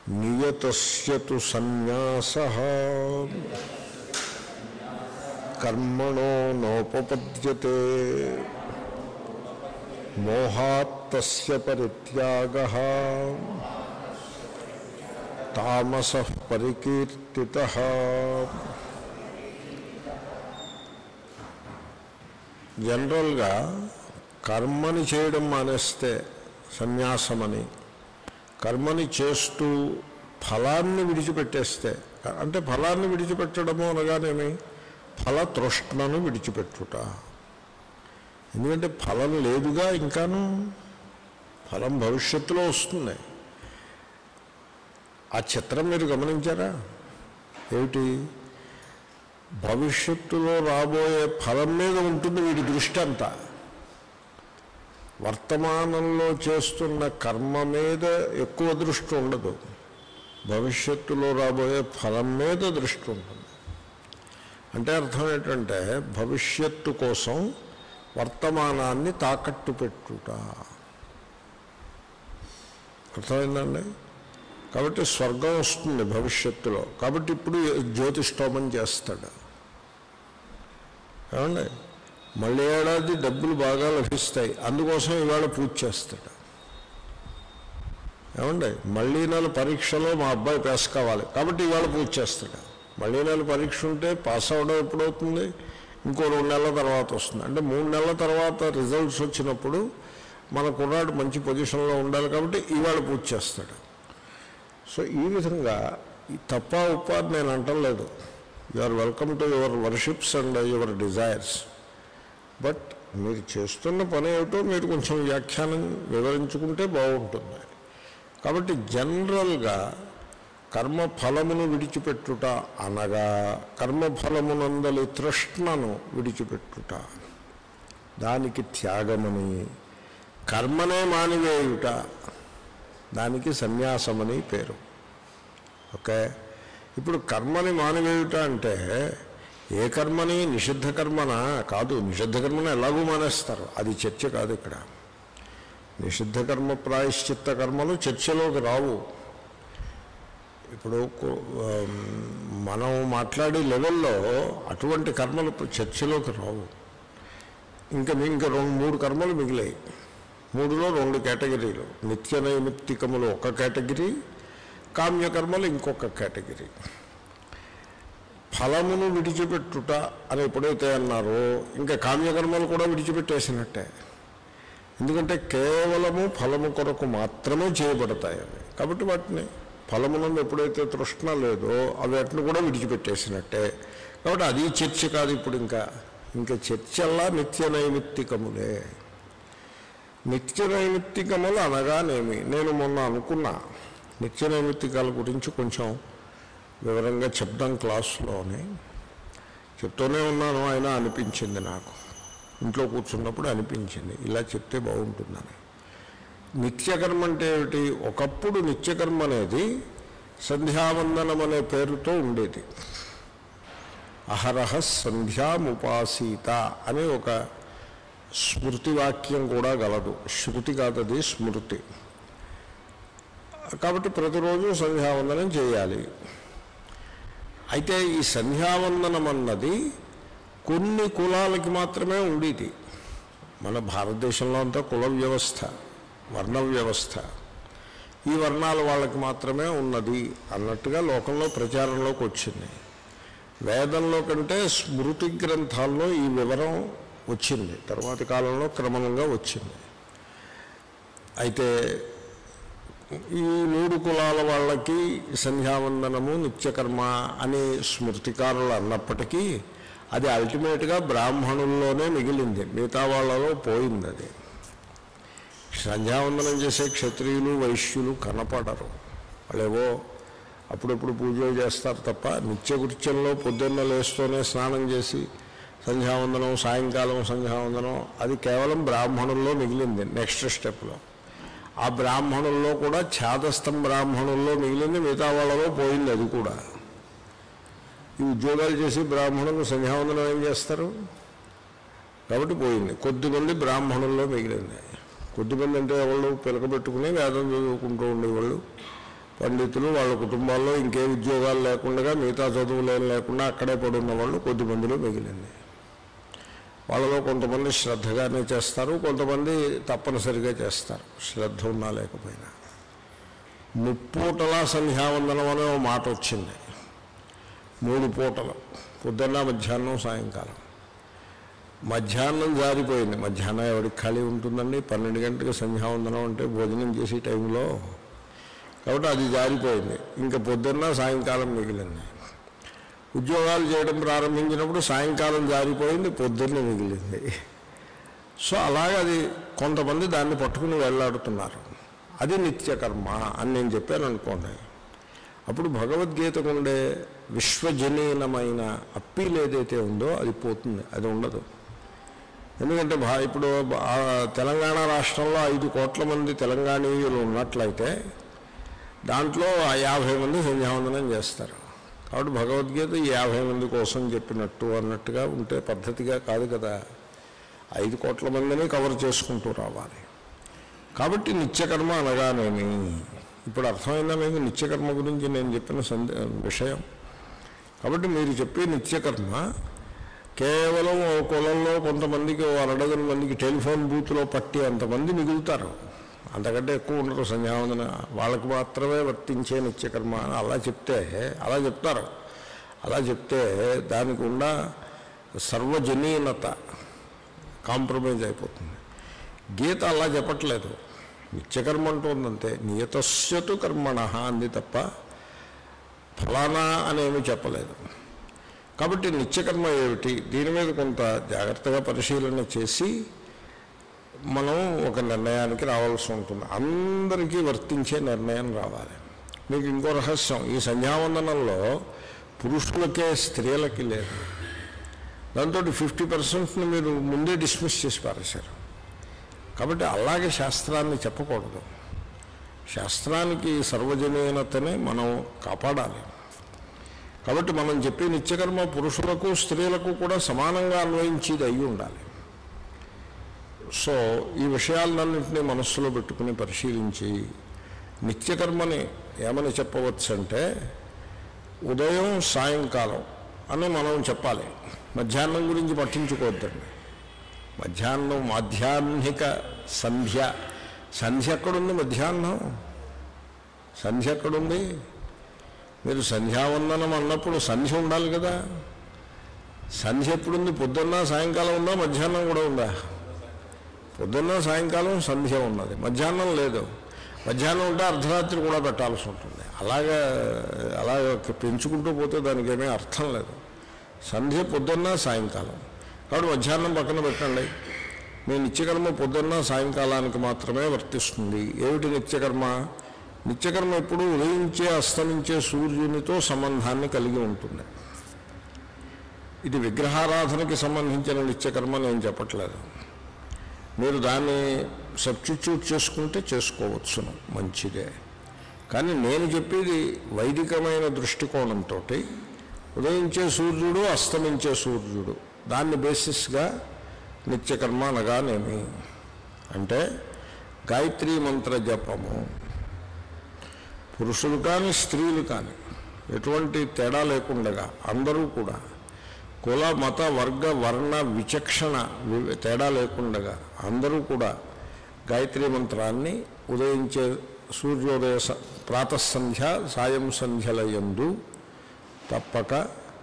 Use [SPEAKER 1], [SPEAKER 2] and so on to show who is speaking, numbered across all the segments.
[SPEAKER 1] నియతస్య తు సన్యాస కర్మణో నోపపద్యతే మోహాత్తస్య పరిత్యాగ తామస పరికీర్తిత జనరల్గా కర్మని చేయడం మానేస్తే సన్యాసమని కర్మని చేస్తూ ఫలాన్ని విడిచిపెట్టేస్తే అంటే ఫలాన్ని విడిచిపెట్టడము అనగానేమి ఫల తృష్ణను విడిచిపెట్టుట ఎందుకంటే ఫలం లేదుగా ఇంకాను ఫలం భవిష్యత్తులో వస్తుంది ఆ చిత్రం మీరు గమనించారా ఏమిటి భవిష్యత్తులో రాబోయే ఫలం మీద ఉంటుంది వీడి దృష్టి అంతా వర్తమానంలో చేస్తున్న కర్మ మీద ఎక్కువ దృష్టి ఉండదు భవిష్యత్తులో రాబోయే ఫలం మీద దృష్టి ఉంటుంది అంటే అర్థం ఏంటంటే భవిష్యత్తు కోసం వర్తమానాన్ని తాకట్టు పెట్టుట అర్థమైందండి కాబట్టి స్వర్గం వస్తుంది భవిష్యత్తులో కాబట్టి ఇప్పుడు జ్యోతిష్టోమం చేస్తాడు ఏమండి మళ్ళీ ఏడాది డబ్బులు బాగా లభిస్తాయి అందుకోసం ఇవాళ పూజ చేస్తాడు ఏమండి మళ్ళీ నెల పరీక్షలో మా అబ్బాయి పాస్ కావాలి కాబట్టి ఇవాళ పూజ చేస్తాడు మళ్ళీ నెల పరీక్ష ఉంటే పాస్ అవ్వడం ఎప్పుడవుతుంది ఇంకో రెండు నెలల తర్వాత వస్తుంది అంటే మూడు నెలల తర్వాత రిజల్ట్స్ వచ్చినప్పుడు మన కుర్రాడు మంచి పొజిషన్లో ఉండాలి కాబట్టి ఇవాళ పూజ చేస్తాడు సో ఈ విధంగా ఈ తప్ప ఉప్ప అని నేను అంటలేదు you are welcome to your worships and your desires but మీరు చేస్తున్న పని ఏమిటో మీరు కొంచెం వ్యాఖ్యానం వివరించుకుంటే బాగుంటుంది కాబట్టి జనరల్గా కర్మఫలమును విడిచిపెట్టుట అనగా కర్మఫలమునందలి తృష్ణను విడిచిపెట్టుట దానికి త్యాగమని కర్మనే మానివేయుట దానికి సన్యాసమని పేరు ఓకే ఇప్పుడు కర్మని మానివేయుట అంటే ఏ కర్మని నిషిద్ధ కర్మనా కాదు నిషిద్ధ కర్మను ఎలాగూ మానేస్తారు అది చర్చ కాదు ఇక్కడ నిషిద్ధ కర్మ ప్రాయశ్చిత్త కర్మలు చర్చలోకి రావు ఇప్పుడు కు- ఆ, మనం మాట్లాడే లెవెల్లో అటువంటి కర్మలు చర్చలోకి రావు ఇంకా ఇంకా రెండు మూడు కర్మలు మిగిలాయి మూడులో రెండు కేటగిరీలు నిత్య నైమిత్తికములు ఒక కేటగిరీ కామ్యకర్మలు ఇంకొక కేటగిరీ ఫలమును విడిచిపెట్టుట అని ఎప్పుడైతే అన్నారో ఇంకా కామ్యకర్మలు కూడా విడిచిపెట్టేసినట్టే ఎందుకంటే కేవలము ఫలము కొరకు మాత్రమే చేయబడతాయి అవి కాబట్టి వాటిని ఫలమునందు ఎప్పుడైతే తృష్ణ లేదో అవి వాటిని కూడా విడిచిపెట్టేసినట్టే కాబట్టి అది చర్చ కాదు ఇప్పుడు ఇంకా ఇంకా చర్చల్లా నిత్య నైమిత్తికములే నిత్య నైమిత్తికములు అనగానేమి నేను మొన్న అనుకున్నా నిత్య నైమిత్తికాల గురించి కొంచెం వివరంగా చెప్దాం క్లాసులోనే చెప్తూనే ఉన్నాను అయినా అనిపించింది నాకు ఇంట్లో కూర్చున్నప్పుడు అనిపించింది ఇలా చెప్తే బాగుంటుందని నిత్యకర్మ అంటే ఏమిటి ఒకప్పుడు నిత్యకర్మ అనేది సంధ్యావందనం అనే పేరుతో ఉండేది అహరహ సంధ్యాముపాసీత అనే ఒక స్మృతి వాక్యం కూడా గలదు శృతి కాదది స్మృతి కాబట్టి ప్రతిరోజు సంధ్యావందనం చేయాలి అయితే ఈ సంధ్యావందనం అన్నది కొన్ని కులాలకి మాత్రమే ఉండేది మన భారతదేశంలో అంతా కుల వ్యవస్థ వర్ణ వ్యవస్థ ఈ వర్ణాల వాళ్ళకి మాత్రమే ఉన్నది అన్నట్టుగా లోకంలో ప్రచారంలోకి వచ్చింది వేదంలో కంటే స్మృతి గ్రంథాల్లో ఈ వివరం వచ్చింది తర్వాతి కాలంలో క్రమంగా వచ్చింది అయితే ఈ మూడు కులాల వాళ్ళకి సంధ్యావందనము నిత్యకర్మ అని స్మృతికారులు అన్నప్పటికీ అది అల్టిమేట్గా బ్రాహ్మణుల్లోనే మిగిలింది మిగతా వాళ్ళలో పోయింది అది సంధ్యావందనం చేసే క్షత్రియులు వైశ్యులు కనపడరు వాళ్ళేవో అప్పుడప్పుడు పూజలు చేస్తారు తప్ప నిత్యకృత్యంలో పొద్దున్న లేస్తూనే స్నానం చేసి సంధ్యావందనం సాయంకాలం సంధ్యావందనం అది కేవలం బ్రాహ్మణుల్లో మిగిలింది నెక్స్ట్ స్టెప్లో ఆ బ్రాహ్మణుల్లో కూడా ఛాదస్థం బ్రాహ్మణుల్లో మిగిలింది మిగతా వాళ్ళలో పోయింది అది కూడా ఈ ఉద్యోగాలు చేసి బ్రాహ్మణులు సంధ్యావందనం ఏం చేస్తారు కాబట్టి పోయింది కొద్దిమంది బ్రాహ్మణుల్లో మిగిలింది కొద్దిమంది అంటే ఎవరు పిలకబెట్టుకుని వేదం చదువుకుంటూ ఉండేవాళ్ళు పండితులు వాళ్ళ కుటుంబాల్లో ఇంకే ఉద్యోగాలు లేకుండా మిగతా చదువులు ఏం లేకుండా అక్కడే పడున్న వాళ్ళు కొద్దిమందిలో మిగిలింది వాళ్ళలో కొంతమంది శ్రద్ధగానే చేస్తారు కొంతమంది తప్పనిసరిగా చేస్తారు శ్రద్ధ ఉన్నా లేకపోయినా ముప్పూటలా సంధ్యావందనం అనే ఓ మాట వచ్చింది మూడు పూటలు పొద్దున్న మధ్యాహ్నం సాయంకాలం మధ్యాహ్నం జారిపోయింది మధ్యాహ్నం ఎవరికి ఖాళీ ఉంటుందండి పన్నెండు గంటలకు సంధ్యావందనం అంటే భోజనం చేసే టైంలో కాబట్టి అది జారిపోయింది ఇంకా పొద్దున్న సాయంకాలం మిగిలింది ఉద్యోగాలు చేయడం ప్రారంభించినప్పుడు సాయంకాలం జారిపోయింది పొద్దున్న మిగిలింది సో అలాగే అది కొంతమంది దాన్ని పట్టుకుని వెళ్ళాడుతున్నారు అది నిత్యకర్మ అని నేను చెప్పాను అనుకోండి అప్పుడు భగవద్గీతకు ఉండే విశ్వజనీనమైన అప్పీల్ ఏదైతే ఉందో అది పోతుంది అది ఉండదు ఎందుకంటే భా ఇప్పుడు ఆ తెలంగాణ రాష్ట్రంలో ఐదు కోట్ల మంది తెలంగాణీయులు ఉన్నట్లయితే దాంట్లో ఆ యాభై మంది సంధ్యావందనం చేస్తారు కాబట్టి భగవద్గీత ఈ యాభై మంది కోసం చెప్పినట్టు అన్నట్టుగా ఉంటే పద్ధతిగా కాదు కదా ఐదు కోట్ల మందిని కవర్ చేసుకుంటూ రావాలి కాబట్టి నిత్యకర్మ అనగానేమి ఇప్పుడు అర్థమైందా మీకు నిత్యకర్మ గురించి నేను చెప్పిన సందే విషయం కాబట్టి మీరు చెప్పే నిత్యకర్మ కేవలం ఓ కులంలో కొంతమందికి ఓ అరడజన మందికి టెలిఫోన్ బూత్లో పట్టి అంతమంది మిగులుతారు అంతకంటే ఎక్కువ ఉండరు సంధ్యావందన వాళ్ళకు మాత్రమే వర్తించే నిత్యకర్మ అని అలా చెప్తే అలా చెప్తారు అలా చెప్తే దానికి ఉన్న సర్వజనీనత కాంప్రమైజ్ అయిపోతుంది గీత అలా చెప్పట్లేదు నిత్యకర్మ అంటుందంతే నియతస్యతు కర్మణ అంది తప్ప ఫలానా అనేమి చెప్పలేదు కాబట్టి నిత్యకర్మ ఏమిటి దీని మీద కొంత జాగ్రత్తగా పరిశీలన చేసి మనం ఒక నిర్ణయానికి రావాల్సి ఉంటుంది అందరికీ వర్తించే నిర్ణయం రావాలి మీకు ఇంకో రహస్యం ఈ సంధ్యావందనంలో పురుషులకే స్త్రీలకి లేదు దాంతో ఫిఫ్టీ పర్సెంట్ని మీరు ముందే డిస్మిస్ చేసి పారేశారు కాబట్టి అలాగే శాస్త్రాన్ని చెప్పకూడదు శాస్త్రానికి సర్వజనీనతని మనం కాపాడాలి కాబట్టి మనం చెప్పే నిత్యకర్మ పురుషులకు స్త్రీలకు కూడా సమానంగా అన్వయించేది అయి ఉండాలి సో ఈ విషయాలన్నింటినీ మనస్సులో పెట్టుకుని పరిశీలించి నిత్యకర్మని ఏమని చెప్పవచ్చంటే ఉదయం సాయంకాలం అని మనం చెప్పాలి మధ్యాహ్నం గురించి పట్టించుకోవద్దండి మధ్యాహ్నం మాధ్యాహ్నిక సంధ్య సంధ్య ఎక్కడుంది మధ్యాహ్నం సంధ్య ఎక్కడుంది మీరు సంధ్యావందనం అన్నప్పుడు సంధ్య ఉండాలి కదా సంధ్య ఎప్పుడుంది పొద్దున్న సాయంకాలం ఉందా మధ్యాహ్నం కూడా ఉందా పొద్దున్న సాయంకాలం సంధ్య ఉన్నది మధ్యాహ్నం లేదు మధ్యాహ్నం ఉంటే అర్ధరాత్రి కూడా పెట్టాల్సి ఉంటుంది అలాగా అలాగ పెంచుకుంటూ పోతే దానికి ఏమీ అర్థం లేదు సంధ్య పొద్దున్న సాయంకాలం కాబట్టి మధ్యాహ్నం పక్కన పెట్టండి మీ నిత్యకర్మ పొద్దున్న సాయంకాలానికి మాత్రమే వర్తిస్తుంది ఏమిటి నిత్యకర్మ నిత్యకర్మ ఎప్పుడు ఉదయించే అస్తమించే సూర్యునితో సంబంధాన్ని కలిగి ఉంటుంది ఇది విగ్రహారాధనకి సంబంధించిన నిత్యకర్మ నేను చెప్పట్లేదు మీరు దాన్ని సబ్స్టిట్యూట్ చేసుకుంటే చేసుకోవచ్చును మంచిదే కానీ నేను చెప్పేది వైదికమైన దృష్టికోణంతో ఉదయించే సూర్యుడు అస్తమించే సూర్యుడు దాన్ని బేసిస్గా నిత్యకర్మ అనగానేమి అంటే గాయత్రీ మంత్ర జపము పురుషులు కానీ స్త్రీలు కానీ ఎటువంటి తేడా లేకుండగా అందరూ కూడా కుల మత వర్గ వర్ణ విచక్షణ వి- తేడా లేకుండగా అందరూ కూడా గాయత్రీ మంత్రాన్ని ఉదయించే సూర్యోదయ స- ప్రాతఃసంధ్య సాయం సంధ్యలయందు తప్పక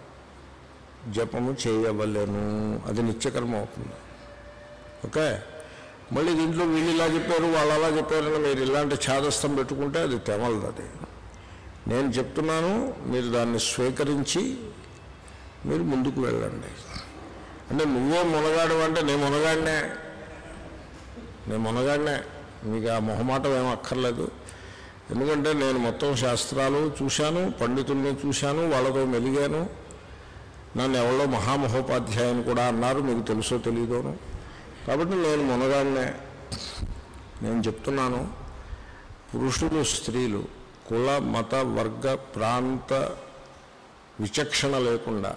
[SPEAKER 1] జపము చేయవలెను అది నిత్యకర్మ అవుతుంది ఓకే మళ్ళీ దీంట్లో వీళ్ళు ఇలా చెప్పారు వాళ్ళు అలా చెప్పారని మీరు ఇలాంటి ఛాదస్థం పెట్టుకుంటే అది తెమలదు అది నేను చెప్తున్నాను మీరు దాన్ని స్వీకరించి మీరు ముందుకు వెళ్ళండి అంటే నువ్వే మునగాడు అంటే నేను మునగాడినే నేను మునగాడినే మీకు ఆ మొహమాటం ఏం అక్కర్లేదు ఎందుకంటే నేను మొత్తం శాస్త్రాలు చూశాను పండితుల్ని చూశాను వాళ్ళతో మెలిగాను నన్ను ఎవరో మహామహోపాధ్యాయుని కూడా అన్నారు మీకు తెలుసో తెలియదోను కాబట్టి నేను మునగాడినే నేను చెప్తున్నాను పురుషులు స్త్రీలు కుల మత వర్గ ప్రాంత విచక్షణ లేకుండా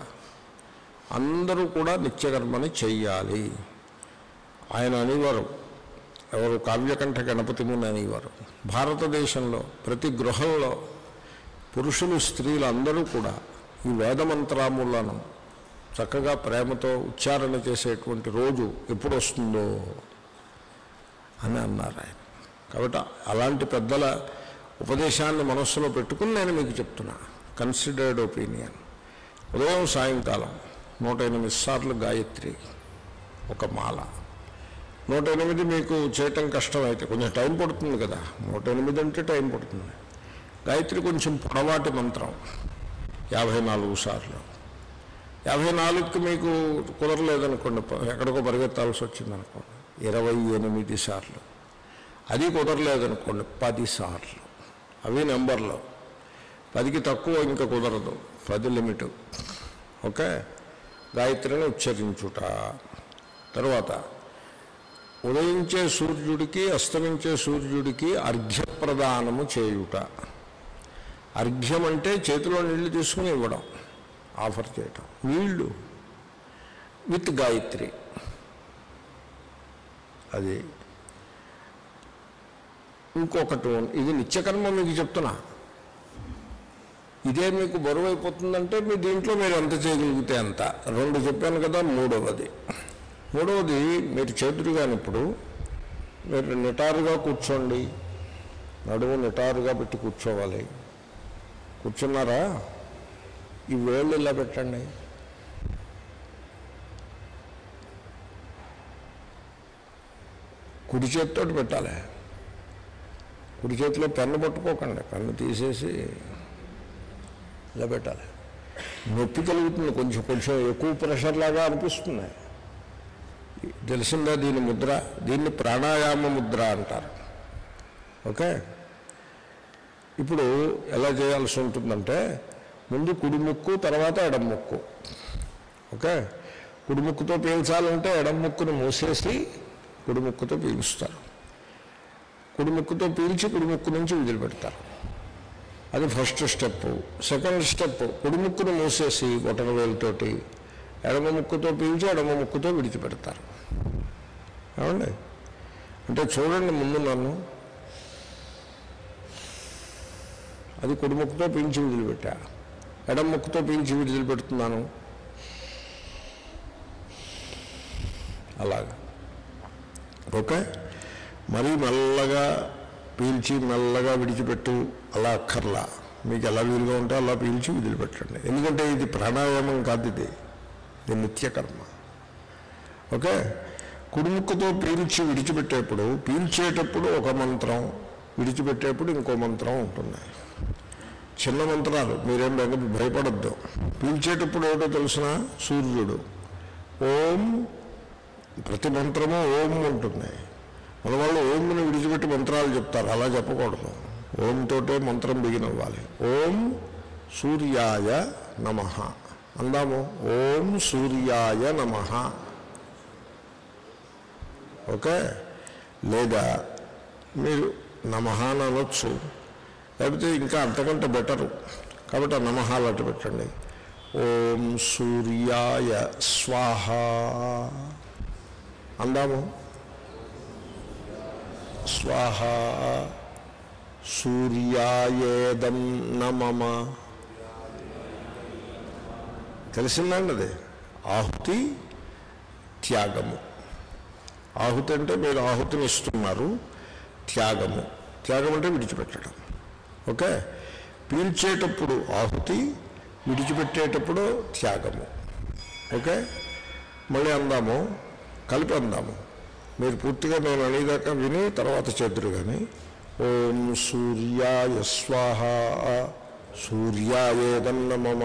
[SPEAKER 1] అందరూ కూడా నిత్యకర్మని చెయ్యాలి ఆయన అనేవారు ఎవరు కావ్యకంఠ గణపతి ముని అనేవారు భారతదేశంలో ప్రతి గృహంలో పురుషులు స్త్రీలు అందరూ కూడా ఈ వేదమంత్రాములను చక్కగా ప్రేమతో ఉచ్చారణ చేసేటువంటి రోజు ఎప్పుడు వస్తుందో అని అన్నారు ఆయన కాబట్టి అలాంటి పెద్దల ఉపదేశాన్ని మనస్సులో పెట్టుకుని నేను మీకు చెప్తున్నా కన్సిడర్డ్ ఒపీనియన్ ఉదయం సాయంకాలం నూట ఎనిమిది సార్లు గాయత్రి ఒక మాల నూట ఎనిమిది మీకు చేయటం కష్టమైతే కొంచెం టైం పడుతుంది కదా నూట ఎనిమిది అంటే టైం పడుతుంది గాయత్రి కొంచెం పొడవాటి మంత్రం యాభై నాలుగు సార్లు యాభై నాలుగుకి మీకు కుదరలేదనుకోండి ప- ఎక్కడికో పరిగెత్తాల్సి వచ్చిందనుకోండి ఇరవై ఎనిమిది సార్లు అది కుదరలేదనుకోండి పది సార్లు అవి నెంబర్లు పదికి తక్కువ ఇంకా కుదరదు పది లిమిట్ ఓకే గాయత్రిని ఉచ్చరించుట తర్వాత ఉదయించే సూర్యుడికి అస్తమించే సూర్యుడికి అర్ఘ్యప్రదానము చేయుట అర్ఘ్యం అంటే చేతిలో నీళ్లు తీసుకుని ఇవ్వడం ఆఫర్ చేయటం నీళ్లు విత్ గాయత్రి అది ఇంకొకటి ఉంది. ఇది నిత్యకర్మ మీకు చెప్తున్నా ఇదే మీకు బరువు అయిపోతుందంటే మీ దీంట్లో మీరు ఎంత చేయగలిగితే అంత రెండు చెప్పాను కదా మూడవది మూడవది మీరు చేతులు కానిప్పుడు మీరు నిటారుగా కూర్చోండి నడుము నిటారుగా పెట్టి కూర్చోవాలి కూర్చున్నారా ఈ వేళ్ళు ఇలా పెట్టండి కుడి చేతితో పెట్టాలి కుడి చేతిలో పెన్ను పట్టుకోకండి పెన్ను తీసేసి ఇలా పెట్టాలి నొప్పి కలుగుతుంది కొంచెం కొంచెం ఎక్కువ ప్రెషర్ లాగా అనిపిస్తుంది తెలిసిందా దీని ముద్ర దీన్ని ప్రాణాయామ ముద్ర అంటారు ఓకే ఇప్పుడు ఎలా చేయాల్సి ఉంటుందంటే ముందు కుడి ముక్కు తర్వాత ఎడం ముక్కు ఓకే కుడి ముక్కుతో పీల్చాలంటే ఎడం ముక్కును మూసేసి కుడి ముక్కుతో పీలుస్తారు కుడి ముక్కుతో పీల్చి కుడి ముక్కు నుంచి వదిలిపెడతారు అది ఫస్ట్ స్టెప్ సెకండ్ స్టెప్ కుడి ముక్కును మూసేసి బొటన వేలుతోటి ఎడమ ముక్కుతో పీల్చి ఎడమ ముక్కుతో విడిచిపెడతారు ఏమండి అంటే చూడండి ముందు నన్ను అది కుడి ముక్కుతో పీల్చి విడిచిపెట్టా ఎడమ ముక్కుతో పీల్చి విడిచిపెడుతున్నాను అలాగా ఓకే మరీ మెల్లగా పీల్చి మెల్లగా విడిచిపెట్టు అలా అక్కర్లా మీకు ఎలా వీలుగా ఉంటే అలా పీల్చి వదిలిపెట్టండి ఎందుకంటే ఇది ప్రాణాయామం కాదు ఇది ఇది నిత్యకర్మ ఓకే కుడిముక్కుతో పీల్చి విడిచిపెట్టేప్పుడు పీల్చేటప్పుడు ఒక మంత్రం విడిచిపెట్టేప్పుడు ఇంకో మంత్రం ఉంటుంది చిన్న మంత్రాలు మీరేం బెంగ భయపడద్దు పీల్చేటప్పుడు ఏమిటో తెలిసిన సూర్యుడు ఓం ప్రతి మంత్రము ఓం ఉంటుంది మన వాళ్ళు ఓంని విడిచిపెట్టి మంత్రాలు చెప్తారు అలా చెప్పకూడదు ఓం తోటే మంత్రం బిగిన్ అవ్వాలి ఓం సూర్యాయ నమ అందాము ఓం సూర్యాయ నమ ఓకే లేదా మీరు నమః అని అనొచ్చు లేకపోతే ఇంకా అంతకంటే బెటరు కాబట్టి ఆ నమః అటు పెట్టండి ఓం సూర్యాయ స్వాహ అందాము స్వాహ సూర్యాయేదం నమమ తెలిసిందండి అది ఆహుతి త్యాగము ఆహుతి అంటే మీరు ఆహుతిని ఇస్తున్నారు త్యాగము త్యాగం అంటే విడిచిపెట్టడం ఓకే పీల్చేటప్పుడు ఆహుతి విడిచిపెట్టేటప్పుడు త్యాగము ఓకే మళ్ళీ అందాము కలిపి అందాము మీరు పూర్తిగా నేను అనేదాకా విని తర్వాత చేద్దరు కానీ ఓం సూర్యాయ స్వాహ సూర్యాయేదన్నమమ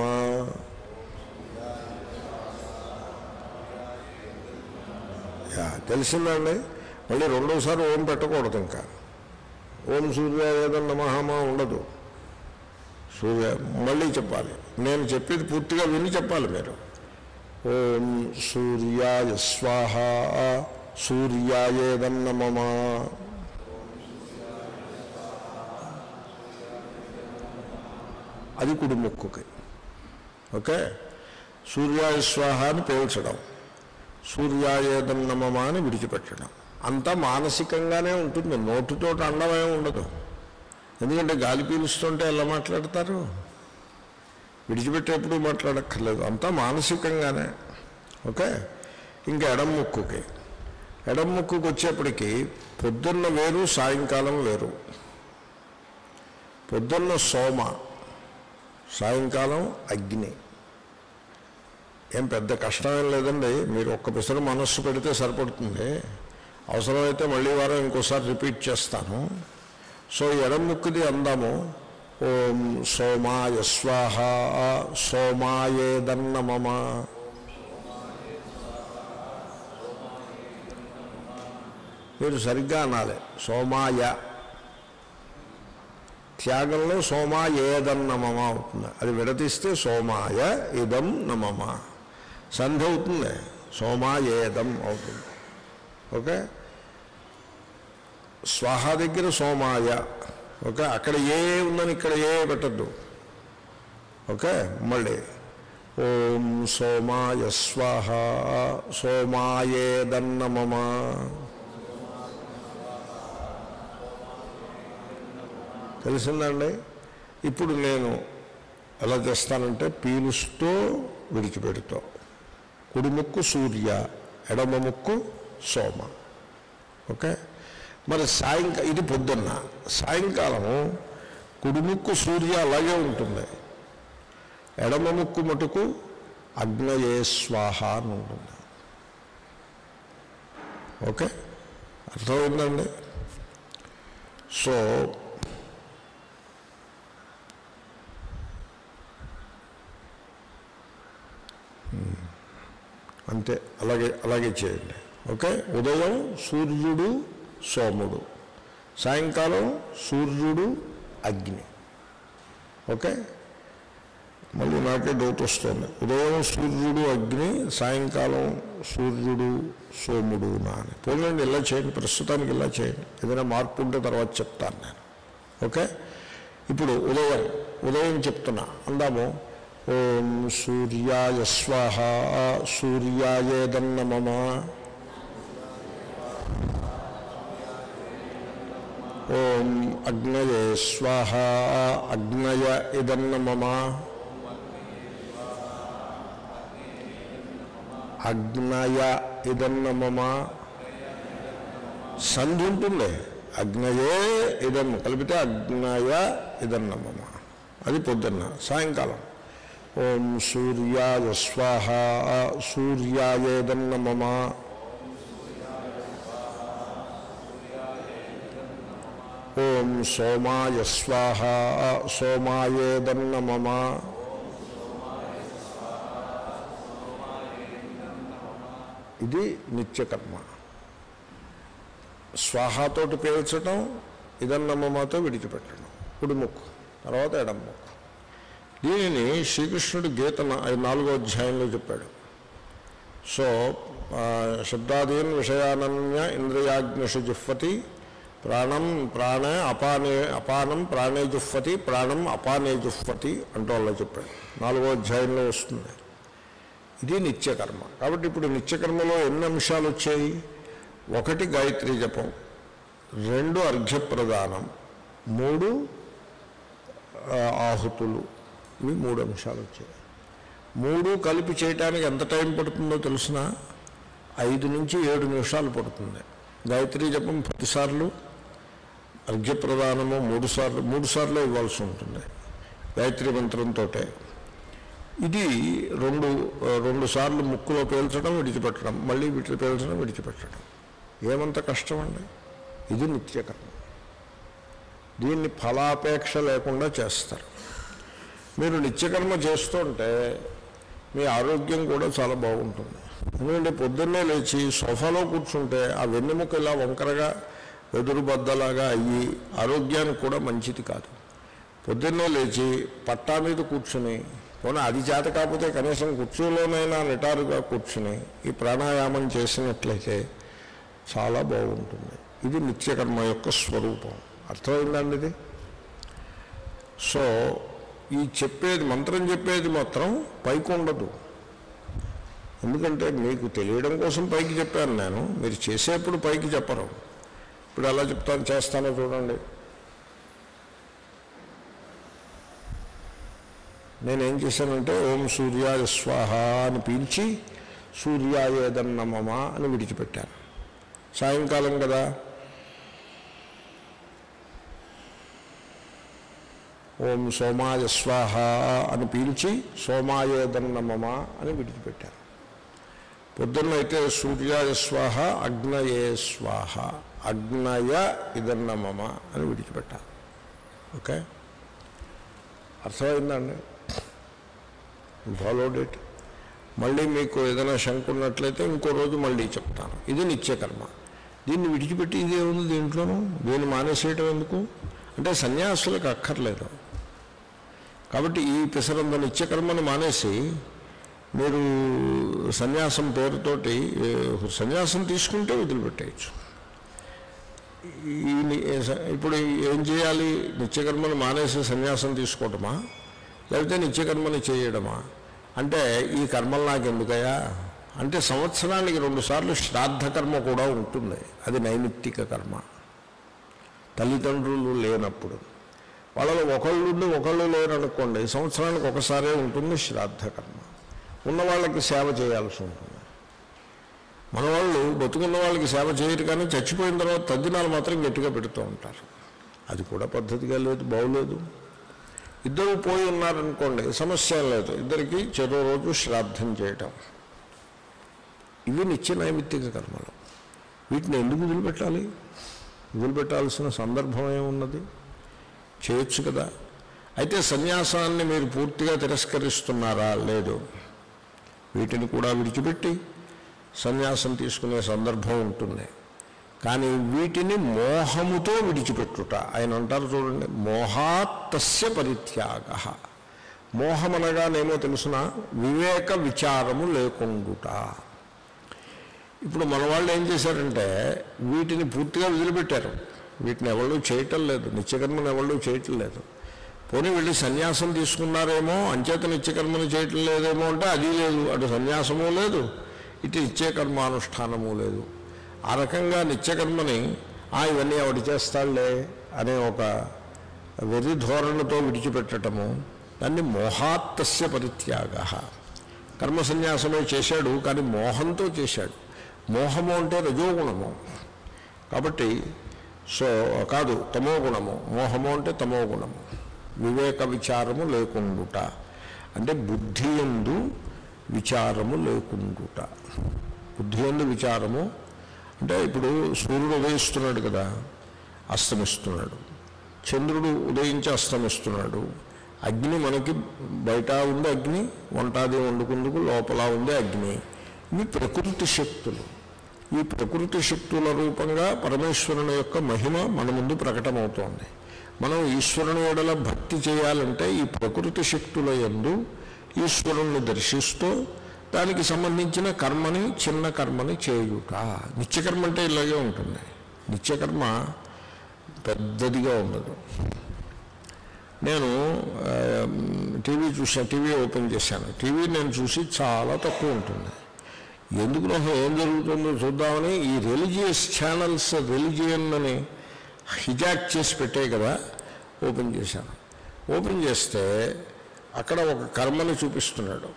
[SPEAKER 1] యా, తెలిసిందండి మళ్ళీ రెండోసారి ఓం పెట్టకూడదు ఇంకా ఓం సూర్యాయేదన్న మహామా ఉండదు సూర్య మళ్ళీ చెప్పాలి నేను చెప్పేది పూర్తిగా విని చెప్పాలి మీరు ఓం సూర్యాయ స్వాహ సూర్యాయేదన్న మమ అది కుడి ముక్కుకి ఓకే సూర్యాయ స్వాహ అని పేల్చడం సూర్యాయేదన్నమమ అని విడిచిపెట్టడం అంతా మానసికంగానే ఉంటుంది నోటితో అండమే ఉండదు ఎందుకంటే గాలి పీలుస్తుంటే ఎలా మాట్లాడతారు విడిచిపెట్టేప్పుడు మాట్లాడక్కర్లేదు అంతా మానసికంగానే ఓకే ఇంకా ఎడం ముక్కుకి ఎడం ముక్కుకు వచ్చేప్పటికి పొద్దున్న వేరు సాయంకాలం వేరు పొద్దున్న సోమ సాయంకాలం అగ్ని ఏం పెద్ద కష్టమేం లేదండి మీరు ఒక్క పిసరు మనస్సు పెడితే సరిపడుతుంది అవసరమైతే మళ్ళీ వారం ఇంకోసారి రిపీట్ చేస్తాను సో ఎడం ముక్కుది అందాము ఓం సోమాయ స్వాహ సోమాయేదన్న మమ మీరు సరిగ్గా అనాలి సోమాయ త్యాగంలో సోమాయేదం నమమ అవుతుంది అది విడతీస్తే సోమాయ ఇదం నమమ సంధి అవుతుంది సోమాయేదం అవుతుంది ఓకే స్వాహ దగ్గర సోమాయ ఓకే అక్కడ ఏ ఉందని ఇక్కడ ఏ పెట్టద్దు ఓకే మళ్ళీ ఓం సోమాయ స్వాహ సోమాయేదన్నమమ తెలిసిందండి ఇప్పుడు నేను ఎలా చేస్తానంటే పీలుస్తూ విడిచిపెడుతూ కుడి ముక్కు సూర్య ఎడమ ముక్కు సోమ ఓకే మరి సాయంకాలం ఇది పొద్దున్న సాయంకాలము కుడి ముక్కు సూర్య అలాగే ఉంటుంది ఎడమ ముక్కు మటుకు అగ్నయే స్వాహ అని ఉంటుంది ఓకే అర్థమైందండి సో అంతే అలాగే అలాగే చేయండి ఓకే ఉదయం సూర్యుడు సోముడు సాయంకాలం సూర్యుడు అగ్ని ఓకే మళ్ళీ నాకే డౌట్ వస్తుంది ఉదయం సూర్యుడు అగ్ని సాయంకాలం సూర్యుడు సోముడు నా అని పోలండి ఇలా చేయండి ప్రస్తుతానికి ఇలా చేయండి ఏదైనా మార్పు ఉంటే తర్వాత చెప్తాను నేను ఓకే ఇప్పుడు ఉదయం ఉదయం చెప్తున్నా అందాము ఓం సూర్యాయ స్వాహ సూర్యాయేదన్న మమ ఓం అగ్నయే స్వాహ అగ్నయ ఇదన్న మమ అగ్నయ ఇదన్న మమ సంధి ఉంటుంది అగ్నయే ఇదం కలిపితే అగ్నయ ఇదన్న మమ అది పొద్దున్న సాయంకాలం ఓం సూర్యాయ స్వాహ సూర్యాయేదన్న మమ ఓం సోమాయ స్వాహ సోమాయేదన్న మమ ఇది నిత్యకర్మ స్వాహాతోటి పేల్చడం ఇదన్నమ్మతో విడిచిపెట్టడం కుడి ముక్కు తర్వాత ఎడం ముక్కు దీనిని శ్రీకృష్ణుడు గీత నా- నాలుగో అధ్యాయంలో చెప్పాడు సో ఆ, శబ్దాదీన్ విషయానన్య ఇంద్రియాజ్ఞషు జుహ్వతి ప్రాణం ప్రాణ అపానే అపానం ప్రాణే జుహ్వతి ప్రాణం అపానే జుహ్వతి అంటూ అలా చెప్పాడు నాలుగో అధ్యాయంలో వస్తుంది ఇది నిత్యకర్మ కాబట్టి ఇప్పుడు నిత్యకర్మలో ఎన్ని అంశాలు వచ్చాయి ఒకటి గాయత్రి జపం రెండు అర్ఘ్యప్రదానం మూడు ఆ, ఆహుతులు ఇవి మూడు అంశాలు వచ్చాయి మూడు కలిపి చేయటానికి ఎంత టైం పడుతుందో తెలిసిన ఐదు నుంచి ఏడు నిమిషాలు పడుతుంది గాయత్రి జపం పదిసార్లు అర్ఘ్యప్రదానము మూడు సార్లు మూడు సార్లు ఇవ్వాల్సి ఉంటుంది గాయత్రి మంత్రంతో ఇది రెండు ఆ, రెండు సార్లు ముక్కులో పేల్చడం విడిచిపెట్టడం మళ్ళీ వీటిలో పేల్చడం విడిచిపెట్టడం ఏమంత కష్టం అండి ఇది నిత్యకర్మ దీన్ని ఫలాపేక్ష లేకుండా చేస్తారు మీరు నిత్యకర్మ చేస్తుంటే మీ ఆరోగ్యం కూడా చాలా బాగుంటుంది ఎందుకంటే పొద్దున్నే లేచి సోఫాలో కూర్చుంటే ఆ వెన్నెముక ఇలా వంకరగా వెదురు బద్దలాగా అయ్యి ఆరోగ్యానికి కూడా మంచిది కాదు పొద్దున్నే లేచి పట్టా మీద కూర్చుని పోనీ అది చేత కాకపోతే కనీసం కుర్చీలోనైనా నిటారుగా కూర్చుని ఈ ప్రాణాయామం చేసినట్లయితే చాలా బాగుంటుంది ఇది నిత్యకర్మ యొక్క స్వరూపం అర్థమైందండి ఇది సో ఈ చెప్పేది మంత్రం చెప్పేది మాత్రం పైకి ఉండదు ఎందుకంటే మీకు తెలియడం కోసం పైకి చెప్పాను నేను మీరు చేసేప్పుడు పైకి చెప్పరు ఇప్పుడు ఎలా చెప్తాను చేస్తానో చూడండి నేనేం చేశానంటే ఓం సూర్యాయ స్వాహ అని పీల్చి సూర్యాయేదన్నమమ అని విడిచిపెట్టాను సాయంకాలం కదా ఓం సోమాయ స్వాహ అని పీల్చి సోమాయేదన్నమమ అని విడిచిపెట్టాను పొద్దున్నైతే సూర్యాయ స్వాహ అగ్నయే స్వాహ అగ్నయ ఇదన్నమమ అని విడిచిపెట్టాను ఓకే అర్థమైందండి ఫాలోడ్ ఇట్ మళ్ళీ మీకు ఏదైనా శంక ఉన్నట్లయితే ఇంకో రోజు మళ్ళీ చెప్తాను ఇది నిత్యకర్మ దీన్ని విడిచిపెట్టి ఇదే ఉంది దీంట్లోనూ దీన్ని మానేసేయటం ఎందుకు అంటే సన్యాసులకు అక్కర్లేదు కాబట్టి ఈ పిసరంత నిత్యకర్మను మానేసి మీరు సన్యాసం పేరుతోటి ఏ, సన్యాసం తీసుకుంటే వదిలిపెట్టేయచ్చు ఈ ని- ఇప్పుడు ఏం చేయాలి నిత్యకర్మను మానేసి సన్యాసం తీసుకోవటమా లేకపోతే నిత్యకర్మని చేయడమా అంటే ఈ కర్మలు నాకు ఎందుకయా అంటే సంవత్సరానికి రెండుసార్లు శ్రాద్ధ కర్మ కూడా ఉంటుంది అది నైమిత్తిక కర్మ తల్లిదండ్రులు లేనప్పుడు వాళ్ళలో ఒకళ్ళు ఉండి ఒకళ్ళు లేరనుకోండి సంవత్సరానికి ఒకసారే ఉంటుంది శ్రాద్ధ కర్మ ఉన్న వాళ్ళకి సేవ చేయాల్సి ఉంటుంది మన వాళ్ళు బతుకున్న వాళ్ళకి సేవ చేయరు కానీ చచ్చిపోయిన తర్వాత తద్దినాలు మాత్రం గట్టిగా పెడుతూ ఉంటారు అది కూడా పద్ధతిగా లేదు బాగులేదు ఇద్దరు పోయి ఉన్నారనుకోండి సమస్య ఏం లేదు ఇద్దరికి చెరో రోజు శ్రాద్ధం చేయటం ఇవి నిత్య నైమిత్తిక కర్మలు వీటిని ఎందుకు వదిలిపెట్టాలి వదిలిపెట్టాల్సిన సందర్భం ఏమున్నది చేయొచ్చు కదా అయితే సన్యాసాన్ని మీరు పూర్తిగా తిరస్కరిస్తున్నారా లేదు వీటిని కూడా విడిచిపెట్టి సన్యాసం తీసుకునే సందర్భం ఉంటుంది కానీ వీటిని మోహముతో విడిచిపెట్టుట ఆయన అంటారు చూడండి మోహాత్తస్య పరిత్యాగ మోహమనగానేమో తెలుసిన వివేక విచారము లేకుండుట ఇప్పుడు మన వాళ్ళు ఏం చేశారంటే వీటిని పూర్తిగా వదిలిపెట్టారు వీటిని ఎవళ్ళు చేయటం లేదు నిత్యకర్మను ఎవళ్ళు చేయటం లేదు పోనీ వెళ్ళి సన్యాసం తీసుకున్నారేమో అంచేత నిత్యకర్మను చేయటం లేదేమో అంటే అది లేదు అటు సన్యాసము లేదు ఇటు నిత్యకర్మానుష్ఠానము లేదు ఆ రకంగా నిత్యకర్మని ఆ ఇవన్నీ ఆవిడ చేస్తాడులే అనే ఒక వెర్రి ధోరణితో విడిచిపెట్టడము దాన్ని మోహాత్తస్య పరిత్యాగ కర్మ సన్యాసమే చేశాడు కానీ మోహంతో చేశాడు మోహము అంటే రజోగుణము కాబట్టి సో కాదు తమో గుణము మోహము అంటే తమో గుణము వివేక విచారము లేకుండుట అంటే బుద్ధి ఎందు విచారము లేకుండుట బుద్ధి ఎందు విచారము అంటే ఇప్పుడు సూర్యుడు ఉదయిస్తున్నాడు కదా అస్తమిస్తున్నాడు చంద్రుడు ఉదయించి అస్తమిస్తున్నాడు అగ్ని మనకి బయట ఉంది అగ్ని వంటాది వండుకుందుకు లోపల ఉంది అగ్ని ఇవి ప్రకృతి శక్తులు ఈ ప్రకృతి శక్తుల రూపంగా పరమేశ్వరుని యొక్క మహిమ మన ముందు ప్రకటమవుతోంది మనం ఈశ్వరుని ఎడల భక్తి చేయాలంటే ఈ ప్రకృతి శక్తుల యందు ఈశ్వరుణ్ణి దర్శిస్తూ దానికి సంబంధించిన కర్మని చిన్న కర్మని చేయుట నిత్యకర్మ అంటే ఇలాగే ఉంటుంది నిత్యకర్మ పెద్దదిగా ఉండదు నేను ఆ, టీవీ చూసాను టీవీ ఓపెన్ చేశాను టీవీ నేను చూసి చాలా తక్కువ ఉంటుంది ఎందుకు నాకు ఏం జరుగుతుందో చూద్దామని ఈ రిలీజియస్ ఛానల్స్ రిలీజియన్ అని హిజాక్ చేసి పెట్టాయి కదా ఓపెన్ చేశాను ఓపెన్ చేస్తే అక్కడ ఒక కర్మని చూపిస్తున్నాడు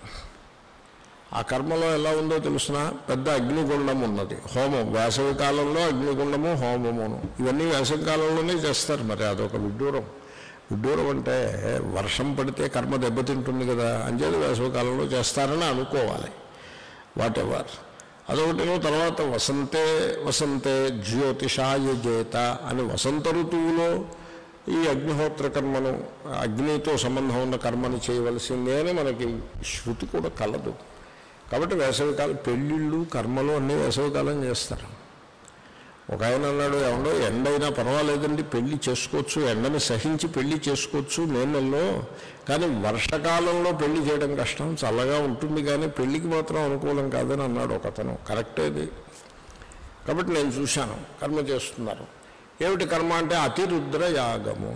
[SPEAKER 1] ఆ కర్మలో ఎలా ఉందో తెలుసిన పెద్ద అగ్నిగుండం ఉన్నది హోమం వేసవి కాలంలో అగ్నిగుండము హోమమును ఇవన్నీ వేసవి కాలంలోనే చేస్తారు మరి అదొక విడ్డూరం విడ్డూరం అంటే వర్షం పడితే కర్మ దెబ్బతింటుంది కదా అంచేది వేసవి కాలంలో చేస్తారని అనుకోవాలి వాట్ ఎవర్ అదొకటేమో తర్వాత వసంతే వసంతే జ్యోతిషాయ జేత అని వసంత ఋతువులో ఈ అగ్నిహోత్ర కర్మను అగ్నితో సంబంధం ఉన్న కర్మని చేయవలసిందే అని మనకి శృతి కూడా కలదు కాబట్టి వేసవికాలం పెళ్ళిళ్ళు కర్మలు అన్నీ వేసవికాలం చేస్తారు ఒక ఆయన అన్నాడు ఏమన్నా ఎండైనా పర్వాలేదండి పెళ్లి చేసుకోవచ్చు ఎండని సహించి పెళ్లి చేసుకోవచ్చు మే నెలలో కానీ వర్షకాలంలో పెళ్లి చేయడం కష్టం చల్లగా ఉంటుంది కానీ పెళ్లికి మాత్రం అనుకూలం కాదని అన్నాడు ఒక అతను కరెక్టేది కాబట్టి నేను చూశాను కర్మ చేస్తున్నారు ఏమిటి కర్మ అంటే అతిరుద్ర యాగము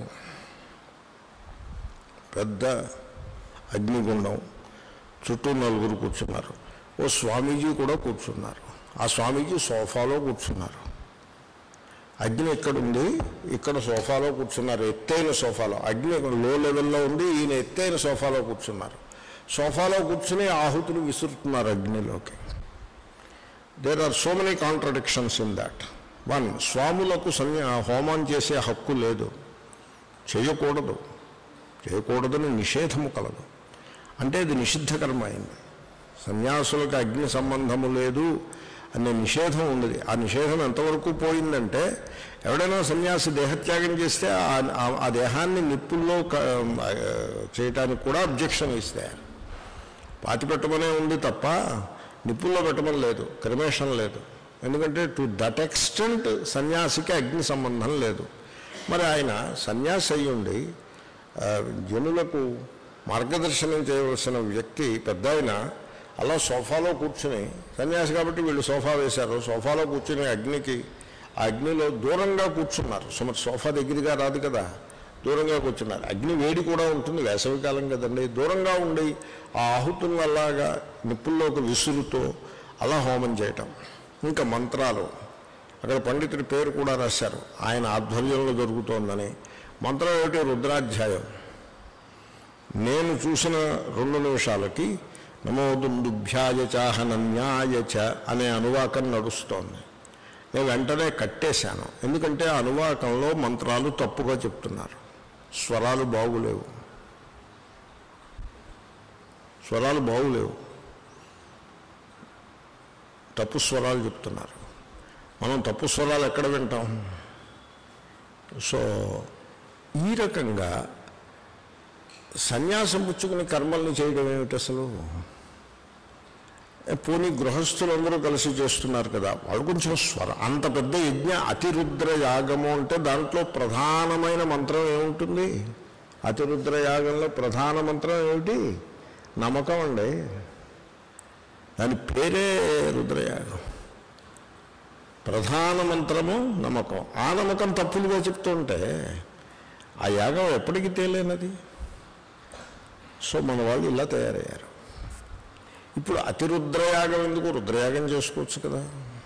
[SPEAKER 1] పెద్ద అగ్నిగుండం చుట్టూ నలుగురు కూర్చున్నారు ఓ స్వామీజీ కూడా కూర్చున్నారు ఆ స్వామీజీ సోఫాలో కూర్చున్నారు అగ్ని ఇక్కడ ఉంది ఇక్కడ సోఫాలో కూర్చున్నారు ఎత్తైన సోఫాలో అగ్ని ఇక్కడ లో లెవెల్లో ఉంది ఈయన ఎత్తైన సోఫాలో కూర్చున్నారు సోఫాలో కూర్చుని ఆహుతులు విసురుతున్నారు అగ్నిలోకి there are so many contradictions in that one స్వాములకు సన్యా హోమం చేసే హక్కు లేదు చేయకూడదు చేయకూడదని నిషేధము కలదు అంటే ఇది నిషిద్ధ కర్మ అయింది సన్యాసులకు అగ్ని సంబంధము లేదు అనే నిషేధం ఉన్నది ఆ నిషేధం ఎంతవరకు పోయిందంటే ఎవడైనా సన్యాసి దేహత్యాగం చేస్తే ఆ- ఆ- ఆ దేహాన్ని నిప్పుల్లో క- ఆ, చేయటానికి కూడా అబ్జెక్షన్ ఇస్తారు పాతి పెట్టమనే ఉంది తప్ప నిప్పుల్లో పెట్టమని లేదు క్రమేషన్ లేదు ఎందుకంటే టు దట్ ఎక్స్టెంట్ సన్యాసికి అగ్ని సంబంధం లేదు మరి ఆయన సన్యాసి అయ్యుండి ఆ, జనులకు మార్గదర్శనం చేయవలసిన వ్యక్తి పెద్ద ఆయన అలా సోఫాలో కూర్చుని సన్యాసి కాబట్టి వీళ్ళు సోఫా వేశారు సోఫాలో కూర్చుని అగ్నికి ఆ అగ్నిలో దూరంగా కూర్చున్నారు సుమారు సోఫా దగ్గరగా రాదు కదా దూరంగా కూర్చున్నారు అగ్ని వేడి కూడా ఉంటుంది వేసవికాలం కదండి దూరంగా ఉండి ఆ ఆహుతులను అలాగా నిప్పుల్లోకి విసురుతో అలా హోమం చేయటం ఇంకా మంత్రాలు అక్కడ పండితుడి పేరు కూడా రాశారు ఆయన ఆధ్వర్యంలో జరుగుతోందని మంత్రం ఏమిటి రుద్రాధ్యాయం నేను చూసిన రెండు నిమిషాలకి నమోదుందుభ్యాయ చాహనన్యాయ చ అనే అనువాకం నడుస్తోంది నేను వెంటనే కట్టేశాను ఎందుకంటే ఆ అనువాకంలో మంత్రాలు తప్పుగా చెప్తున్నారు స్వరాలు బాగులేవు స్వరాలు బాగులేవు తప్పు స్వరాలు చెప్తున్నారు మనం తప్పు స్వరాలు ఎక్కడ వింటాం సో ఈ రకంగా సన్యాసం పుచ్చుకుని కర్మల్ని చేయడం ఏమిటి అసలు ఏ పోనీ గృహస్థులందరూ కలిసి చేస్తున్నారు కదా వాళ్ళు కొంచెం స్వర అంత పెద్ద యజ్ఞ అతిరుద్ర యాగము అంటే దాంట్లో ప్రధానమైన మంత్రం ఏముంటుంది అతిరుద్ర యాగంలో ప్రధాన మంత్రం ఏమిటి నమ్మకం అండి దాని పేరే రుద్రయాగం ప్రధాన మంత్రము నమ్మకం ఆ నమ్మకం తప్పులుగా చెప్తుంటే ఆ యాగం ఎప్పటికీ తేలేనది సో మన వాళ్ళు ఇలా తయారయ్యారు ఇప్పుడు అతి రుద్రయాగం ఎందుకు రుద్రయాగం చేసుకోవచ్చు కదా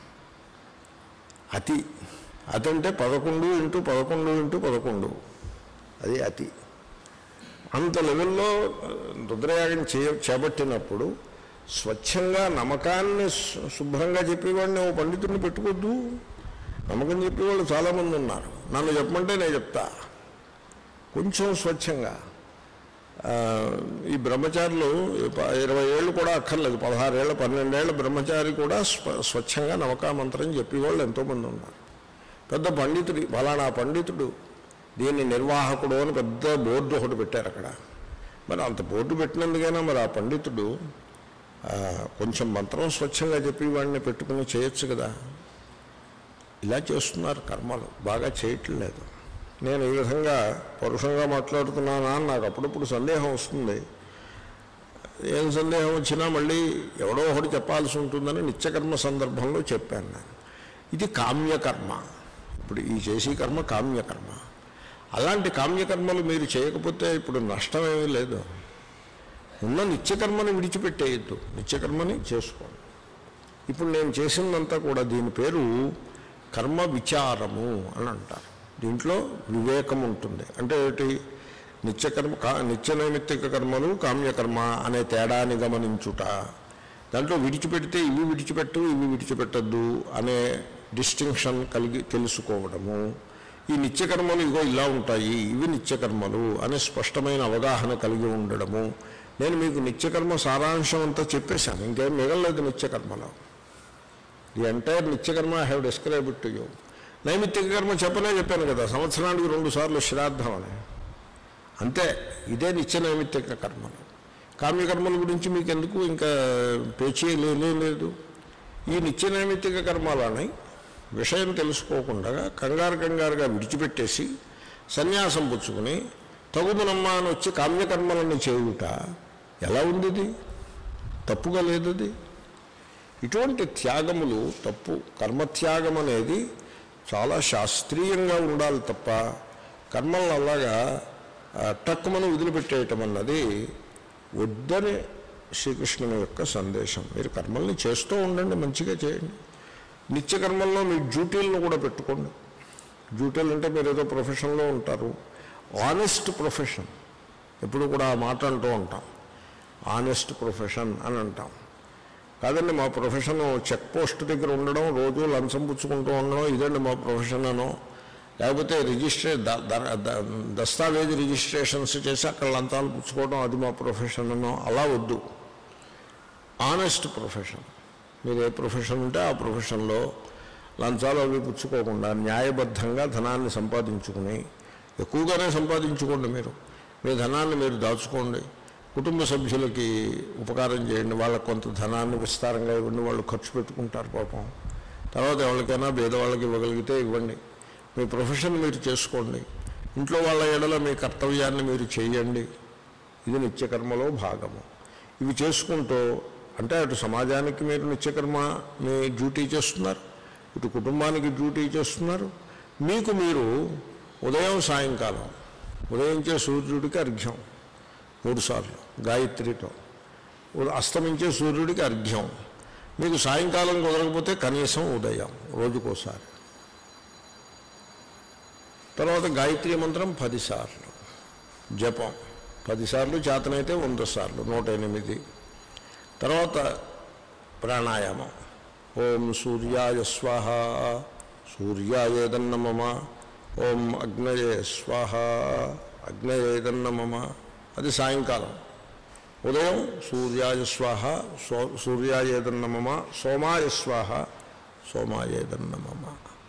[SPEAKER 1] అతి అతి అంటే పదకొండు ఇంటూ పదకొండు ఇంటూ పదకొండు అది అతి అంత లెవెల్లో ఆ, రుద్రయాగం చేయ చేపట్టినప్పుడు స్వచ్ఛంగా నమ్మకాన్ని శు- శుభ్రంగా చెప్పేవాడిని ఓ పండితుడిని పెట్టుకోవద్దు నమ్మకం చెప్పేవాళ్ళు చాలామంది ఉన్నారు నన్ను చెప్పమంటే నేను చెప్తా కొంచెం స్వచ్ఛంగా ఆ, ఈ బ్రహ్మచారులు ప- ఇరవై ఏళ్ళు కూడా అక్కర్లేదు పదహారేళ్ళ పన్నెండేళ్ల బ్రహ్మచారి కూడా స్వ- స్వచ్ఛంగా నవకామంత్రం చెప్పేవాళ్ళు ఎంతోమంది ఉన్నారు పెద్ద పండితుడు ఫలానా పండితుడు దీన్ని నిర్వాహకుడు అని పెద్ద బోర్డు ఒకటి పెట్టారు అక్కడ మరి అంత బోర్డు పెట్టినందుకైనా మరి ఆ పండితుడు ఆ, కొంచెం మంత్రం స్వచ్ఛంగా చెప్పి వాడిని పెట్టుకుని చేయొచ్చు కదా ఇలా చేస్తున్నారు కర్మలు బాగా చేయట్లేదు నేను ఈ విధంగా పరుషంగా మాట్లాడుతున్నానా అని నాకు అప్పుడప్పుడు సందేహం వస్తుంది ఏం సందేహం వచ్చినా మళ్ళీ ఎవడో ఒకటి చెప్పాల్సి ఉంటుందని నిత్యకర్మ సందర్భంలో చెప్పాను నేను ఇది కామ్యకర్మ ఇప్పుడు ఈ చేసే కర్మ కామ్యకర్మ అలాంటి కామ్యకర్మలు మీరు చేయకపోతే ఇప్పుడు నష్టమేమీ లేదు ఉన్న నిత్యకర్మని విడిచిపెట్టేయద్దు నిత్యకర్మని చేసుకోండి ఇప్పుడు నేను చేసిందంతా కూడా దీని పేరు కర్మ విచారము అని అంటారు దీంట్లో వివేకం ఉంటుంది అంటే ఏంటి నిత్యకర్మ కా- నిత్య నైమిత్తిక కర్మలు కామ్యకర్మ అనే తేడాని గమనించుట దాంట్లో విడిచిపెడితే ఇవి విడిచిపెట్టు ఇవి విడిచిపెట్టద్దు అనే డిస్టింక్షన్ కలిగి తెలుసుకోవడము ఈ నిత్యకర్మలు ఇగో ఇలా ఉంటాయి ఇవి నిత్యకర్మలు అనే స్పష్టమైన అవగాహన కలిగి ఉండడము నేను మీకు నిత్యకర్మ సారాంశం అంతా చెప్పేశాను ఇంకేం మిగలలేదు నిత్యకర్మలో ది ఎంటైర్ నిత్యకర్మ I have describe to you నైమిత్తిక కర్మ చెప్పనే చెప్పాను కదా సంవత్సరానికి రెండు సార్లు శ్రాద్ధం అని అంతే ఇదే నిత్య నైమిత్తిక కర్మలు కామ్యకర్మల గురించి మీకు ఎందుకు ఇంకా పేచీ లేనే లేదు ఈ నిత్య నైమిత్తిక కర్మాలని విషయం తెలుసుకోకుండా కంగారు కంగారుగా విడిచిపెట్టేసి సన్యాసం పుచ్చుకుని తగుదనమ్మా అని వచ్చి కామ్యకర్మలను చేయుట ఎలా ఉంది ఇది తప్పుగా లేదు అది ఇటువంటి త్యాగములు తప్పు కర్మత్యాగం అనేది చాలా శాస్త్రీయంగా ఉండాలి తప్ప కర్మలను అలాగా ఆ, టక్కుమని వదిలిపెట్టేయటం అన్నది వద్దని శ్రీకృష్ణుని యొక్క సందేశం మీరు కర్మల్ని చేస్తూ ఉండండి మంచిగా చేయండి నిత్యకర్మల్లో మీ డ్యూటీలను కూడా పెట్టుకోండి డ్యూటీలు అంటే మీరు ఏదో ప్రొఫెషన్లో ఉంటారు ఆనెస్ట్ ప్రొఫెషన్ ఎప్పుడు కూడా ఆ మాట అంటూ ఉంటాం ఆనెస్ట్ ప్రొఫెషన్ అని అంటాం కాదండి మా ప్రొఫెషన్ చెక్ పోస్ట్ దగ్గర ఉండడం రోజు లంచం పుచ్చుకుంటూ ఉండడం ఇదండి మా ప్రొఫెషన్ అనో లేకపోతే రిజిస్ట్రే ద- ద- ద- దస్తావేజ్ రిజిస్ట్రేషన్స్ చేసి అక్కడ లంచాలు పుచ్చుకోవడం అది మా ప్రొఫెషన్ అనో అలా వద్దు ఆనెస్ట్ ప్రొఫెషన్ మీరు ఏ ప్రొఫెషన్ ఉంటే ఆ ప్రొఫెషన్లో లంచాలు అవి పుచ్చుకోకుండా న్యాయబద్ధంగా ధనాన్ని సంపాదించుకుని ఎక్కువగానే సంపాదించుకోండి మీరు మీ ధనాన్ని మీరు దాచుకోండి కుటుంబ సభ్యులకి ఉపకారం చేయండి వాళ్ళకి కొంత ధనాన్ని విస్తారంగా ఇవ్వండి వాళ్ళు ఖర్చు పెట్టుకుంటారు పాపం తర్వాత ఎవరికైనా పేదవాళ్ళకి ఇవ్వగలిగితే ఇవ్వండి మీ ప్రొఫెషన్ మీరు చేసుకోండి ఇంట్లో వాళ్ళ ఎడల మీ కర్తవ్యాన్ని మీరు చేయండి ఇది నిత్యకర్మలో భాగము ఇవి చేసుకుంటూ అంటే అటు సమాజానికి మీరు నిత్యకర్మ మీ డ్యూటీ చేస్తున్నారు ఇటు కుటుంబానికి డ్యూటీ చేస్తున్నారు మీకు మీరు ఉదయం సాయంకాలం ఉదయించే సూర్యుడికి అర్ఘ్యం మూడుసార్లు గాయత్రితో ఉద- అస్తమించే సూర్యుడికి అర్ఘ్యం మీకు సాయంకాలం కుదరకపోతే కనీసం ఉదయం రోజుకోసారి తర్వాత గాయత్రి మంత్రం పదిసార్లు జపం పదిసార్లు చేతనైతే వంద సార్లు నూట ఎనిమిది తర్వాత ప్రాణాయామం ఓం సూర్యాయ స్వాహ సూర్యాయేదన్న మమ ఓం అగ్నయే స్వాహ అగ్నయేదన్న మమ అది సాయంకాలం ఉదయం సూర్యాయ స్వాహ సో సూర్యాయేదన్న మమ సోమాయ స్వాహ సోమాయేదన్న మమ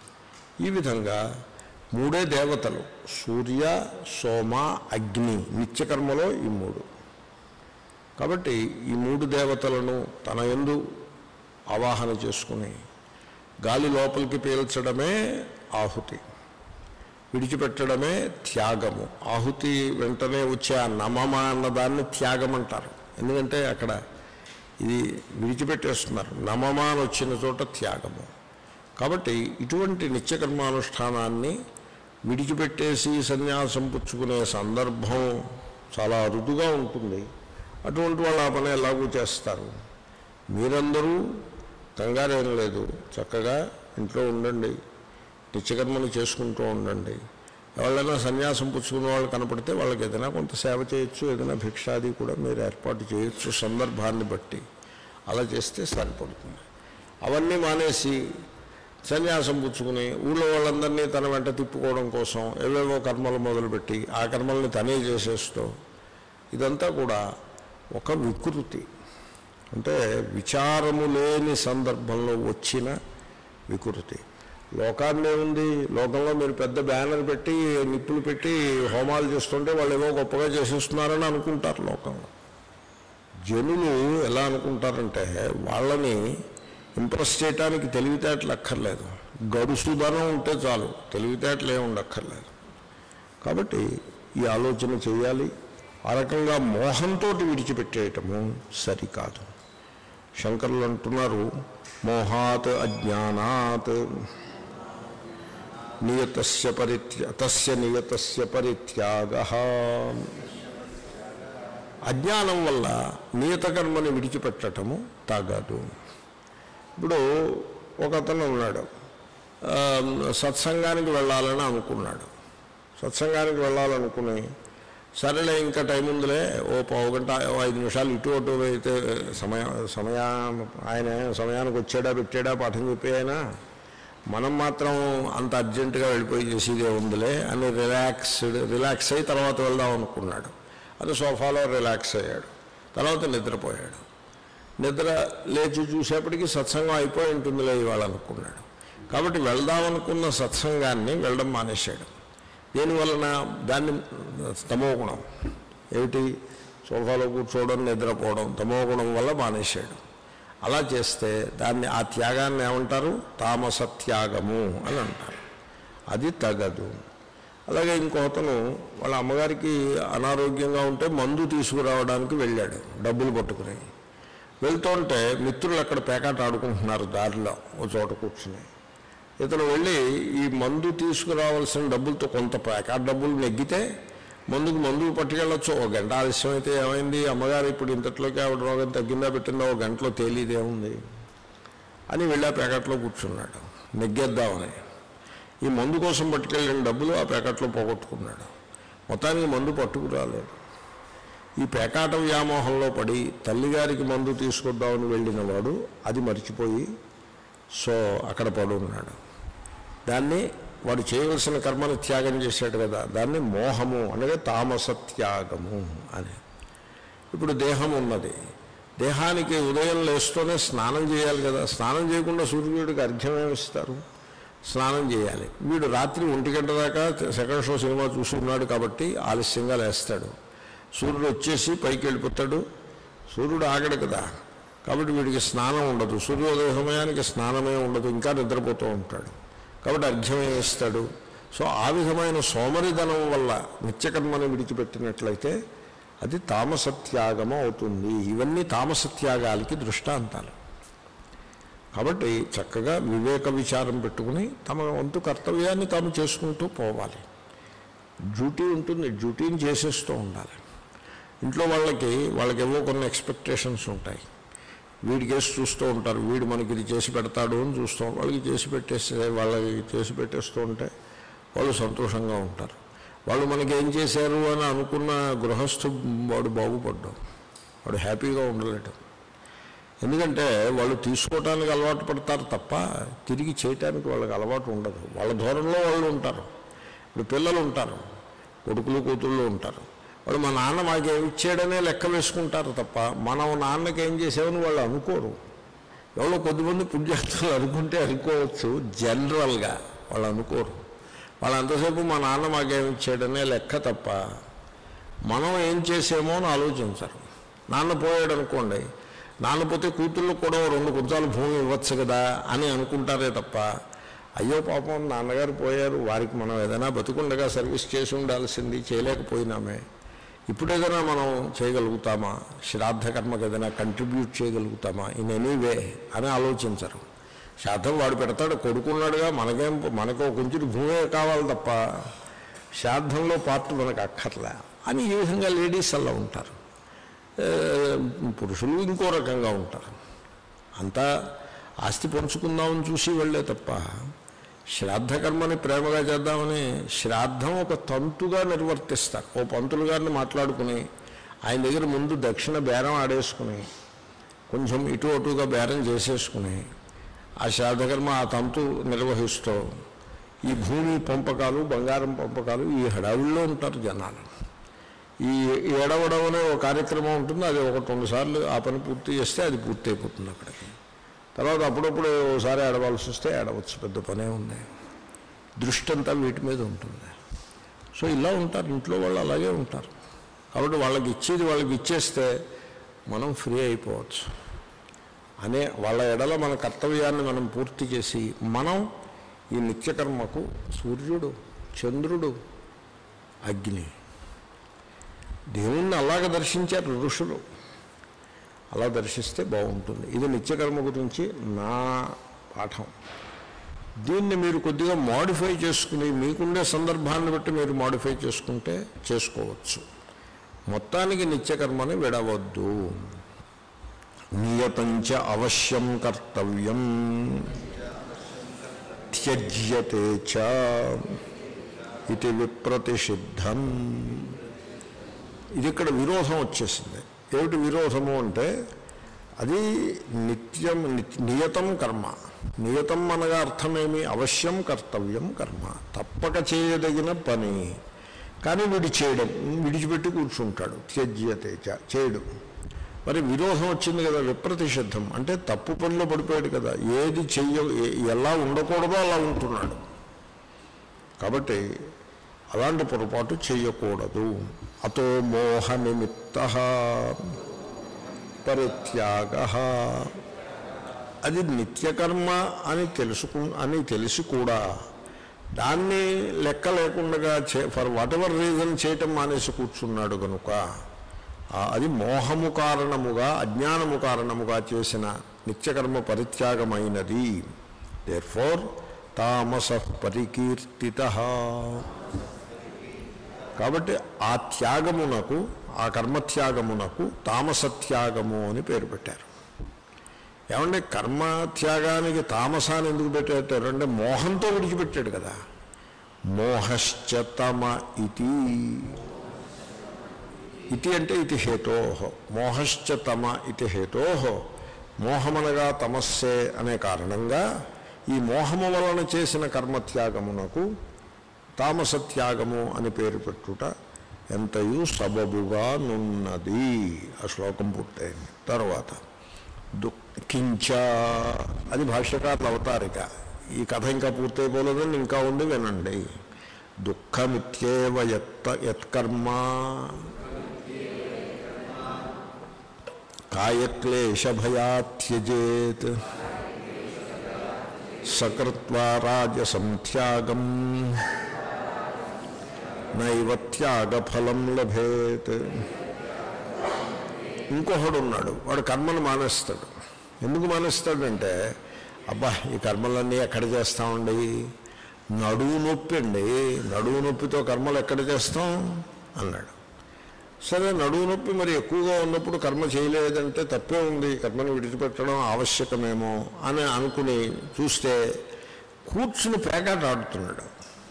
[SPEAKER 1] ఈ విధంగా మూడే దేవతలు సూర్య సోమ అగ్ని నిత్యకర్మలో ఈ మూడు కాబట్టి ఈ మూడు దేవతలను తన యందు ఆవాహన చేసుకుని గాలి లోపలికి పీల్చడమే ఆహుతి విడిచిపెట్టడమే త్యాగము ఆహుతి వెంటనే వచ్చే ఆ నమమ అన్నదాన్ని త్యాగం అంటారు ఎందుకంటే అక్కడ ఇది విడిచిపెట్టేస్తున్నారు నమమ అని వచ్చిన చోట త్యాగము కాబట్టి ఇటువంటి నిత్యకర్మానుష్ఠానాన్ని విడిచిపెట్టేసి సన్యాసం పుచ్చుకునే సందర్భం చాలా అరుదుగా ఉంటుంది అటువంటి వాళ్ళు ఆ పని ఎలాగూ చేస్తారు మీరందరూ కంగారేం లేదు చక్కగా ఇంట్లో ఉండండి నిత్యకర్మలు చేసుకుంటూ ఉండండి ఎవరైనా సన్యాసం పుచ్చుకున్న వాళ్ళు కనపడితే వాళ్ళకి ఏదైనా కొంత సేవ చేయొచ్చు ఏదైనా భిక్షాది కూడా మీరు ఏర్పాటు చేయొచ్చు సందర్భాన్ని బట్టి అలా చేస్తే సరిపడుతుంది అవన్నీ మానేసి సన్యాసం పుచ్చుకుని ఊళ్ళో వాళ్ళందరినీ తన వెంట తిప్పుకోవడం కోసం ఏవేవో కర్మలు మొదలుపెట్టి ఆ కర్మల్ని తనే చేసేస్తూ ఇదంతా కూడా ఒక వికృతి అంటే విచారము లేని సందర్భంలో వచ్చిన వికృతి లోకాన్ని ఉంది లోకంలో మీరు పెద్ద బ్యానర్ పెట్టి నిప్పులు పెట్టి హోమాలు చేస్తుంటే వాళ్ళు ఏమో గొప్పగా చేసేస్తున్నారని అనుకుంటారు లోకంలో జనులు ఎలా అనుకుంటారంటే వాళ్ళని ఇంప్రెస్ చేయడానికి తెలివితేటలు అక్కర్లేదు గడుసుదనం ఉంటే చాలు తెలివితేటలు ఏమి ఉండక్కర్లేదు కాబట్టి ఈ ఆలోచన చేయాలి ఆ రకంగా మోహంతో విడిచిపెట్టేయటము సరికాదు శంకరులు అంటున్నారు మోహాత్ అజ్ఞానాత్ నియతస్య పరిత్య తస్య నియతస్య పరిత్యాగ అజ్ఞానం వల్ల నియత కర్మని విడిచిపెట్టటము తగదు ఇప్పుడు ఒక అతను ఉన్నాడు ఆ, సత్సంగానికి వెళ్ళాలని అనుకున్నాడు సత్సంగానికి వెళ్ళాలనుకుని సరేలే ఇంకా టైం ఉందిలే ఓ పావు గంట ఓ ఐదు నిమిషాలు ఇటు అటు అయితే సమయం సమయా ఆయన సమయానికి వచ్చాడా పెట్టాడా పాఠం చెప్పి ఆయన మనం మాత్రం అంత అర్జెంటుగా వెళ్ళిపోయి చేసేదే ఉందిలే అని రిలాక్స్డ్ రిలాక్స్ అయ్యి తర్వాత వెళ్దాం అనుకున్నాడు అది సోఫాలో రిలాక్స్ అయ్యాడు తర్వాత నిద్రపోయాడు నిద్ర లేచి చూసేప్పటికి సత్సంగం అయిపోయి ఉంటుందిలే ఇవాళ అనుకున్నాడు కాబట్టి వెళ్దామనుకున్న సత్సంగాన్ని వెళ్ళడం మానేశాడు దీనివలన దాన్ని తమో గుణం ఏమిటి సోఫాలో కూర్చోవడం నిద్రపోవడం తమో గుణం వల్ల మానేశాడు అలా చేస్తే దాన్ని ఆ త్యాగాన్ని ఏమంటారు తామస త్యాగము అని అంటారు అది తగదు అలాగే ఇంకొకతను వాళ్ళ అమ్మగారికి అనారోగ్యంగా ఉంటే మందు తీసుకురావడానికి వెళ్ళాడు డబ్బులు పట్టుకుని వెళ్తుంటే మిత్రులు అక్కడ పేకాట ఆడుకుంటున్నారు దారిలో ఓ చోట కూర్చుని ఇతను వెళ్ళి ఈ మందు తీసుకురావాల్సిన డబ్బులతో కొంత పేకాట డబ్బులు నెగ్గితే మందుకు మందుకు పట్టుకెళ్ళొచ్చు ఒక గంట ఆలస్యం అయితే ఏమైంది అమ్మగారు ఇప్పుడు ఇంతట్లోకి ఆవిడ రోగం తగ్గిందా పెట్టిందా ఒక గంటలో తేలిదేముంది అని వెళ్ళి ఆ ప్యాకెట్లో కూర్చున్నాడు నెగ్గేద్దామని ఈ మందు కోసం పట్టుకెళ్ళిన డబ్బులు ఆ ప్యాకెట్లో పోగొట్టుకున్నాడు మొత్తానికి మందు పట్టుకురాలేడు ఈ పేకాట వ్యామోహంలో పడి తల్లిగారికి మందు తీసుకొద్దామని వెళ్ళిన వాడు అది మర్చిపోయి సో అక్కడ పడి ఉన్నాడు దాన్ని వాడు చేయవలసిన కర్మను త్యాగం చేశాడు కదా దాన్ని మోహము అనగా తామస త్యాగము అని ఇప్పుడు దేహం ఉన్నది దేహానికి ఉదయం లేస్తూనే స్నానం చేయాలి కదా స్నానం చేయకుండా సూర్యుడికి అర్ఘ్యం ఏమిస్తారు స్నానం చేయాలి వీడు రాత్రి ఒంటి గంట దాకా సెకండ్ షో సినిమా చూసి ఉన్నాడు కాబట్టి ఆలస్యంగా లేస్తాడు సూర్యుడు వచ్చేసి పైకి వెళ్ళిపోతాడు సూర్యుడు ఆగడు కదా కాబట్టి వీడికి స్నానం ఉండదు సూర్యోదయ సమయానికి స్నానమే ఉండదు ఇంకా నిద్రపోతూ ఉంటాడు కాబట్టి అర్ఘ్యం వేస్తాడు సో ఆ విధమైన సోమరిధనం వల్ల నిత్యకర్మను విడిచిపెట్టినట్లయితే అది తామసత్యాగము అవుతుంది ఇవన్నీ తామసత్యాగాలకి దృష్టాంతాలు కాబట్టి చక్కగా వివేక విచారం పెట్టుకుని తమ వంతు కర్తవ్యాన్ని తాము చేసుకుంటూ పోవాలి డ్యూటీ ఉంటుంది డ్యూటీని చేసేస్తూ ఉండాలి ఇంట్లో వాళ్ళకి వాళ్ళకి ఏవో కొన్ని ఎక్స్పెక్టేషన్స్ ఉంటాయి వీడి కేసు చూస్తూ ఉంటారు వీడు మనకి ఇది చేసి పెడతాడు అని చూస్తూ వాళ్ళకి చేసి పెట్టేస్తే వాళ్ళకి చేసి పెట్టేస్తూ ఉంటే వాళ్ళు సంతోషంగా ఉంటారు వాళ్ళు మనకి ఏం చేశారు అని అనుకున్న గృహస్థు వాడు బాగుపడ్డాం వాడు హ్యాపీగా ఉండలేడు ఎందుకంటే వాళ్ళు తీసుకోవటానికి అలవాటు పడతారు తప్ప తిరిగి చేయటానికి వాళ్ళకి అలవాటు ఉండదు వాళ్ళ ధోరణిలో వాళ్ళు ఉంటారు ఇప్పుడు పిల్లలు ఉంటారు కొడుకులు కూతుళ్ళు ఉంటారు వాడు మా నాన్న మాకేమి ఇచ్చాడనే లెక్క వేసుకుంటారు తప్ప మనం నాన్నకి ఏం చేసామని వాళ్ళు అనుకోరు ఎవరో కొద్దిమంది పుణ్యాత్తులు అనుకుంటే అనుకోవచ్చు జనరల్గా వాళ్ళు అనుకోరు వాళ్ళు అంతసేపు మా నాన్న మాకేమి ఇచ్చాడనే లెక్క తప్ప మనం ఏం చేసామో అని ఆలోచించరు నాన్న పోయాడు అనుకోండి నాన్న పోతే కూతుళ్ళు కూడా ఓ రెండు కొంచాలు భూమి ఇవ్వచ్చు కదా అని అనుకుంటారే తప్ప అయ్యో పాపం నాన్నగారు పోయారు వారికి మనం ఏదైనా బతుకుండగా సర్వీస్ చేసి ఉండాల్సింది చేయలేకపోయినామే ఇప్పుడు ఏదైనా మనం చేయగలుగుతామా శ్రాద్ధ కర్మకి ఏదైనా కంట్రిబ్యూట్ చేయగలుగుతామా ఇన్ ఎనీ వే అని ఆలోచించరు శ్రాద్ధం వాడు పెడతాడు కొడుకున్నాడుగా మనకేం మనకు కొంచెం భూమే కావాలి తప్ప శ్రాద్ధంలో పార్ట్ మనకు అక్కర్లే అని ఈ విధంగా లేడీస్ అలా ఉంటారు ఏ, పురుషులు ఇంకో రకంగా ఉంటారు అంతా ఆస్తి పంచుకుందామని చూసి వెళ్ళే తప్ప శ్రాద్ధ కర్మని ప్రేమగా చేద్దామని శ్రాద్ధం ఒక తంతుగా నిర్వర్తిస్తారు ఓ పంతులు గారిని మాట్లాడుకుని ఆయన దగ్గర ముందు దక్షిణ బేరం ఆడేసుకుని కొంచెం ఇటు అటుగా బేరం చేసేసుకుని ఆ శ్రాద్ధకర్మ ఆ తంతు నిర్వహిస్తూ ఈ భూమి పంపకాలు బంగారం పంపకాలు ఈ హడావుల్లో ఉంటారు జనాలు ఈ ఏడవడం అనే ఒక కార్యక్రమం ఉంటుంది అది ఒకటి రెండు సార్లు ఆ పని పూర్తి చేస్తే అది పూర్తి అయిపోతుంది అక్కడికి తర్వాత అప్పుడప్పుడు ఒకసారి ఏడవలసి వస్తే ఏడవచ్చు పెద్ద పనే ఉంది దృష్టి అంతా వీటి మీద ఉంటుంది సో ఇలా ఉంటారు ఇంట్లో వాళ్ళు అలాగే ఉంటారు కాబట్టి వాళ్ళకి ఇచ్చేది వాళ్ళకి ఇచ్చేస్తే మనం ఫ్రీ అయిపోవచ్చు అనే వాళ్ళ ఎడల మన కర్తవ్యాన్ని మనం పూర్తి చేసి మనం ఈ నిత్యకర్మకు సూర్యుడు చంద్రుడు అగ్ని దేవుణ్ణి అలాగ దర్శించారు ఋషులు అలా దర్శిస్తే బాగుంటుంది ఇది నిత్యకర్మ గురించి నా పాఠం దీన్ని మీరు కొద్దిగా మాడిఫై చేసుకుని మీకుండే సందర్భాన్ని బట్టి మీరు మాడిఫై చేసుకుంటే చేసుకోవచ్చు మొత్తానికి నిత్యకర్మని విడవద్దు నియతంచ అవశ్యం కర్తవ్యం త్యజ్యతే చ ఇది విప్రతిషిద్ధం ఇది ఇక్కడ విరోధం వచ్చేసింది ఏమిటి విరోధము అంటే అది నిత్యం నిత్- నియతం కర్మ నియతం అనగా అర్థమేమి అవశ్యం కర్తవ్యం కర్మ తప్పక చేయదగిన పని కానీ వీడు చేయడం విడిచిపెట్టి కూర్చుంటాడు త్యజ్యతే చ చేయడు మరి విరోధం వచ్చింది కదా విప్రతిషిద్ధం అంటే తప్పు పనిలో పడిపోయాడు కదా ఏది చెయ్య ఏ- ఎలా ఉండకూడదో అలా ఉంటున్నాడు కాబట్టి అలాంటి పొరపాటు చేయకూడదు అతో మోహ నిమిత్త పరిత్యాగ అది నిత్యకర్మ అని తెలుసుకు అని తెలిసి కూడా దాన్ని లెక్క లేకుండా చే ఫర్ వాట్ ఎవర్ రీజన్ చేయటం మానేసి కూర్చున్నాడు కనుక ఆ, అది మోహము కారణముగా అజ్ఞానము కారణముగా చేసిన నిత్యకర్మ పరిత్యాగమైనది దేర్ ఫోర్ తామస పరికీర్తిత కాబట్టి ఆ త్యాగమునకు ఆ కర్మత్యాగమునకు తామసత్యాగము అని పేరు పెట్టారు ఏమంటే కర్మత్యాగానికి తామసాన్ని ఎందుకు పెట్టారు అంటే మోహంతో విడిచిపెట్టాడు కదా మోహశ్చతమ ఇది ఇది అంటే ఇది హేతో మోహశ్చతమ ఇది హేతో మోహమనగా తమస్సే అనే కారణంగా ఈ మోహము వలన చేసిన కర్మత్యాగమునకు తామసత్యాగము అని పేరు పెట్టుట ఎంతయు సబబుగా నున్నది ఆ శ్లోకం పూర్తయింది తర్వాత దు కించ అది భాష్యకారుల అవతారిక ఈ కథ ఇంకా పూర్తయిపోలేదని ఇంకా ఉంది వినండి దుఃఖమిత్యేవ యత్త యత్కర్మ కాయక్లేశభయాత్యజేత్ సకృత్వా రాజసంత్యాగం నైవ త్యాగఫలం లభేత్ ఇంకొకడు ఉన్నాడు వాడు కర్మను మానేస్తాడు ఎందుకు మానేస్తాడంటే అబ్బా ఈ కర్మలన్నీ ఎక్కడ చేస్తామండి నడువు నొప్పి అండి నడువు నొప్పితో కర్మలు ఎక్కడ చేస్తాం అన్నాడు సరే నడువు నొప్పి మరి ఎక్కువగా ఉన్నప్పుడు కర్మ చేయలేదంటే తప్పే ఉంది కర్మను విడిచిపెట్టడం ఆవశ్యకమేమో అని అనుకుని చూస్తే కూర్చుని పేకాట ఆడుతున్నాడు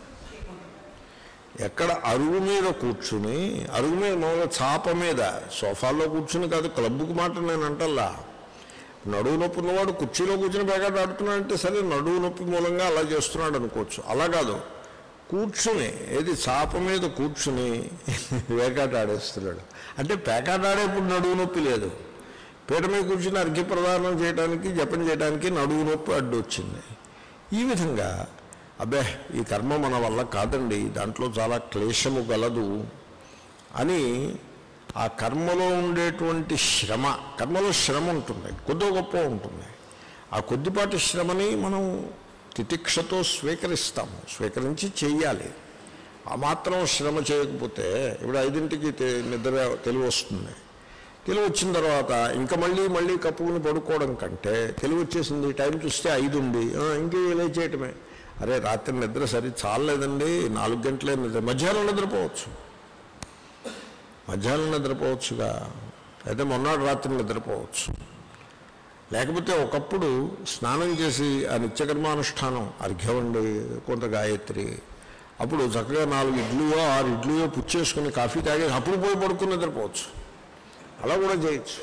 [SPEAKER 1] ఎక్కడ అరుగు మీద కూర్చుని అరుగు మీద మామూలుగా చాప మీద సోఫాలో కూర్చుని కాదు క్లబ్కు మాట నేను అంటల్లా నడువు నొప్పి ఉన్నవాడు కుర్చీలో కూర్చుని పేకాట ఆడుతున్నాడంటే సరే నడువు నొప్పి మూలంగా అలా చేస్తున్నాడు అనుకోవచ్చు అలా కాదు కూర్చుని ఏది చాప మీద కూర్చుని వేకాట ఆడేస్తున్నాడు అంటే పేకాట ఆడేప్పుడు నడువు నొప్పి లేదు పీట మీద కూర్చుని అర్ఘ్య ప్రదానం చేయడానికి జపం చేయడానికి నడువు నొప్పి అడ్డు వచ్చింది ఈ విధంగా అబ్బే ఈ కర్మ మన వల్ల కాదండి దాంట్లో చాలా క్లేశము గలదు అని ఆ కర్మలో ఉండేటువంటి శ్రమ కర్మలో శ్రమ ఉంటుంది కొద్దో గొప్ప ఉంటుంది ఆ కొద్దిపాటి శ్రమని మనం తితిక్షతో స్వీకరిస్తాము స్వీకరించి చెయ్యాలి ఆ మాత్రం శ్రమ చేయకపోతే ఇప్పుడు ఐదింటికి తె- నిద్ర తెలివి వస్తుంది తెలివి వచ్చిన తర్వాత ఇంకా మళ్ళీ మళ్ళీ కప్పుకుని పడుకోవడం కంటే తెలివి వచ్చేసింది టైం చూస్తే ఐదు ఉంది ఆ, ఇంకే లేచేయటమే అరే రాత్రి నిద్ర సరి చాలలేదండి నాలుగు గంటలే నిద్ర మధ్యాహ్నం నిద్రపోవచ్చు మధ్యాహ్నం నిద్రపోవచ్చుగా అయితే మొన్నటి రాత్రి నిద్రపోవచ్చు లేకపోతే ఒకప్పుడు స్నానం చేసి ఆ నిత్యకర్మానుష్ఠానం అర్ఘ్యం ఉండి కొంత గాయత్రి అప్పుడు చక్కగా నాలుగు ఇడ్లీయో ఆరు ఇడ్లీయో పుచ్చేసుకుని కాఫీ తాగి అప్పుడు పోయి పడుకుని నిద్రపోవచ్చు అలా కూడా చేయొచ్చు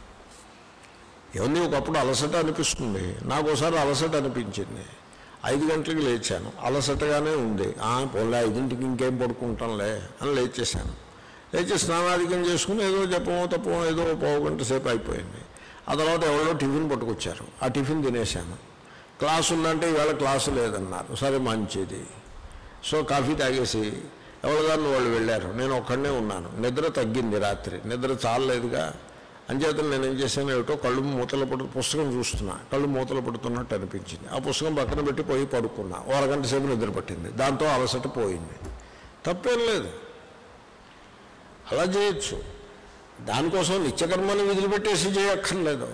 [SPEAKER 1] ఏముంది ఒకప్పుడు అలసట అనిపిస్తుంది నాకు ఒకసారి అలసట అనిపించింది ఐదు గంటలకు లేచాను అలసటగానే ఉంది ఆ, పోన్లే ఐదింటికి ఇంకేం పడుకుంటాంలే అని లేచేశాను లేచి స్నానాధికం చేసుకుని ఏదో చెప్పమో తప్పమో ఏదో పావు గంట సేపు అయిపోయింది ఆ తర్వాత ఎవరో టిఫిన్ పట్టుకొచ్చారు ఆ టిఫిన్ తినేశాను క్లాసు ఉందంటే ఇవాళ క్లాసు లేదన్నారు సరే మంచిది సో కాఫీ తాగేసి ఎవరిదాన్ని వాళ్ళు వెళ్ళారు నేను ఒక్కడనే ఉన్నాను నిద్ర తగ్గింది రాత్రి నిద్ర చాలలేదుగా అంచేత నేను ఏం చేశాను ఏమిటో కళ్ళు మూతలు పడు పుస్తకం చూస్తున్నా కళ్ళు మూతలు పడుతున్నట్టు అనిపించింది ఆ పుస్తకం పక్కన పెట్టి పోయి పడుకున్నా ఓ అరగంట సేపు నిద్ర పట్టింది దాంతో అలసట పోయింది తప్పేం లేదు అలా చేయొచ్చు దానికోసం నిత్యకర్మని వదిలిపెట్టేసి చేయక్కర్లేదు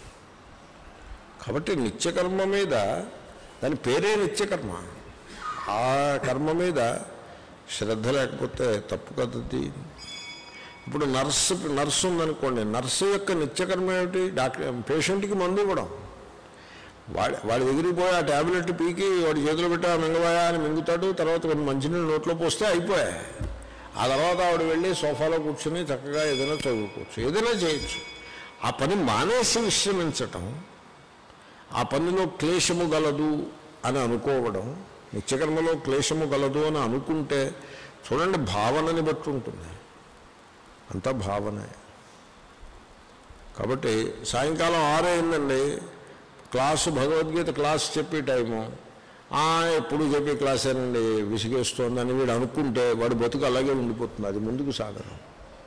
[SPEAKER 1] కాబట్టి నిత్యకర్మ మీద దాని పేరే నిత్యకర్మ ఆ కర్మ మీద శ్రద్ధ లేకపోతే తప్పు కదది ఇప్పుడు నర్సు నర్సు ఉందనుకోండి నర్సు యొక్క నిత్యకర్మ ఏమిటి డాక్టర్ పేషెంట్కి మందు ఇవ్వడం వాడి వాడి దగ్గరికి పోయి ఆ ట్యాబ్లెట్ పీకి వాడి చేతిలో పెట్టి ఆ మింగవాయా అని మింగుతాడు తర్వాత కొన్ని మంచినీళ్ళు నోట్లో పోస్తే అయిపోయాయి ఆ తర్వాత ఆవిడ వెళ్ళి సోఫాలో కూర్చుని చక్కగా ఏదైనా చదువుకోవచ్చు ఏదైనా చేయొచ్చు ఆ పని మానేసి విశ్రమించటం ఆ పనిలో క్లేశము గలదు అని అనుకోవడం నిత్యకర్మలో క్లేశము గలదు అని అనుకుంటే చూడండి భావనని బట్టి ఉంటుంది అంతా భావనే కాబట్టి సాయంకాలం ఆరు అయిందండి క్లాసు భగవద్గీత క్లాస్ చెప్పే టైము "ఆ, ఎప్పుడు చెప్పే క్లాసేనండి విసిగేస్తోందని వీడు అనుకుంటే వాడి బతుకు అలాగే ఉండిపోతుంది అది ముందుకు సాగడం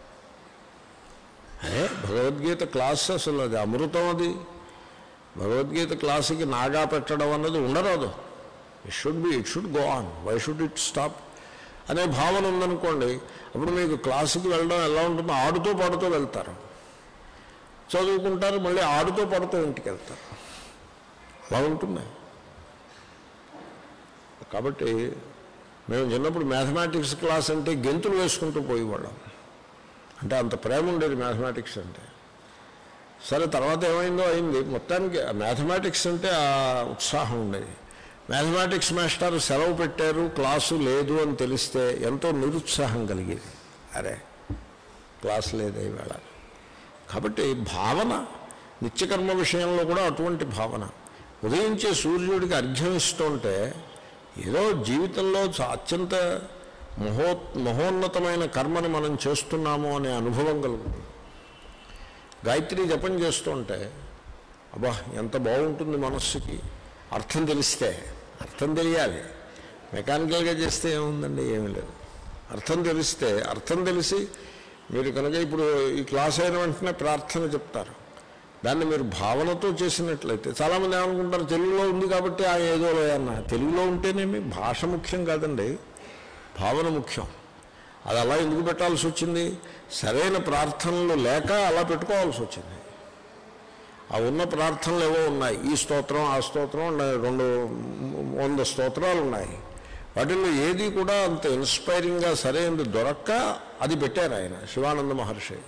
[SPEAKER 1] అరే భగవద్గీత క్లాస్ అసలు అది అమృతం అది భగవద్గీత క్లాసుకి నాగా పెట్టడం అన్నది ఉండరాదు it should be it should go on why should it stop అనే భావన ఉందనుకోండి అప్పుడు మీకు క్లాసుకి వెళ్ళడం ఎలా ఉంటుందో ఆడుతూ పాడుతూ వెళ్తారు చదువుకుంటారు మళ్ళీ ఆడుతూ పాడుతూ ఇంటికి వెళ్తారు అలా ఉంటుంది కాబట్టి మేము చిన్నప్పుడు మ్యాథమెటిక్స్ క్లాస్ అంటే గెంతులు వేసుకుంటూ పోయేవాళ్ళం అంటే అంత ప్రేమ ఉండేది మ్యాథమెటిక్స్ అంటే సరే తర్వాత ఏమైందో అయింది మొత్తానికి మ్యాథమెటిక్స్ అంటే ఆ ఉత్సాహం ఉండేది మ్యాథమెటిక్స్ మాస్టర్ సెలవు పెట్టారు క్లాసు లేదు అని తెలిస్తే ఎంతో నిరుత్సాహం కలిగేది అరే క్లాస్ లేదు ఇవాళ కాబట్టి భావన నిత్యకర్మ విషయంలో కూడా అటువంటి భావన ఉదయించే సూర్యుడికి అర్ఘ్యం ఇస్తుంటే ఏదో జీవితంలో చ- అత్యంత మహో మహోన్నతమైన కర్మని మనం చేస్తున్నాము అనే అనుభవం కలుగుతుంది గాయత్రి జపం చేస్తుంటే అబ్బా ఎంత బాగుంటుంది మనస్సుకి అర్థం తెలిస్తే అర్థం తెలియాలి మెకానికల్గా చేస్తే ఏముందండి ఏమీ లేదు అర్థం తెలిస్తే అర్థం తెలిసి మీరు కనుక ఇప్పుడు ఈ క్లాస్ అయిన వెంటనే ప్రార్థన చెప్తారు దాన్ని మీరు భావనతో చేసినట్లయితే చాలామంది ఏమనుకుంటారు తెలుగులో ఉంది కాబట్టి ఆ ఏదో అన్న తెలుగులో ఉంటేనేమి భాష ముఖ్యం కాదండి భావన ముఖ్యం అది అలా ఎందుకు పెట్టాల్సి వచ్చింది సరైన ప్రార్థనలు లేక అలా పెట్టుకోవాల్సి వచ్చింది ఆ ఉన్న ప్రార్థనలు ఏవో ఉన్నాయి ఈ స్తోత్రం ఆ స్తోత్రం ఉన్నాయి. రెండు వంద స్తోత్రాలు ఉన్నాయి వాటిల్లో ఏది కూడా అంత ఇన్స్పైరింగ్గా సరైనది దొరక్క అది పెట్టారు ఆయన శివానంద మహర్షి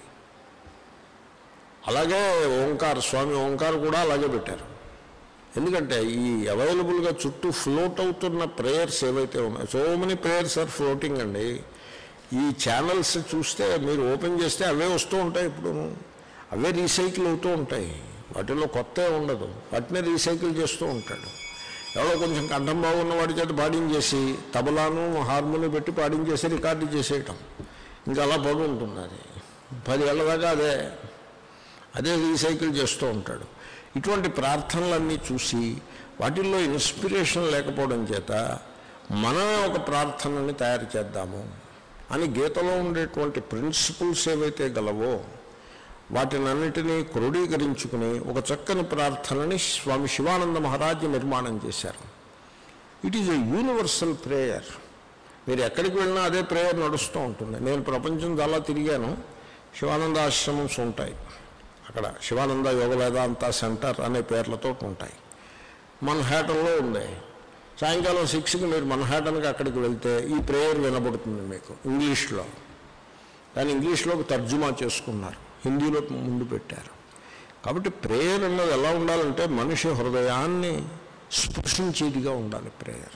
[SPEAKER 1] అలాగే ఓంకార్ స్వామి ఓంకార్ కూడా అలాగే పెట్టారు ఎందుకంటే ఈ అవైలబుల్గా చుట్టూ ఫ్లోట్ అవుతున్న ప్రేయర్స్ ఏవైతే ఉన్నాయో so many prayers are floating అండి ఈ ఛానల్స్ చూస్తే మీరు ఓపెన్ చేస్తే అవే వస్తూ ఉంటాయి ఇప్పుడు అవే రీసైకిల్ అవుతూ ఉంటాయి వాటిలో కొత్త ఉండదు వాటినే రీసైకిల్ చేస్తూ ఉంటాడు ఎవరో కొంచెం కంఠం బాగున్న వాడి చేత పాడించేసి తబలాను హార్మోని పెట్టి పాడించేసి రికార్డు చేసేయటం ఇంకా అలా పడి ఉంటుంది అది పదేళ్ల దాకా అదే అదే రీసైకిల్ చేస్తూ ఉంటాడు ఇటువంటి ప్రార్థనలన్నీ చూసి వాటిల్లో ఇన్స్పిరేషన్ లేకపోవడం చేత మనమే ఒక ప్రార్థనని తయారు చేద్దాము అని గీతలో ఉండేటువంటి ప్రిన్సిపల్స్ ఏవైతే గలవో వాటినన్నిటినీ క్రోడీకరించుకుని ఒక చక్కని ప్రార్థనని స్వామి శివానంద మహారాజ్ నిర్మాణం చేశారు it is a universal prayer మీరు ఎక్కడికి వెళ్ళినా అదే ప్రేయర్ నడుస్తూ ఉంటుంది నేను ప్రపంచం చాలా తిరిగాను శివానంద ఆశ్రమమ్స్ ఉంటాయి అక్కడ శివానంద యోగ వేదాంత సెంటర్ అనే పేర్లతో ఉంటాయి మన్హాటన్లో ఉంది సాయంకాలం సిక్స్కి మీరు మన్హాటన్కి అక్కడికి వెళ్తే ఈ ప్రేయర్ వినబడుతుంది మీకు ఇంగ్లీష్లో దాన్ని ఇంగ్లీష్లోకి తర్జుమా చేసుకున్నారు హిందీలో ముందు పెట్టారు కాబట్టి ప్రేయర్ అన్నది ఎలా ఉండాలంటే మనిషి హృదయాన్ని స్పృశించేదిగా ఉండాలి ప్రేయర్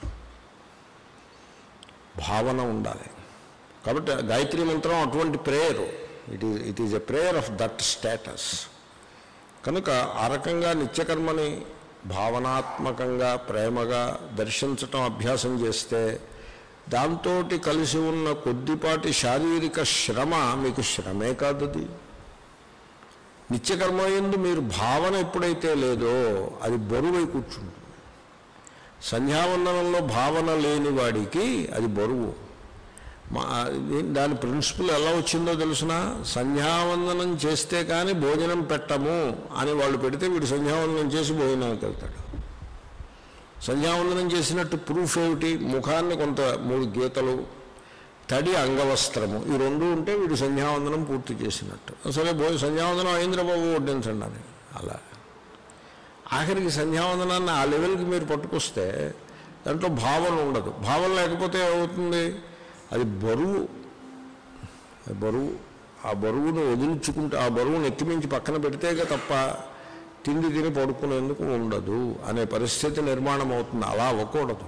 [SPEAKER 1] భావన ఉండాలి కాబట్టి గాయత్రి మంత్రం అటువంటి prayer it is it is a prayer of that status కనుక ఆ రకంగా నిత్యకర్మని భావనాత్మకంగా ప్రేమగా దర్శించటం అభ్యాసం చేస్తే దాంతో కలిసి ఉన్న కొద్దిపాటి శారీరక శ్రమ మీకు శ్రమే కాదు అది నిత్యకర్మ ఎందు మీరు భావన ఎప్పుడైతే లేదో అది బరువై కూర్చుంటుంది సంధ్యావందనంలో భావన లేని వాడికి అది బరువు మా దాని ప్రిన్సిపల్ ఎలా వచ్చిందో తెలిసిన సంధ్యావందనం చేస్తే కానీ భోజనం పెట్టము అని వాళ్ళు పెడితే వీడు సంధ్యావందనం చేసి భోజనానికి వెళ్తాడు సంధ్యావందనం చేసినట్టు ప్రూఫ్ ఏమిటి ముఖాన్ని కొంత మూడు గీతలు తడి అంగవస్త్రము ఈ రెండు ఉంటే వీడు సంధ్యావందనం పూర్తి చేసినట్టు సరే భోజ సంధ్యావందనం అయింద్రబాబు వడ్డించండి అని అలా ఆఖరికి సంధ్యావందనాన్ని ఆ లెవెల్కి మీరు పట్టుకొస్తే దాంట్లో భావన ఉండదు భావన లేకపోతే ఏమవుతుంది అది బరువు అది బరువు ఆ బరువును వదిలించుకుంటే ఆ బరువును ఎక్కిమించి పక్కన పెడితేగా తప్ప తిండి తిని పడుకునేందుకు ఉండదు అనే పరిస్థితి నిర్మాణం అవుతుంది అలా అవ్వకూడదు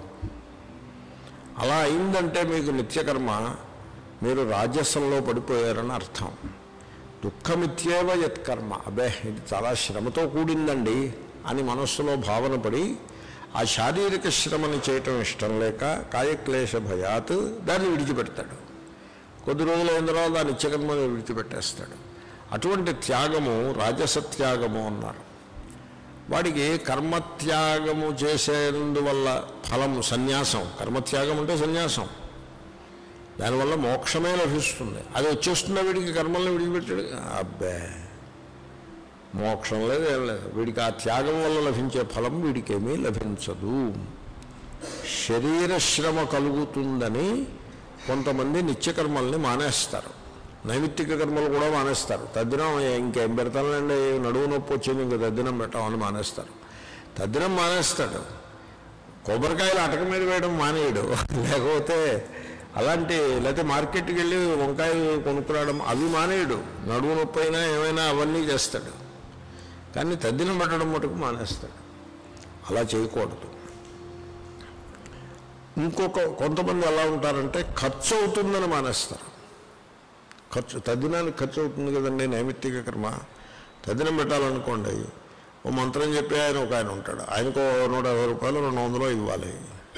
[SPEAKER 1] అలా అయిందంటే మీకు నిత్యకర్మ మీరు రాజస్వంలో పడిపోయారని అర్థం దుఃఖమిత్యేవ యత్కర్మ అబ్బే ఇది చాలా శ్రమతో కూడిందండి అని మనస్సులో భావన పడి ఆ శారీరక శ్రమని చేయటం ఇష్టం లేక కాయక్లేశ భయాత్ దాన్ని విడిచిపెడతాడు కొద్ది రోజులు అయిన తర్వాత ఆ నిత్యకర్మని విడిచిపెట్టేస్తాడు అటువంటి త్యాగము రాజస త్యాగము అన్నారు వాడికి కర్మత్యాగము చేసేందువల్ల ఫలము సన్యాసం కర్మత్యాగం అంటే సన్యాసం దానివల్ల మోక్షమే లభిస్తుంది అది వచ్చేస్తుందా వీడికి కర్మల్ని విడిచిపెట్టాడు అబ్బే మోక్షం లేదు ఏం లేదు వీడికి ఆ త్యాగం వల్ల లభించే ఫలం వీడికి ఏమీ లభించదు శరీర శ్రమ కలుగుతుందని కొంతమంది నిత్యకర్మల్ని మానేస్తారు నైమిత్తిక కర్మలు కూడా మానేస్తారు తద్దినం ఇంకేం పెడతానండి నడువు నొప్పి వచ్చింది ఇంకా తద్దినం పెట్టామని మానేస్తారు తద్దినం మానేస్తాడు కొబ్బరికాయలు అటక మీద వేయడం మానేయడు లేకపోతే అలాంటి లేకపోతే మార్కెట్కి వెళ్ళి వంకాయలు కొనుక్కురావడం అవి మానేయడు నడుము నొప్పి అయినా ఏమైనా అవన్నీ చేస్తాడు కానీ తద్దినం పెట్టడం మటుకు మానేస్తాడు అలా చేయకూడదు ఇంకొక కొంతమంది ఎలా ఉంటారంటే ఖర్చు అవుతుందని మానేస్తారు ఖర్చు తద్దినానికి ఖర్చు అవుతుంది కదండి నైమిత్తిక కర్మ తద్దినం పెట్టాలనుకోండి ఓ మంత్రం చెప్పి ఆయన ఒక ఆయన ఉంటాడు ఆయనకు ఓ నూట యాభై రూపాయలు రెండు వందలు ఇవ్వాలి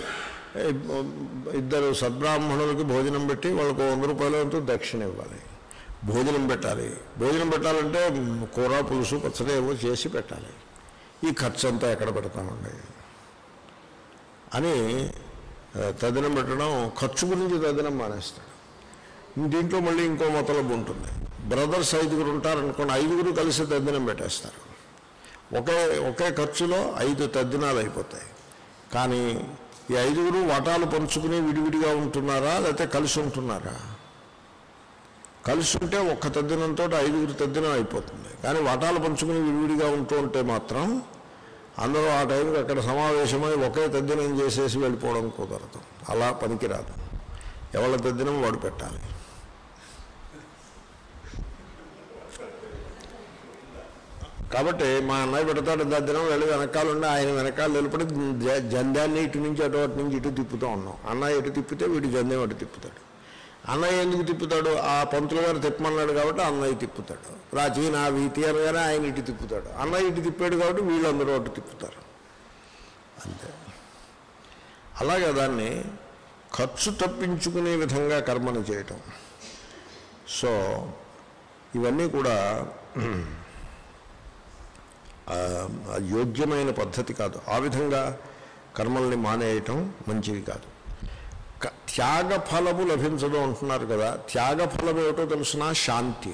[SPEAKER 1] ఇద్దరు సద్బ్రాహ్మణులకి భోజనం పెట్టి వాళ్ళకు వంద రూపాయలు ఎంతో దక్షిణ ఇవ్వాలి భోజనం పెట్టాలి భోజనం పెట్టాలంటే కూర పులుసు పచ్చడి ఏవో చేసి పెట్టాలి ఈ ఖర్చు అంతా ఎక్కడ పెడతామండి అని ఆ, తదినం పెట్టడం ఖర్చు గురించి తదినం మానేస్తాడు దీంట్లో మళ్ళీ ఇంకో మొతలబు ఉంటుంది బ్రదర్స్ ఐదుగురు ఉంటారనుకోండి ఐదుగురు కలిసి తద్దినం పెట్టేస్తారు ఒకే ఒకే ఖర్చులో ఐదు తద్దినాలు అయిపోతాయి కానీ ఈ ఐదుగురు వాటాలు పంచుకుని విడివిడిగా ఉంటున్నారా లేకపోతే కలిసి ఉంటున్నారా కలిసి ఉంటే ఒక్క తద్దినంతో ఐదుగురు తద్దినం అయిపోతుంది కానీ వాటాలు పంచుకుని విడివిడిగా ఉంటూ ఉంటే మాత్రం అందరూ ఆ టైంకి అక్కడ సమావేశమై ఒకే తద్దినం చేసేసి వెళ్ళిపోవడం కుదరదు అలా పనికిరాదు ఎవరి తద్దినం వాడు పెట్టాలి కాబట్టి మా అన్నయ్య పెడతాడు దద్దినం వెళ్ళి వెనకాల ఉండి ఆయన వెనకాల నిలబడి జ- జంధ్యాన్ని ఇటు నుంచి అటు అటు నుంచి ఇటు తిప్పుతూ ఉన్నాం అన్నయ్య ఇటు తిప్పితే వీడు జంధ్యం అటు తిప్పుతాడు అన్నయ్య ఎందుకు తిప్పుతాడు ఆ పంతులు గారు తిప్పమన్నాడు కాబట్టి అన్నయ్య తిప్పుతాడు ప్రాచీన వీతి అనగానే ఆయన ఇటు తిప్పుతాడు అన్నయ్య ఇటు తిప్పాడు కాబట్టి వీళ్ళందరూ అటు తిప్పుతారు అంతే అలాగే దాన్ని ఖర్చు తప్పించుకునే విధంగా కర్మను చేయటం సో ఇవన్నీ కూడా ఆ, అది యోగ్యమైన పద్ధతి కాదు ఆ విధంగా కర్మల్ని మానేయటం మంచిది కాదు క- త్యాగ ఫలము లభించదు అంటున్నారు కదా త్యాగ ఫలం ఏమిటో తెలుసిన శాంతి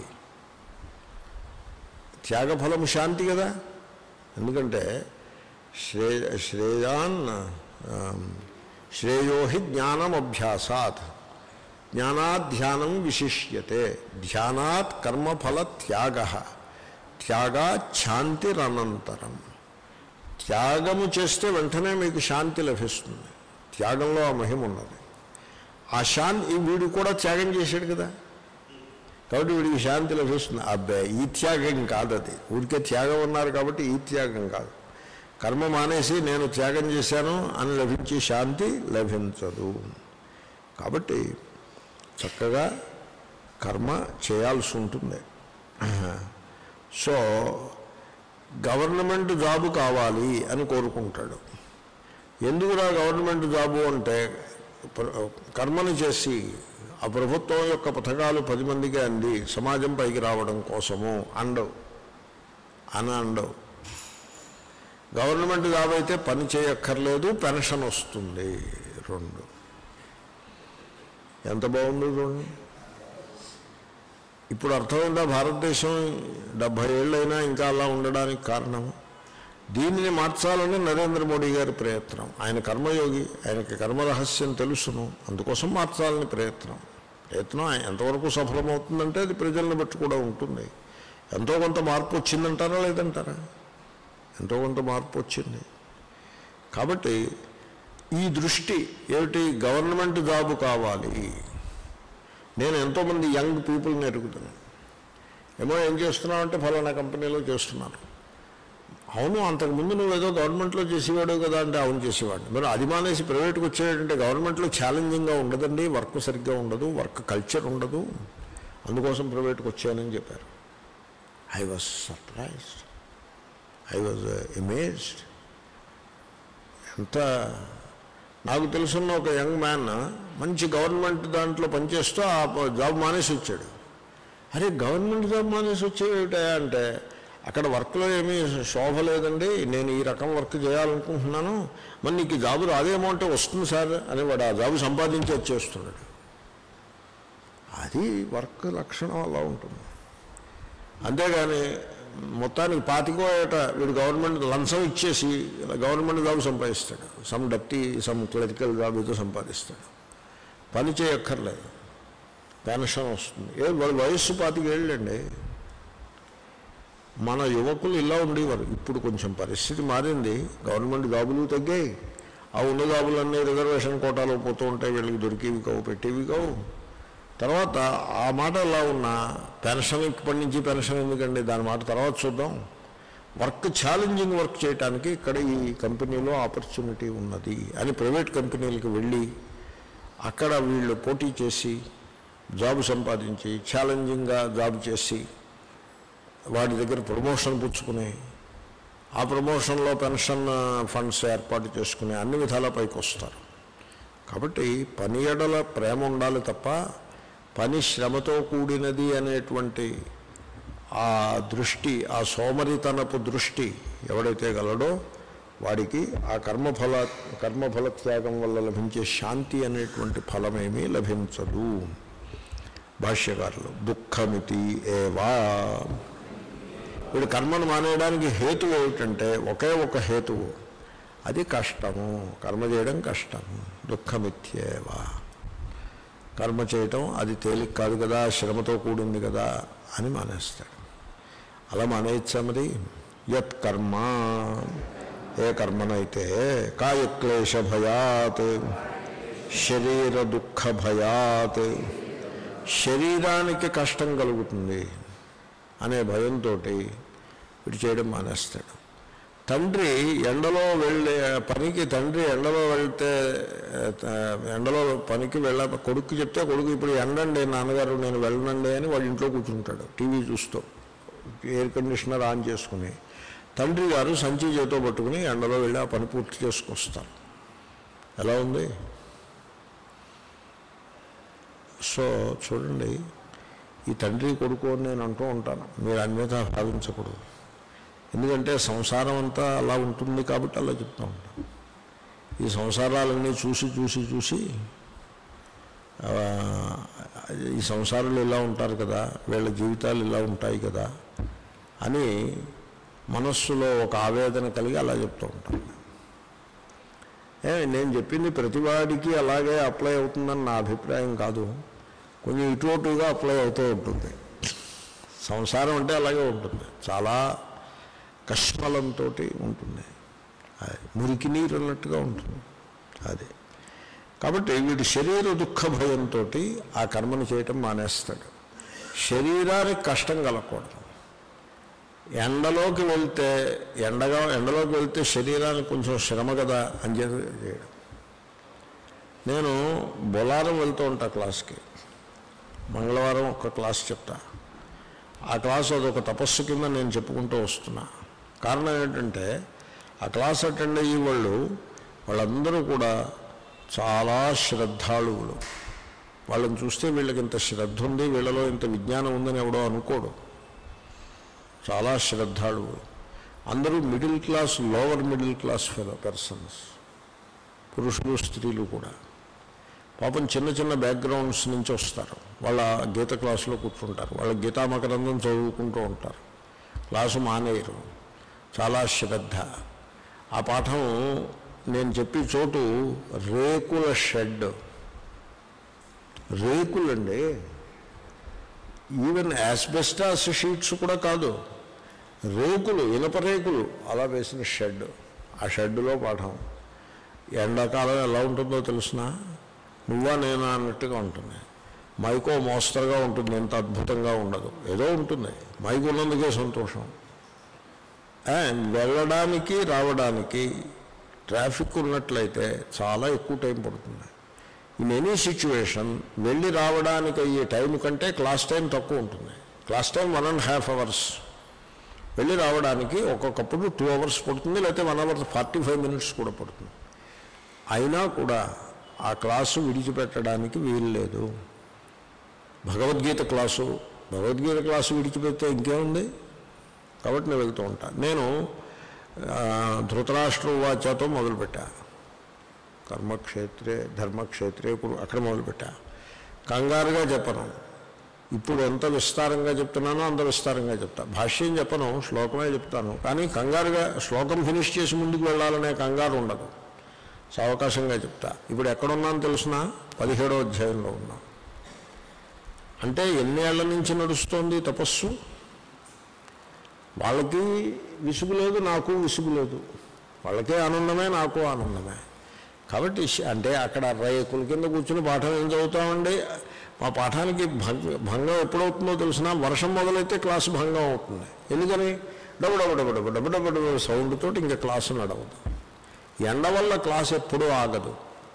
[SPEAKER 1] త్యాగ ఫలము శాంతి కదా ఎందుకంటే శ్రే శ్రేయాన్ ఆమ్, శ్రేయోహి జ్ఞానమభ్యాసాత్ జ్ఞానాత్ ధ్యానం విశిష్యతే ధ్యానాత్ కర్మఫల త్యాగ త్యాగాత్ శాంతిరనంతరం త్యాగము చేస్తే వెంటనే మీకు శాంతి లభిస్తుంది త్యాగంలో ఆ మహిమ ఉన్నది ఆ శాంతి వీడు కూడా త్యాగం చేశాడు కదా కాబట్టి వీడికి శాంతి లభిస్తుంది అబ్బాయి ఈ త్యాగం కాదు అది ఊరికే త్యాగం ఉన్నారు కాబట్టి ఈ త్యాగం కాదు కర్మ మానేసి నేను త్యాగం చేశాను అని లభించే శాంతి లభించదు కాబట్టి చక్కగా కర్మ చేయాల్సి ఉంటుంది సో గవర్నమెంట్ జాబు కావాలి అని కోరుకుంటాడు ఎందుకురా గవర్నమెంట్ జాబు అంటే ప్ర- కర్మను చేసి ఆ ప్రభుత్వం యొక్క పథకాలు పది మందికి అంది సమాజం పైకి రావడం కోసము అండవు అని అండవు గవర్నమెంట్ జాబ్ అయితే పని చేయక్కర్లేదు పెన్షన్ వస్తుంది రెండు ఎంత బాగుందో చూడండి ఇప్పుడు అర్థమైందా భారతదేశం డెబ్భై ఏళ్ళైనా ఇంకా అలా ఉండడానికి కారణం దీనిని మార్చాలని నరేంద్ర మోడీ గారి ప్రయత్నం ఆయన కర్మయోగి ఆయనకి కర్మ రహస్యం తెలుసును అందుకోసం మార్చాలని ప్రయత్నం ప్రయత్నం ఆయన ఎంతవరకు సఫలమవుతుందంటే అది ప్రజలను బట్టి కూడా ఉంటుంది ఎంతో కొంత మార్పు వచ్చిందంటారా లేదంటారా ఎంతో కొంత మార్పు వచ్చింది కాబట్టి ఈ దృష్టి ఏమిటి గవర్నమెంట్ జాబు కావాలి నేను ఎంతోమంది యంగ్ పీపుల్ని ఎరుగుతున్నాను ఏమో ఏం చేస్తున్నావు అంటే ఫలానా కంపెనీలో చేస్తున్నాను అవును అంతకుముందు నువ్వు ఏదో గవర్నమెంట్లో చేసేవాడు కదా అంటే అవును చేసేవాడు మరి అది మానేసి ప్రైవేట్కి వచ్చేటంటే గవర్నమెంట్లో ఛాలెంజింగ్గా ఉండదండి వర్క్ సరిగ్గా ఉండదు వర్క్ కల్చర్ ఉండదు అందుకోసం ప్రైవేట్కి వచ్చానని చెప్పారు I was surprised I was amazed ఎంత నాకు తెలుసున్న ఒక యంగ్ మ్యాన్ మంచి గవర్నమెంట్ దాంట్లో పనిచేస్తూ ఆ ప- జాబ్ మానేసి వచ్చాడు అరే గవర్నమెంట్ జాబ్ మానేసి వచ్చేవిటా అంటే అక్కడ వర్క్లో ఏమీ శోభ లేదండి నేను ఈ రకం వర్క్ చేయాలనుకుంటున్నాను మరి నీకు ఈ జాబు రాదేమో అంటే వస్తుంది సార్ అని వాడు ఆ జాబు సంపాదించి వచ్చేస్తున్నాడు అది వర్క్ లక్షణం అలా ఉంటుంది అంతేగాని మొత్తానికి పాతికో ఏట వీడు గవర్నమెంట్ లంచం ఇచ్చేసి గవర్నమెంట్ జాబ్ సంపాదిస్తాడు some deputy some clerical job ఏదో సంపాదిస్తాడు పని చేయక్కర్లేదు పెన్షన్ వస్తుంది ఏ వాడి వయస్సు పాతికేళ్ళండి మన యువకులు ఇలా ఉండేవారు ఇప్పుడు కొంచెం పరిస్థితి మారింది గవర్నమెంట్ జాబులు తగ్గాయి ఆ ఉన్నదాబులన్నీ రిజర్వేషన్ కోటాలో పోతూ ఉంటే వీళ్ళకి దొరికేవి కావు పెట్టేవి కావు తర్వాత ఆ మాట ఎలా ఉన్నా పెన్షన్ ఇప్పటి నుంచి పెన్షన్ ఎందుకండి దాని మాట తర్వాత చూద్దాం వర్క్ ఛాలెంజింగ్ వర్క్ చేయడానికి ఇక్కడ ఈ కంపెనీలో ఆపర్చునిటీ ఉన్నది అని ప్రైవేట్ కంపెనీలకు వెళ్ళి అక్కడ వీళ్ళు పోటీ చేసి జాబ్ సంపాదించి ఛాలెంజింగ్గా జాబ్ చేసి వాడి దగ్గర ప్రమోషన్ పుచ్చుకుని ఆ ప్రమోషన్లో పెన్షన్ ఫండ్స్ ఏర్పాటు చేసుకుని అన్ని విధాల పైకి వస్తారు కాబట్టి పని ఎడల ప్రేమ ఉండాలి తప్ప పని శ్రమతో కూడినది అనేటువంటి ఆ దృష్టి ఆ సోమరితనపు దృష్టి ఎవడైతే గలడో వాడికి ఆ కర్మఫల కర్మఫల త్యాగం వల్ల లభించే శాంతి అనేటువంటి ఫలమేమీ లభించదు భాష్యకారులు దుఃఖమితి ఏవా వీడు కర్మను మానేయడానికి హేతువు ఏమిటంటే ఒకే ఒక హేతువు అది కష్టము కర్మ చేయడం కష్టము దుఃఖమిత్యేవా కర్మ చేయటం అది తేలిక కాదు కదా శ్రమతో కూడింది కదా అని మానేస్తాడు అలా మానేయచ్చా మరి యత్ కర్మ ఏ కర్మనైతే కాయక్లేశ భయాత్ శరీర దుఃఖ భయాత్ శరీరానికి కష్టం కలుగుతుంది అనే భయంతో వీడు చేయడం మానేస్తాడు తండ్రి ఎండలో వెళ్ళే పనికి తండ్రి ఎండలో వెళ్తే ఆ, ఎండలో పనికి వెళ్ళ కొడుకు చెప్తే కొడుకు ఇప్పుడు ఎండండి నాన్నగారు నేను వెళ్ళనండి అని వాడు ఇంట్లో కూర్చుంటాడు టీవీ చూస్తూ ఎయిర్ కండిషనర్ ఆన్ చేసుకుని తండ్రి గారు సంచి చేతో పట్టుకుని ఎండలో వెళ్ళి ఆ పని పూర్తి చేసుకొస్తారు ఎలా ఉంది సో చూడండి ఈ తండ్రి కొడుకు అని నేను అంటూ ఉంటాను మీరు అన్యత భావించకూడదు ఎందుకంటే సంసారం అంతా అలా ఉంటుంది కాబట్టి అలా చెప్తూ ఉంటాను ఈ సంసారాలన్నీ చూసి చూసి చూసి ఆ, ఈ సంసారాలు ఇలా ఉంటారు కదా వీళ్ళ జీవితాలు ఇలా ఉంటాయి కదా అని మనస్సులో ఒక ఆవేదన కలిగి అలా చెప్తూ ఉంటాను ఏ నేను చెప్పింది ప్రతివాడికి అలాగే అప్లై అవుతుందని నా అభిప్రాయం కాదు కొంచెం ఇటు అటుగా అప్లై అవుతూ ఉంటుంది సంసారం అంటే అలాగే ఉంటుంది చాలా కష్మలంతో ఉంటుంది అది మురికి నీరు అన్నట్టుగా ఉంటుంది అది కాబట్టి వీడు శరీర దుఃఖ భయంతో ఆ కర్మను చేయటం మానేస్తాడు శరీరానికి కష్టం కలగకూడదు ఎండలోకి వెళ్తే ఎండగా ఎండలోకి వెళ్తే శరీరానికి కొంచెం శ్రమ కదా అని చెప్పి చేయడం నేను బొలారం వెళ్తూ ఉంటా క్లాస్కి మంగళవారం ఒక క్లాస్ చెప్తా ఆ క్లాస్ అదొక తపస్సు కింద నేను చెప్పుకుంటూ వస్తున్నా కారణం ఏంటంటే ఆ క్లాస్ అటెండ్ అయ్యే వాళ్ళు వాళ్ళందరూ కూడా చాలా శ్రద్ధాళువులు వాళ్ళని చూస్తే వీళ్ళకి ఇంత శ్రద్ధ ఉంది వీళ్ళలో ఇంత విజ్ఞానం ఉందని ఎవడో అనుకోడు చాలా శ్రద్ధాళువులు అందరూ middle class lower middle class fellow persons పురుషులు స్త్రీలు కూడా పాపం చిన్న చిన్న బ్యాక్గ్రౌండ్స్ నుంచి వస్తారు వాళ్ళ గీత క్లాసులో కూర్చుంటారు వాళ్ళ గీతా మకరందం చదువుకుంటూ ఉంటారు క్లాసు మానేయరు చాలా శ్రద్ధ ఆ పాఠం నేను చెప్పే చోటు రేకుల షెడ్ రేకులండి ఈవెన్ యాస్బెస్టాస్ షీట్స్ కూడా కాదు రేకులు ఇనప రేకులు అలా వేసిన షెడ్ ఆ షెడ్లో పాఠం ఎండాకాలం ఎలా ఉంటుందో తెలిసిన నువ్వా నేనా అన్నట్టుగా ఉంటుంది మైకో మోస్తరుగా ఉంటుంది ఎంత అద్భుతంగా ఉండదు ఏదో ఉంటుంది మైకు ఉన్నందుకే సంతోషం అండ్ వెళ్ళడానికి రావడానికి ట్రాఫిక్ ఉన్నట్లయితే చాలా ఎక్కువ టైం పడుతుంది ఇన్ ఎనీ సిచ్యువేషన్ వెళ్ళి రావడానికి అయ్యే టైం కంటే క్లాస్ టైం తక్కువ ఉంటుంది class time one and half hours వెళ్ళి రావడానికి ఒక్కొక్కప్పుడు టూ అవర్స్ పడుతుంది లేకపోతే one hour forty five minutes కూడా పడుతుంది అయినా కూడా ఆ క్లాసు విడిచిపెట్టడానికి వీలు లేదు భగవద్గీత క్లాసు భగవద్గీత క్లాసు విడిచిపెడితే ఇంకేముంది కాబట్టి నేను వెళ్తూ ఉంటాను నేను ఆ, ధృతరాష్ట్ర వాచాతో మొదలుపెట్టా కర్మక్షేత్రే ధర్మక్షేత్రే కురు అక్కడ మొదలుపెట్టా కంగారుగా చెప్పను ఇప్పుడు ఎంత విస్తారంగా చెప్తున్నానో అంత విస్తారంగా చెప్తా భాష్యం చెప్పను శ్లోకమే చెప్తాను కానీ కంగారుగా శ్లోకం ఫినిష్ చేసి ముందుకు వెళ్ళాలనే కంగారు ఉండదు సావకాశంగా చెప్తా ఇప్పుడు ఎక్కడున్నాను తెలుసిన పదిహేడో అధ్యాయంలో ఉన్నా అంటే ఎన్ని ఏళ్ల నుంచి నడుస్తోంది తపస్సు వాళ్ళకి విసుగు లేదు నాకు విసుగు లేదు వాళ్ళకే ఆనందమే నాకు ఆనందమే కాబట్టి శ- అంటే అక్కడ రేకుల కింద కూర్చుని పాఠం ఏం చదువుతామండి మా పాఠానికి భంగ భంగం ఎప్పుడవుతుందో తెలిసిన వర్షం మొదలైతే క్లాసు భంగం అవుతుంది ఎందుకని డబ్బు డబ్బు డబ్బు డబ్బు డబ్బు డబ్బు డబ్బు సౌండ్ తోటి ఇంకా క్లాసు నడవదు ఎండ వల్ల క్లాస్ ఎప్పుడూ ఆగదు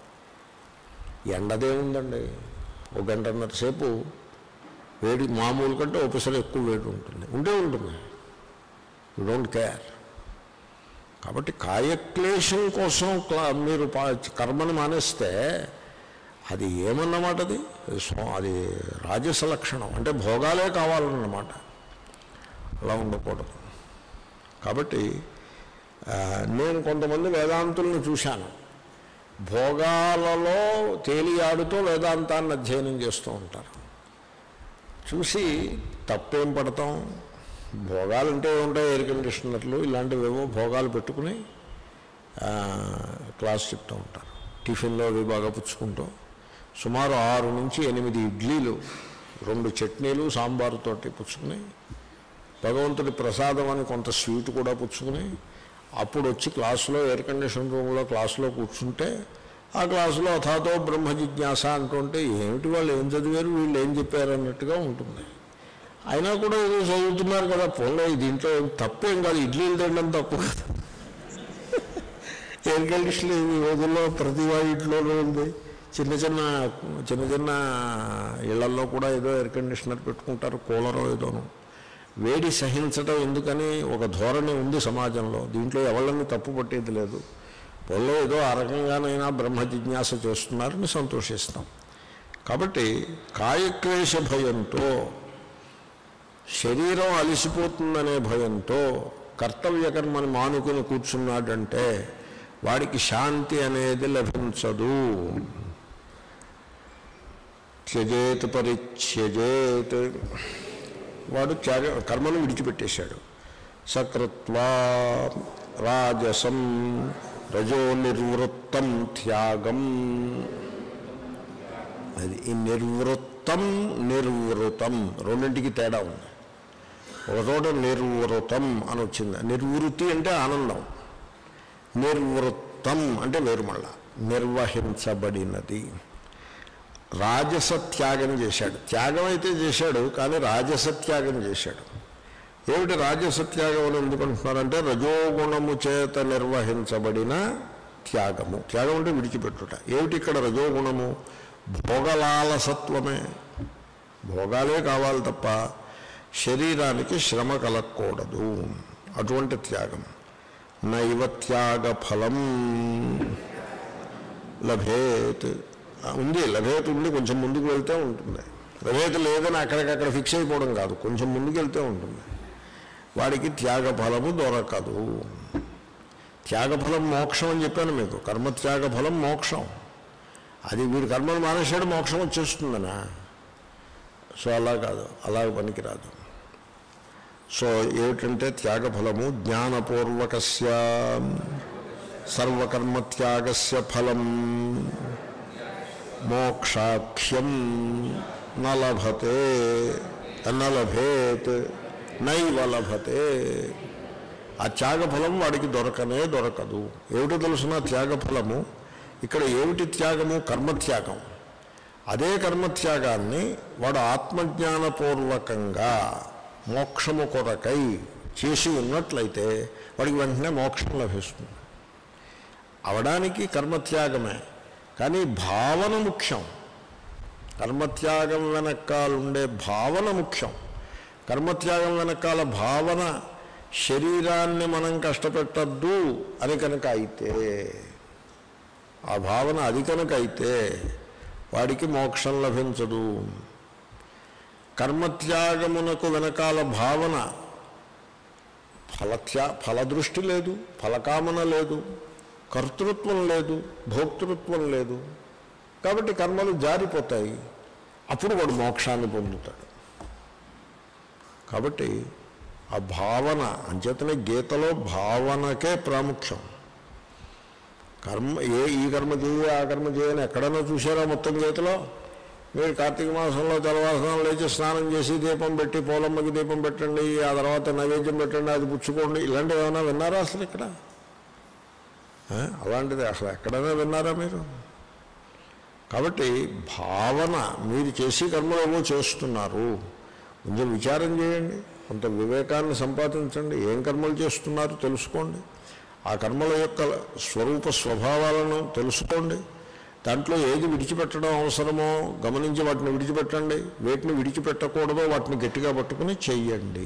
[SPEAKER 1] ఎండదే ఉందండి ఒక గంటన్నర సేపు వేడి మామూలు కంటే ఒకసారి ఎక్కువ వేడి ఉంటుంది ఉంటే ఉంటుంది యూ డోంట్ కేర్ కాబట్టి కాయక్లేశం కోసం క్లా- మీరు పా- కర్మని మానేస్తే అది ఏమన్నమాట అది అది స్వ- అది రాజస లక్షణం అంటే భోగాలే కావాలన్నమాట అలా ఉండకూడదు కాబట్టి ఆ, నేను కొంతమంది వేదాంతులను చూశాను భోగాలలో తేలియాడుతూ వేదాంతాన్ని అధ్యయనం చేస్తూ ఉంటారు చూసి తప్పేం పడతాం భోగాలంటే ఉంటాయి ఎయిర్ కండిషనర్లు ఇలాంటివేవో భోగాలు పెట్టుకుని ఆ, క్లాస్ చెప్తూ ఉంటారు టిఫిన్లో అవి బాగా పుచ్చుకుంటూ సుమారు ఆరు నుంచి ఎనిమిది ఇడ్లీలు రెండు చట్నీలు సాంబారుతోటి పుచ్చుకుని భగవంతుడి ప్రసాదం అని కొంత స్వీట్ కూడా పుచ్చుకుని అప్పుడు వచ్చి క్లాసులో ఎయిర్ కండిషన్ రూమ్లో క్లాసులో కూర్చుంటే ఆ క్లాసులో అథాతో బ్రహ్మ జిజ్ఞాస అంటుంటే ఏమిటి వాళ్ళు ఏం చదివారు వీళ్ళు ఏం చెప్పారు అన్నట్టుగా ఉంటుంది అయినా కూడా ఏదో చదువుతున్నారు కదా పోలే దీంట్లో ఏం తప్పేం కాదు ఇడ్లీలు తినడం తప్పు కదా ఎయిర్ కండిషన్ ఈ రోజుల్లో ప్రతి వాడి ఇంట్లోనే ఉంది చిన్న చిన్న చిన్న చిన్న ఇళ్లలో కూడా ఏదో ఎయిర్ కండిషనర్ పెట్టుకుంటారు కూలరో ఏదోను వేడి సహించడం ఎందుకని ఒక ధోరణి ఉంది సమాజంలో దీంట్లో ఎవళ్ళని తప్పు పట్టేది లేదు పొల్లో ఏదో ఆ రకంగానైనా బ్రహ్మ జిజ్ఞాస చేస్తున్నారని సంతోషిస్తాం కాబట్టి కాయక్లేశ భయంతో శరీరం అలసిపోతుందనే భయంతో కర్తవ్య కర్మని మానుకుని కూర్చున్నాడంటే వాడికి శాంతి అనేది లభించదు త్యజేత్ పరిత్యజేత్ వాడు త్యాగ కర్మను విడిచిపెట్టేశాడు సకృత్వా రాజసం రజో నిర్వృత్తం త్యాగం అది ఈ నిర్వృత్తం నిర్వృతం రెండింటికి తేడా ఉంది ఒక చోట నిర్వృతం అని వచ్చింది నిర్వృతి అంటే ఆనందం నిర్వృత్తం అంటే వేరు మళ్ళా నిర్వహించబడినది రాజస త్యాగం చేశాడు త్యాగం అయితే చేశాడు కానీ రాజస త్యాగం చేశాడు ఏమిటి రాజస త్యాగం అని ఎందుకు అంటున్నారంటే రజోగుణము చేత నిర్వహించబడిన త్యాగము త్యాగం అంటే విడిచిపెట్టుట ఏమిటి ఇక్కడ రజోగుణము భోగలాలసత్వమే భోగాలే కావాలి తప్ప శరీరానికి శ్రమ కలగకూడదు అటువంటి త్యాగం నైవ త్యాగ ఫలం లభేత్ ఆ, ఉంది లభేత్ ఉంది కొంచెం ముందుకు వెళ్తే ఉంటుంది లభేత్ లేదని అక్కడికక్కడ ఫిక్స్ అయిపోవడం కాదు కొంచెం ముందుకు వెళ్తే ఉంటుంది వాడికి త్యాగ ఫలము దొరకదు త్యాగఫలం మోక్షం అని చెప్పాను మీకు కర్మత్యాగ ఫలం మోక్షం అది వీడు కర్మను మానేశాడు మోక్షం వచ్చేస్తుందనా సో అలా కాదు అలా పనికిరాదు సో ఏమిటంటే త్యాగఫలము జ్ఞానపూర్వకస్య సర్వకర్మత్యాగస్య ఫలం మోక్షాఖ్యం నలభతే నలభేత్ నైవ లభతే ఆ త్యాగఫలం వాడికి దొరకనే దొరకదు ఏమిటో తెలుసిన త్యాగఫలము ఇక్కడ ఏమిటి త్యాగము కర్మత్యాగం అదే కర్మత్యాగాన్ని వాడు ఆత్మజ్ఞానపూర్వకంగా మోక్షము కొరకై చేసి ఉన్నట్లయితే వాడికి వెంటనే మోక్షం లభిస్తుంది అవడానికి కర్మత్యాగమే కానీ భావన ముఖ్యం కర్మత్యాగం వెనకాలుండే భావన ముఖ్యం కర్మత్యాగం వెనకాల భావన శరీరాన్ని మనం కష్టపెట్టద్దు అని కనుక అయితే ఆ భావన అది కనుక అయితే వాడికి మోక్షం లభించదు కర్మత్యాగమునకు వెనకాల భావన ఫలత్యా ఫలదృష్టి లేదు ఫలకామన లేదు కర్తృత్వం లేదు భోక్తృత్వం లేదు కాబట్టి కర్మలు జారిపోతాయి అప్పుడు వాడు మోక్షాన్ని పొందుతాడు కాబట్టి ఆ భావన అంచేతనే గీతలో భావనకే ప్రాముఖ్యం కర్మ ఏ ఈ కర్మ చేయి ఆ కర్మ చేయని ఎక్కడైనా చూసారా మొత్తం గీతలో మీరు కార్తీక మాసంలో తెల్లవారుసానం లేచి స్నానం చేసి దీపం పెట్టి పోలమ్మకి దీపం పెట్టండి ఆ తర్వాత నైవేద్యం పెట్టండి అది పుచ్చుకోండి ఇలాంటివి ఏమైనా విన్నారా అసలు ఇక్కడ ఆ? అలాంటిది అసలు ఎక్కడైనా విన్నారా మీరు కాబట్టి భావన మీరు చేసి కర్మలు ఏమో చేస్తున్నారు కొంచెం విచారం చేయండి కొంత వివేకాన్ని సంపాదించండి ఏం కర్మలు చేస్తున్నారు తెలుసుకోండి ఆ కర్మల యొక్క స్వరూప స్వభావాలను తెలుసుకోండి దాంట్లో ఏది విడిచిపెట్టడం అవసరమో గమనించి వాటిని విడిచిపెట్టండి వేటిని విడిచిపెట్టకూడదో వాటిని గట్టిగా పట్టుకుని చెయ్యండి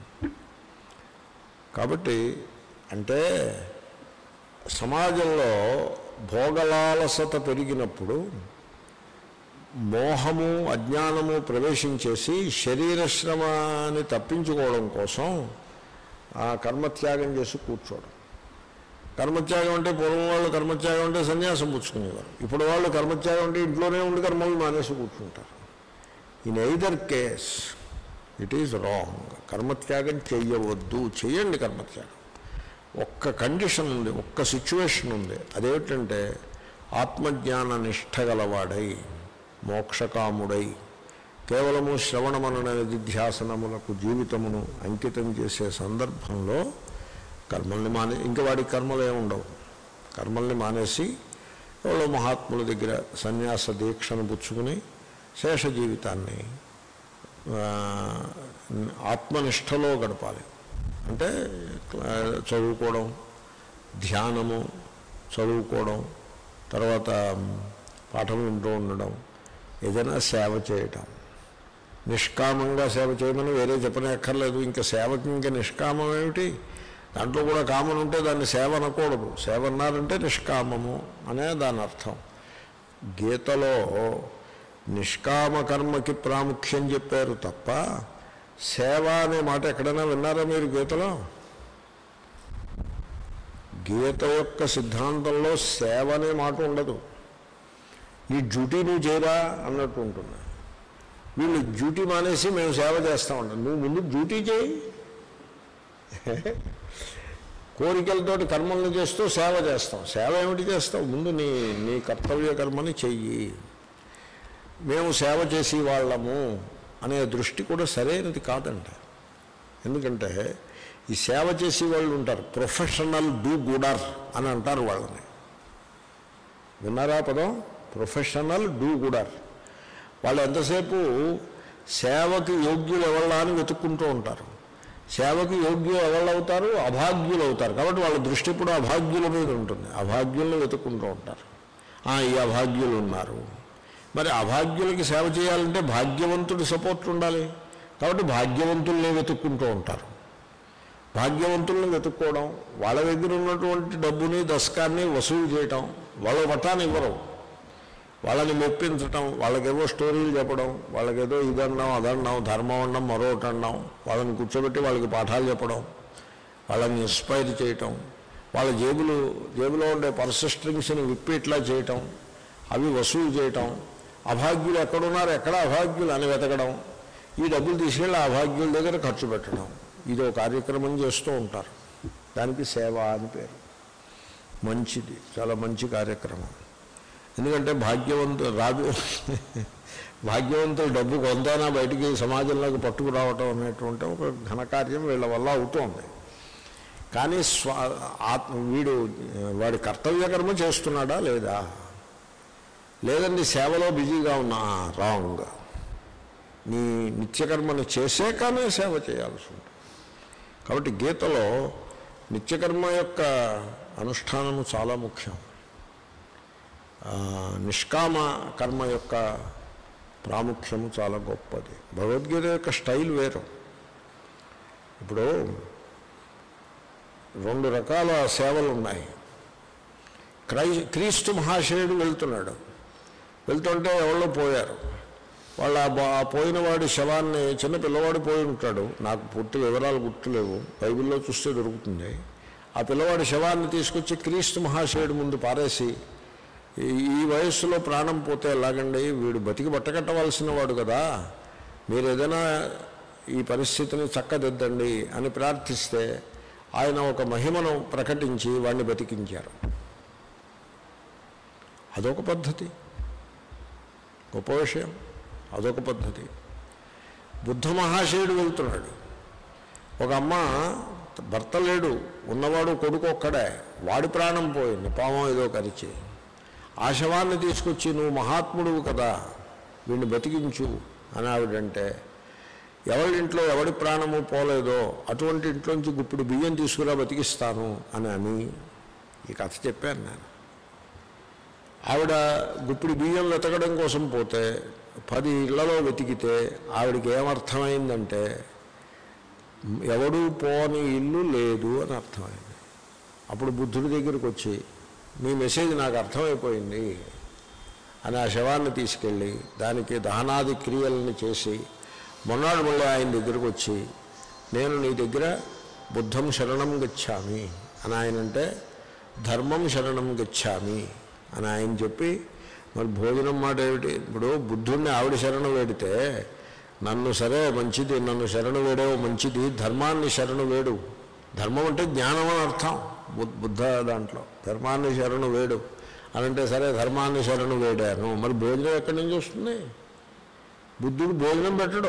[SPEAKER 1] కాబట్టి అంటే సమాజంలో భోగలాలసత పెరిగినప్పుడు మోహము అజ్ఞానము ప్రవేశించేసి శరీర శ్రమని తప్పించుకోవడం కోసం ఆ కర్మత్యాగం చేసి కూర్చోవడం కర్మత్యాగం అంటే పూర్వం వాళ్ళు కర్మత్యాగం అంటే సన్యాసం పుచ్చుకునేవారు ఇప్పుడు వాళ్ళు కర్మత్యాగం అంటే ఇంట్లోనే ఉండి కర్మలు మానేసి కూర్చుంటారు in either case it is wrong కర్మత్యాగం చెయ్యవద్దు చెయ్యండి కర్మత్యాగం ఒక్క కండిషన్ ఉంది ఒక్క సిచ్యువేషన్ ఉంది అదేమిటంటే ఆత్మజ్ఞాన నిష్ఠ గలవాడై మోక్షకాముడై కేవలము శ్రవణమనన నిధిధ్యాసనములకు జీవితమును అంకితం చేసే సందర్భంలో కర్మల్ని మానే ఇంకా వాడికి కర్మలు ఏమి ఉండవు కర్మల్ని మానేసి ఎవరో మహాత్ముల దగ్గర సన్యాస దీక్షను పుచ్చుకుని శేష జీవితాన్ని ఆ, ఆత్మనిష్టలో గడపాలి అంటే క్లా- చదువుకోవడం ధ్యానము చదువుకోవడం తర్వాత పాఠం వింటూ ఉండడం ఏదైనా సేవ చేయటం నిష్కామంగా సేవ చేయమని వేరే చెప్పనే అక్కర్లేదు ఇంకా సేవకి ఇంకా నిష్కామం ఏమిటి దాంట్లో కూడా కామన్ ఉంటే దాన్ని సేవ అనకూడదు సేవ అన్నారంటే నిష్కామము అనే దాని అర్థం గీతలో నిష్కామ కర్మకి ప్రాముఖ్యం చెప్పారు తప్ప సేవ అనే మాట ఎక్కడైనా విన్నారా మీరు గీతలో గీత యొక్క సిద్ధాంతంలో సేవ అనే మాట ఉండదు ఈ డ్యూటీ నువ్వు చేయరా అన్నట్టు ఉంటుంది వీళ్ళు డ్యూటీ మానేసి మేము సేవ చేస్తా ఉంటాం నువ్వు ముందు డ్యూటీ చేయి కోరికలతోటి కర్మలను చేస్తూ సేవ చేస్తాం సేవ ఏమిటి చేస్తావు ముందు నీ నీ కర్తవ్య కర్మని చెయ్యి మేము సేవ చేసి వాళ్ళము అనే దృష్టి కూడా సరైనది కాదంట ఎందుకంటే ఈ సేవ చేసే వాళ్ళు ఉంటారు ప్రొఫెషనల్ డూ గుడర్ అని అంటారు వాళ్ళని విన్నారా పదం ప్రొఫెషనల్ డూ గుడర్ వాళ్ళు ఎంతసేపు సేవకి యోగ్యులు ఎవళ్ళా అని వెతుక్కుంటూ ఉంటారు సేవకి యోగ్యులు ఎవళ్ళు అవుతారు అభాగ్యులు అవుతారు కాబట్టి వాళ్ళ దృష్టి ఇప్పుడు అభాగ్యుల మీద ఉంటుంది అభాగ్యులను వెతుక్కుంటూ ఉంటారు "ఆ, ఈ అభాగ్యులు ఉన్నారు మరి అభాగ్యులకి సేవ చేయాలంటే భాగ్యవంతుడి సపోర్ట్ ఉండాలి కాబట్టి భాగ్యవంతుల్ని వెతుక్కుంటూ ఉంటారు భాగ్యవంతుల్ని వెతుక్కోవడం వాళ్ళ దగ్గర ఉన్నటువంటి డబ్బుని దశకాన్ని వసూలు చేయటం వాళ్ళ వటాన్ని ఇవ్వరు వాళ్ళని మెప్పించటం వాళ్ళకేవో స్టోరీలు చెప్పడం వాళ్ళకేదో ఇదన్నాం అదన్నాం ధర్మం అన్నాం మరొకటి అన్నాం వాళ్ళని కూర్చోబెట్టి వాళ్ళకి పాఠాలు చెప్పడం వాళ్ళని ఇన్స్పైర్ చేయటం వాళ్ళ జేబులు జేబులో ఉండే పర్స్ స్ట్రింగ్స్ని విప్పి ఇట్లా చేయటం అవి వసూలు చేయటం అభాగ్యులు ఎక్కడున్నారు ఎక్కడ అభాగ్యులు అని వెతకడం ఈ డబ్బులు తీసుకెళ్ళి ఆ అభాగ్యుల దగ్గర ఖర్చు పెట్టడం ఇది ఒక కార్యక్రమం చేస్తూ ఉంటారు దానికి సేవ అని పేరు మంచిది చాలా మంచి కార్యక్రమం ఎందుకంటే భాగ్యవంతు రాబి భాగ్యవంతులు డబ్బు కొంతైనా బయటికి సమాజంలోకి పట్టుకురావటం అనేటువంటి ఒక ఘనకార్యం వీళ్ళ వల్ల అవుతోంది కానీ స్వ ఆత్మ వీడు వాడి కర్తవ్య కర్మ చేస్తున్నాడా లేదా లేదండి సేవలో బిజీగా ఉన్నా రాంగ్ నీ నిత్యకర్మను చేసాకనే సేవ చేయాల్సి ఉంటుంది కాబట్టి గీతలో నిత్యకర్మ యొక్క అనుష్ఠానము చాలా ముఖ్యం ఆ, నిష్కామ కర్మ యొక్క ప్రాముఖ్యము చాలా గొప్పది భగవద్గీత యొక్క స్టైల్ వేరు ఇప్పుడు రెండు రకాల సేవలు ఉన్నాయి క్రై క్రీస్తు మహాశయుడు వెళ్తున్నాడు వెళ్తుంటే ఎవరో పోయారు వాళ్ళు ఆ బా- ఆ పోయిన వాడి శవాన్ని చిన్న పిల్లవాడు పోయి ఉంటాడు నాకు పూర్తి వివరాలు గుర్తులేవు బైబిల్లో చూస్తే దొరుకుతుంది ఆ పిల్లవాడి శవాన్ని తీసుకొచ్చి క్రీస్తు మహాశయుడు ముందు పారేసి ఈ- ఈ వయస్సులో ప్రాణం పోతే ఎలాగండి వీడు బతికి బట్టకట్టవలసిన వాడు కదా మీరు ఏదైనా ఈ పరిస్థితిని చక్కదిద్దండి అని ప్రార్థిస్తే ఆయన ఒక మహిమను ప్రకటించి వాడిని బతికించారు అదొక పద్ధతి గొప్ప విషయం అదొక పద్ధతి బుద్ధ మహాశయుడు వెళ్తున్నాడు ఒక అమ్మ భర్త లేడు ఉన్నవాడు కొడుకు ఒక్కడే వాడి ప్రాణం పోయింది పామం ఏదో కరిచి ఆ శవాన్ని తీసుకొచ్చి నువ్వు మహాత్ముడువు కదా వీడిని బతికించు అని ఆవిడంటే ఎవరి ఇంట్లో ఎవడి ప్రాణము పోలేదో అటువంటి ఇంట్లోంచి గుప్పుడు బియ్యం తీసుకురా బతికిస్తాను అని అని ఈ కథ చెప్పాను నేను ఆవిడ గుప్పిడి బియ్యం వెతకడం కోసం పోతే పది ఇళ్లలో వెతికితే ఆవిడకి ఏమర్థమైందంటే ఎవడు పోని ఇల్లు లేదు అని అర్థమైంది అప్పుడు బుద్ధుడి దగ్గరికి వచ్చి మీ మెసేజ్ నాకు అర్థమైపోయింది అని ఆ శవాన్ని తీసుకెళ్ళి దానికి దహనాది క్రియలను చేసి మొన్నాడు మళ్ళీ ఆయన దగ్గరకు వచ్చి నేను నీ దగ్గర బుద్ధం శరణం గచ్చామి అని ఆయన అంటే ధర్మం శరణం గచ్చామి అని ఆయన చెప్పి మరి భోజనం మాట ఏమిటి ఇప్పుడు బుద్ధుడిని ఆవిడ శరణు వేడితే నన్ను సరే మంచిది నన్ను శరణు వేడేవో మంచిది ధర్మాన్ని శరణు వేడు ధర్మం అంటే జ్ఞానం అని అర్థం బుద్ధ బుద్ధ దాంట్లో ధర్మాన్ని శరణు వేడు అని అంటే సరే ధర్మాన్ని శరణు వేడాను మరి భోజనం ఎక్కడి నుంచి వస్తుంది బుద్ధుడు భోజనం పెట్టడు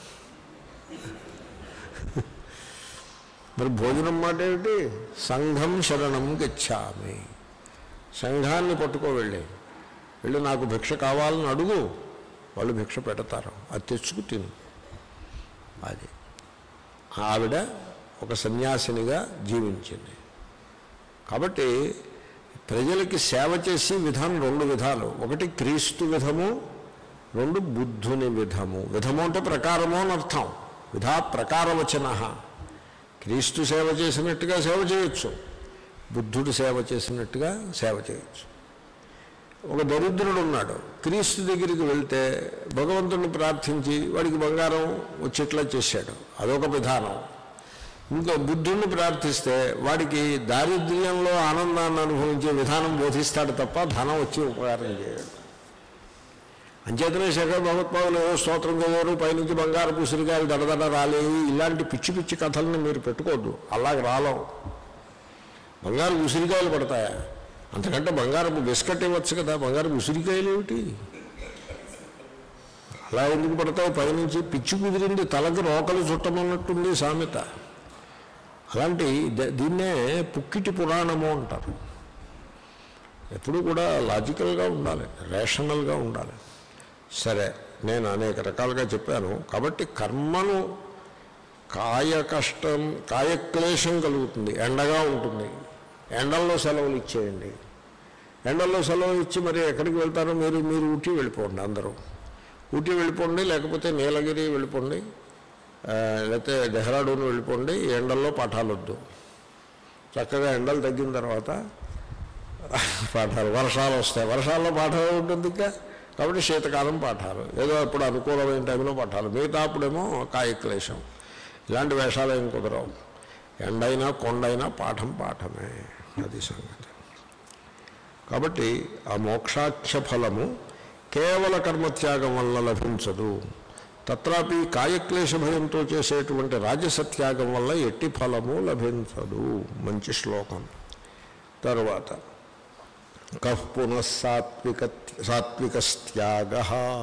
[SPEAKER 1] మరి భోజనం మాట ఏమిటి సంఘం శరణం గచ్చామి సంఘాన్ని పట్టుకో వెళ్ళి వెళ్ళి నాకు భిక్ష కావాలని అడుగు వాళ్ళు భిక్ష పెడతారు అది తెచ్చుకు తిను అది ఆవిడ ఒక సన్యాసినిగా జీవించింది కాబట్టి ప్రజలకి సేవ చేసి విధానం రెండు విధాలు ఒకటి క్రీస్తు విధము రెండు బుద్ధుని విధము విధము అంటే ప్రకారము అని అర్థం విధా ప్రకారవచన క్రీస్తు సేవ చేసినట్టుగా సేవ చేయొచ్చు బుద్ధుడు సేవ చేసినట్టుగా సేవ చేయొచ్చు ఒక దరిద్రుడు ఉన్నాడు క్రీస్తు దగ్గరికి వెళ్తే భగవంతుడిని ప్రార్థించి వాడికి బంగారం వచ్చేట్లా చేశాడు అదొక విధానం ఇంకో బుద్ధుడిని ప్రార్థిస్తే వాడికి దారిద్ర్యంలో ఆనందాన్ని అనుభవించే విధానం బోధిస్తాడు తప్ప ధనం వచ్చి ఉపకారం చేయడు అంచేతనే శేఖర్ భగవత్పాదులు ఏదో స్తోత్రం చదివారు పైనుంచి బంగారు పుసిరికాయలు దడదడ రాలేవి ఇలాంటి పిచ్చి పిచ్చి కథల్ని మీరు పెట్టుకోవద్దు అలాగే రాలవు బంగారు ఉసిరికాయలు పడతాయా అంతకంటే బంగారపు బిస్కెట్ ఇవ్వచ్చు కదా బంగారపు ఉసిరికాయలు ఏమిటి అలా ఎందుకు పడతాయి పైనుంచి పిచ్చి కుదిరింది తలకి రోకలు చుట్టమన్నట్టుంది సామెత అలాంటి ద- దీన్నే పుక్కిటి పురాణము అంటారు ఎప్పుడూ కూడా లాజికల్గా ఉండాలి రేషనల్గా ఉండాలి సరే నేను అనేక రకాలుగా చెప్పాను కాబట్టి కర్మను కాయ కష్టం కాయక్లేశం కలుగుతుంది ఎండగా ఉంటుంది ఎండల్లో సెలవులు ఇచ్చేయండి ఎండల్లో సెలవులు ఇచ్చి మరి ఎక్కడికి వెళ్తారో మీరు మీరు ఊటీ వెళ్ళిపోండి అందరూ ఊటీ వెళ్ళిపోండి లేకపోతే నీలగిరి వెళ్ళిపోండి ఆ, లేకపోతే డెహ్రాడూన్ వెళ్ళిపోండి ఈ ఎండల్లో పాఠాలు వద్దు చక్కగా ఎండలు తగ్గిన తర్వాత పాఠాలు వర్షాలు వస్తాయి వర్షాల్లో పాఠాలు ఉంటుంది ఇంకా కాబట్టి శీతకాలం పాఠాలు ఏదో అప్పుడు అనుకూలమైన టైంలో పాఠాలు మిగతా అప్పుడేమో కాయక్లేశం ఇలాంటి వేషాలు ఏం కుదరవు ఎండైనా కొండైనా పాఠం పాఠమే అది సంగతి కాబట్టి ఆ మోక్షాఖ్య ఫలము కేవల కర్మత్యాగం వల్ల లభించదు తత్రాపి కాయక్లేశ భయంతో చేసేటువంటి రాజసత్యాగం వల్ల ఎట్టి ఫలము లభించదు మంచి శ్లోకం తరువాత కః పునఃసాత్విక సాత్వికస్త్యాగ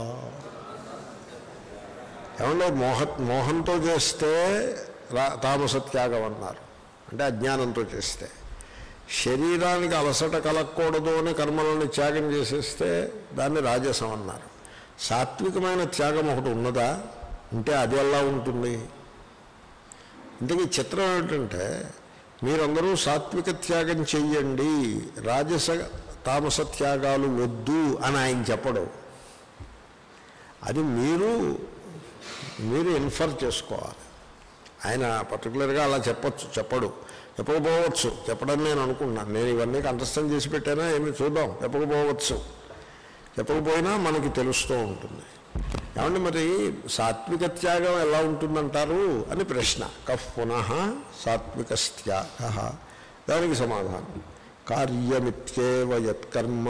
[SPEAKER 1] ఏమన్నా మోహ మోహంతో చేస్తే రా తామసత్యాగం అన్నారు అంటే అజ్ఞానంతో చేస్తే శరీరానికి అలసట కలగకూడదు అని కర్మలను త్యాగం చేసేస్తే దాన్ని రాజసం అన్నారు సాత్వికమైన త్యాగం ఒకటి ఉన్నదా ఉంటే అది ఎలా ఉంటుంది ఇంతకీ చిత్రం ఏమిటంటే మీరందరూ సాత్విక త్యాగం చెయ్యండి రాజస తామస త్యాగాలు వద్దు అని ఆయన చెప్పడు అది మీరు మీరు ఇన్ఫర్ చేసుకోవాలి ఆయన పర్టికులర్గా అలా చెప్పచ్చు చెప్పడు చెప్పకపోవచ్చు చెప్పడం నేను అనుకున్నాను నేను ఇవన్నీ కంఠస్థం చేసి పెట్టానా ఏమి చూద్దాం చెప్పకపోవచ్చు చెప్పకపోయినా మనకి తెలుస్తూ ఉంటుంది ఏమంటే మరి సాత్విక త్యాగం ఎలా ఉంటుందంటారు అని ప్రశ్న కఫ్ పునః సాత్విక త్యాగ దానికి సమాధానం కార్యమిత్యేవ యత్కర్మ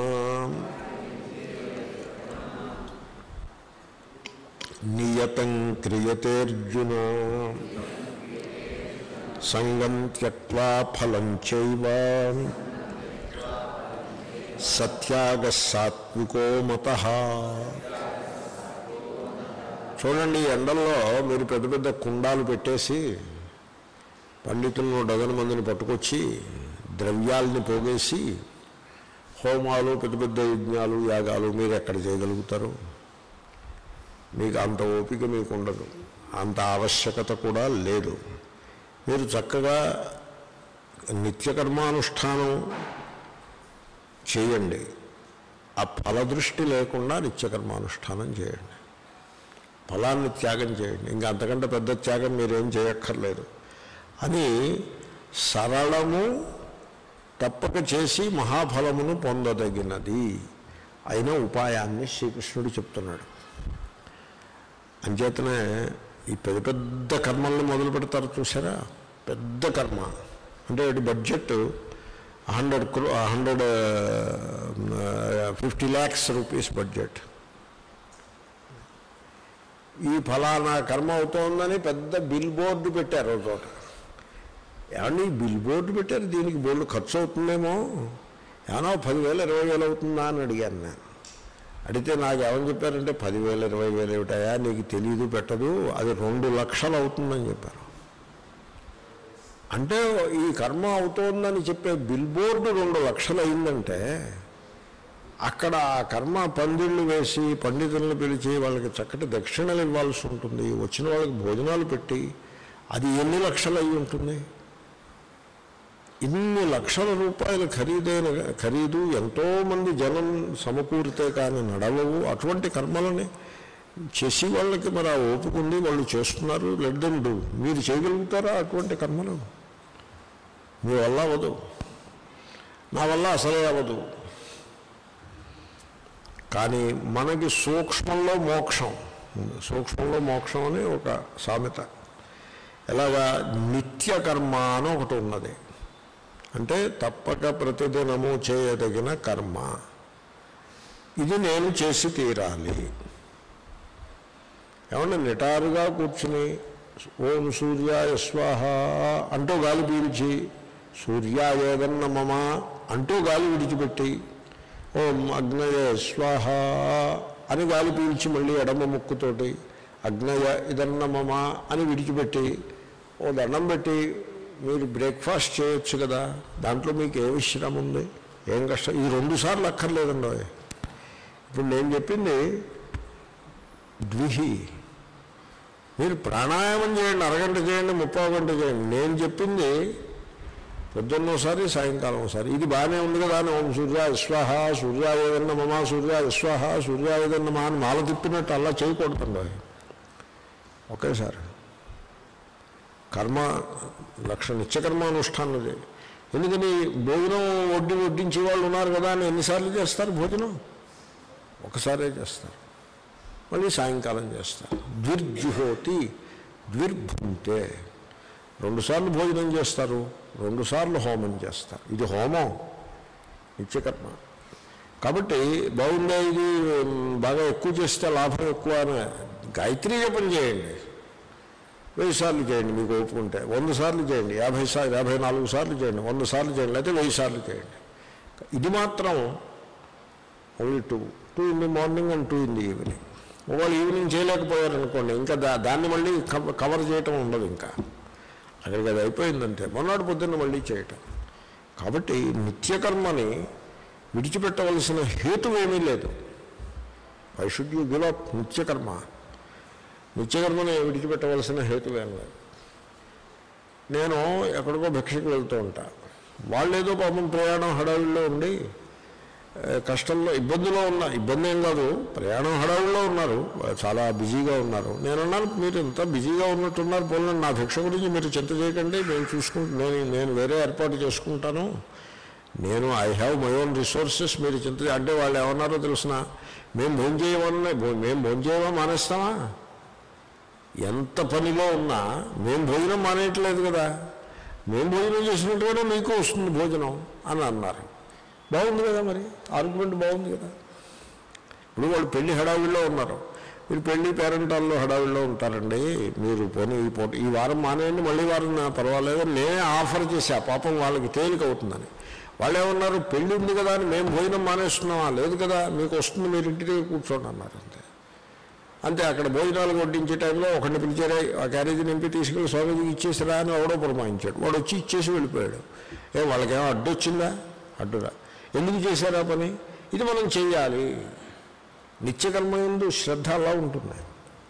[SPEAKER 1] నియతం క్రియతేర్జున సంగం త్యక్వా ఫలం చైవ సత్యాగ సాత్వికో మత చూడండి ఈ ఎండల్లో మీరు పెద్ద పెద్ద కుండాలు పెట్టేసి పండితులను డజన్ మందిని పట్టుకొచ్చి ద్రవ్యాల్ని పోగేసి హోమాలు పెద్ద పెద్ద యజ్ఞాలు యాగాలు మీరు ఎక్కడ చేయగలుగుతారు మీకు అంత ఓపిక మీకు ఉండదు అంత ఆవశ్యకత కూడా లేదు మీరు చక్కగా నిత్యకర్మానుష్ఠానం చేయండి ఆ ఫలదృష్టి లేకుండా నిత్యకర్మానుష్ఠానం చేయండి ఫలాన్ని త్యాగం చేయండి ఇంకా అంతకంటే పెద్ద త్యాగం మీరేం చేయక్కర్లేదు అని సరళము తప్పక చేసి మహాఫలమును పొందదగినది అయిన ఉపాయాన్ని శ్రీకృష్ణుడు చెప్తున్నాడు అంచేతనే ఈ పెద్ద పెద్ద కర్మల్ని మొదలు పెడతారు చూసారా పెద్ద కర్మ అంటే ఇటు బడ్జెట్ హండ్రెడ్ క్రో hundred fifty lakhs rupees budget ఈ ఫలానా కర్మ అవుతోందని పెద్ద బిల్ బోర్డు పెట్టారు ఒక చోట ఏమన్నా ఈ బిల్ బోర్డు పెట్టారు దీనికి బోర్డు ఖర్చు అవుతుందేమో ఏమన్నా పదివేలు ఇరవై వేలు అవుతుందా అని అడిగాను నేను అడిగితే నాకు ఏమని చెప్పారంటే పదివేలు ఇరవై వేలు ఏమిటాయా నీకు తెలియదు పెట్టదు అది రెండు లక్షలు అవుతుందని చెప్పారు అంటే ఈ కర్మ అవుతోందని చెప్పే బిల్ బోర్డు రెండు లక్షలు అయిందంటే అక్కడ ఆ కర్మ పందిళ్ళు వేసి పండితులను పిలిచి వాళ్ళకి చక్కటి దక్షిణలు ఇవ్వాల్సి ఉంటుంది వచ్చిన వాళ్ళకి భోజనాలు పెట్టి అది ఎన్ని లక్షలు అయి ఉంటుంది ఇన్ని లక్షల రూపాయల ఖరీదైన ఖరీదు ఎంతోమంది జనం సమకూరితే కానీ నడవవు అటువంటి కర్మలని చేసి వాళ్ళకి మరి ఆ ఓపిక ఉంది వాళ్ళు చేస్తున్నారు లెడ్డండు మీరు చేయగలుగుతారా అటువంటి కర్మలు మీ వల్ల అవ్వదు నా వల్ల అసలే అవ్వదు కానీ మనకి సూక్ష్మంలో మోక్షం సూక్ష్మంలో మోక్షం అని ఒక సామెత ఎలాగా నిత్యకర్మ అని ఒకటి ఉన్నది అంటే తప్పక ప్రతిదినము చేయదగిన కర్మ ఇది నేను చేసి తీరాలి ఏమన్నా నిటారుగా కూర్చుని ఓం సూర్యాయ స్వాహ అంటూ గాలి పీల్చి సూర్యాయేదన్న మమ అంటూ గాలి విడిచిపెట్టి ఓం అగ్నయ స్వాహ అని గాలి పీల్చి మళ్ళీ ఎడమ ముక్కుతోటి అగ్నయ ఇదన్న మమ అని విడిచిపెట్టి ఓ దండం పెట్టి మీరు బ్రేక్ఫాస్ట్ చేయొచ్చు కదా దాంట్లో మీకు ఏ విశ్రామ ఉంది ఏం కష్టం ఈ రెండు సార్లు అక్కర్లేదండి ఇప్పుడు నేను చెప్పింది ద్విహి మీరు ప్రాణాయామం చేయండి అరగంట చేయండి ముప్పై గంట చేయండి నేను చెప్పింది పొద్దున్న ఒకసారి సాయంకాలం ఒకసారి ఇది బాగానే ఉంది కదా అని ఓం సూర్య విశ్వాహ సూర్య ఏదన్న మమ సూర్య విశ్వాహ సూర్య ఏదన్న మా అని మాల తిప్పినట్టు అలా చేయకూడదండి ఒకేసారి కర్మ లక్ష నిత్యకర్మానుష్ఠానం చేయి ఎందుకని భోజనం వడ్డీ వడ్డించే వాళ్ళు ఉన్నారు కదా అని ఎన్నిసార్లు చేస్తారు భోజనం ఒకసారే చేస్తారు మళ్ళీ సాయంకాలం చేస్తారు ద్విర్జుహోతి ద్విర్భుంతే రెండుసార్లు భోజనం చేస్తారు రెండుసార్లు హోమం చేస్తారు ఇది హోమం నిత్యకర్మ కాబట్టి బాగుందే ఇది ఉమ్, బాగా ఎక్కువ చేస్తే లాభం ఎక్కువ అని గాయత్రీ జపం చేయండి వెయ్యి సార్లు చేయండి మీకు ఒప్పుకుంటే వంద సార్లు చేయండి యాభై సార్లు యాభై నాలుగు సార్లు చేయండి వంద సార్లు చేయండి లేకపోతే వెయ్యి సార్లు చేయండి ఇది మాత్రం only two two in the morning and two in the evening ఒకవేళ ఈవినింగ్ చేయలేకపోయారనుకోండి ఇంకా దా దాన్ని మళ్ళీ కవ- కవర్ చేయటం ఉండదు ఇంకా అక్కడికి అది అయిపోయిందంటే మొన్నటి పొద్దున్న మళ్ళీ చేయటం కాబట్టి నిత్యకర్మని విడిచిపెట్టవలసిన హేతు ఏమీ లేదు I should you give up నిత్యకర్మ నిత్యకర్మని విడిచిపెట్టవలసిన హేతు ఏం లేదు నేను ఎక్కడికో భిక్షకు వెళ్తూ ఉంటా వాళ్ళు ఏదో పాపం ప్రయాణం హడావిల్లో ఉండి ఏ, కష్టంలో ఇబ్బందిలో ఉన్న ఇబ్బంది ఏం కాదు ప్రయాణం హడావిల్లో ఉన్నారు చాలా బిజీగా ఉన్నారు నేను అన్నాను మీరు ఇంత బిజీగా ఉన్నట్టున్నారు పోలే నా భిక్ష గురించి మీరు చింత చేయకండి మేము చూసుకుంటూ నేను నేను వేరే ఏర్పాటు చేసుకుంటాను నేను I have my own resources మీరు చింత చే- అంటే వాళ్ళు ఏమన్నారో తెలిసిన మేము భోజనం చేయమన్నా మేము భోజనం చేయమా మానేస్తామా ఎంత పనిలో ఉన్నా మేము భోజనం మానేయట్లేదు కదా మేము భోజనం చేసినట్టుగానే మీకు వస్తుంది భోజనం అని అన్నారు బాగుంది కదా మరి ఆర్గ్యుమెంట్ బాగుంది కదా ఇప్పుడు వాళ్ళు పెళ్లి హడావిడిలో ఉన్నారు మీరు పెళ్లి పేరెంటాల్లో హడావిడిలో ఉంటారండి మీరు పోనీ ఈ పూట ఈ వారం మానేయండి మళ్ళీ వారం నా పర్వాలేదు నేనే ఆఫర్ చేశా పాపం వాళ్ళకి తేలిక అవుతుందని వాళ్ళు ఏమన్నారు పెళ్ళి ఉంది కదా అని మేము భోజనం మానేస్తున్నామా లేదు కదా మీకు వస్తుంది మీరు ఇంటి దగ్గర కూర్చోండి అన్నారు అంతే అంతే అక్కడ భోజనాలు వడ్డించే టైంలో ఒకరిని పిలిచారే ఆ క్యారేజీ నింపి తీసుకెళ్ళి స్వామీజీకి ఇచ్చేసిరా అని ఎవడో పురమాయించాడు వాడు వచ్చి ఇచ్చేసి వెళ్ళిపోయాడు ఏ వాళ్ళకేమో అడ్డు వచ్చిందా అడ్డురా ఎందుకు చేశారా పని ఇది మనం చెయ్యాలి నిత్యకర్మ ఎందు శ్రద్ధ అలా ఉంటుంది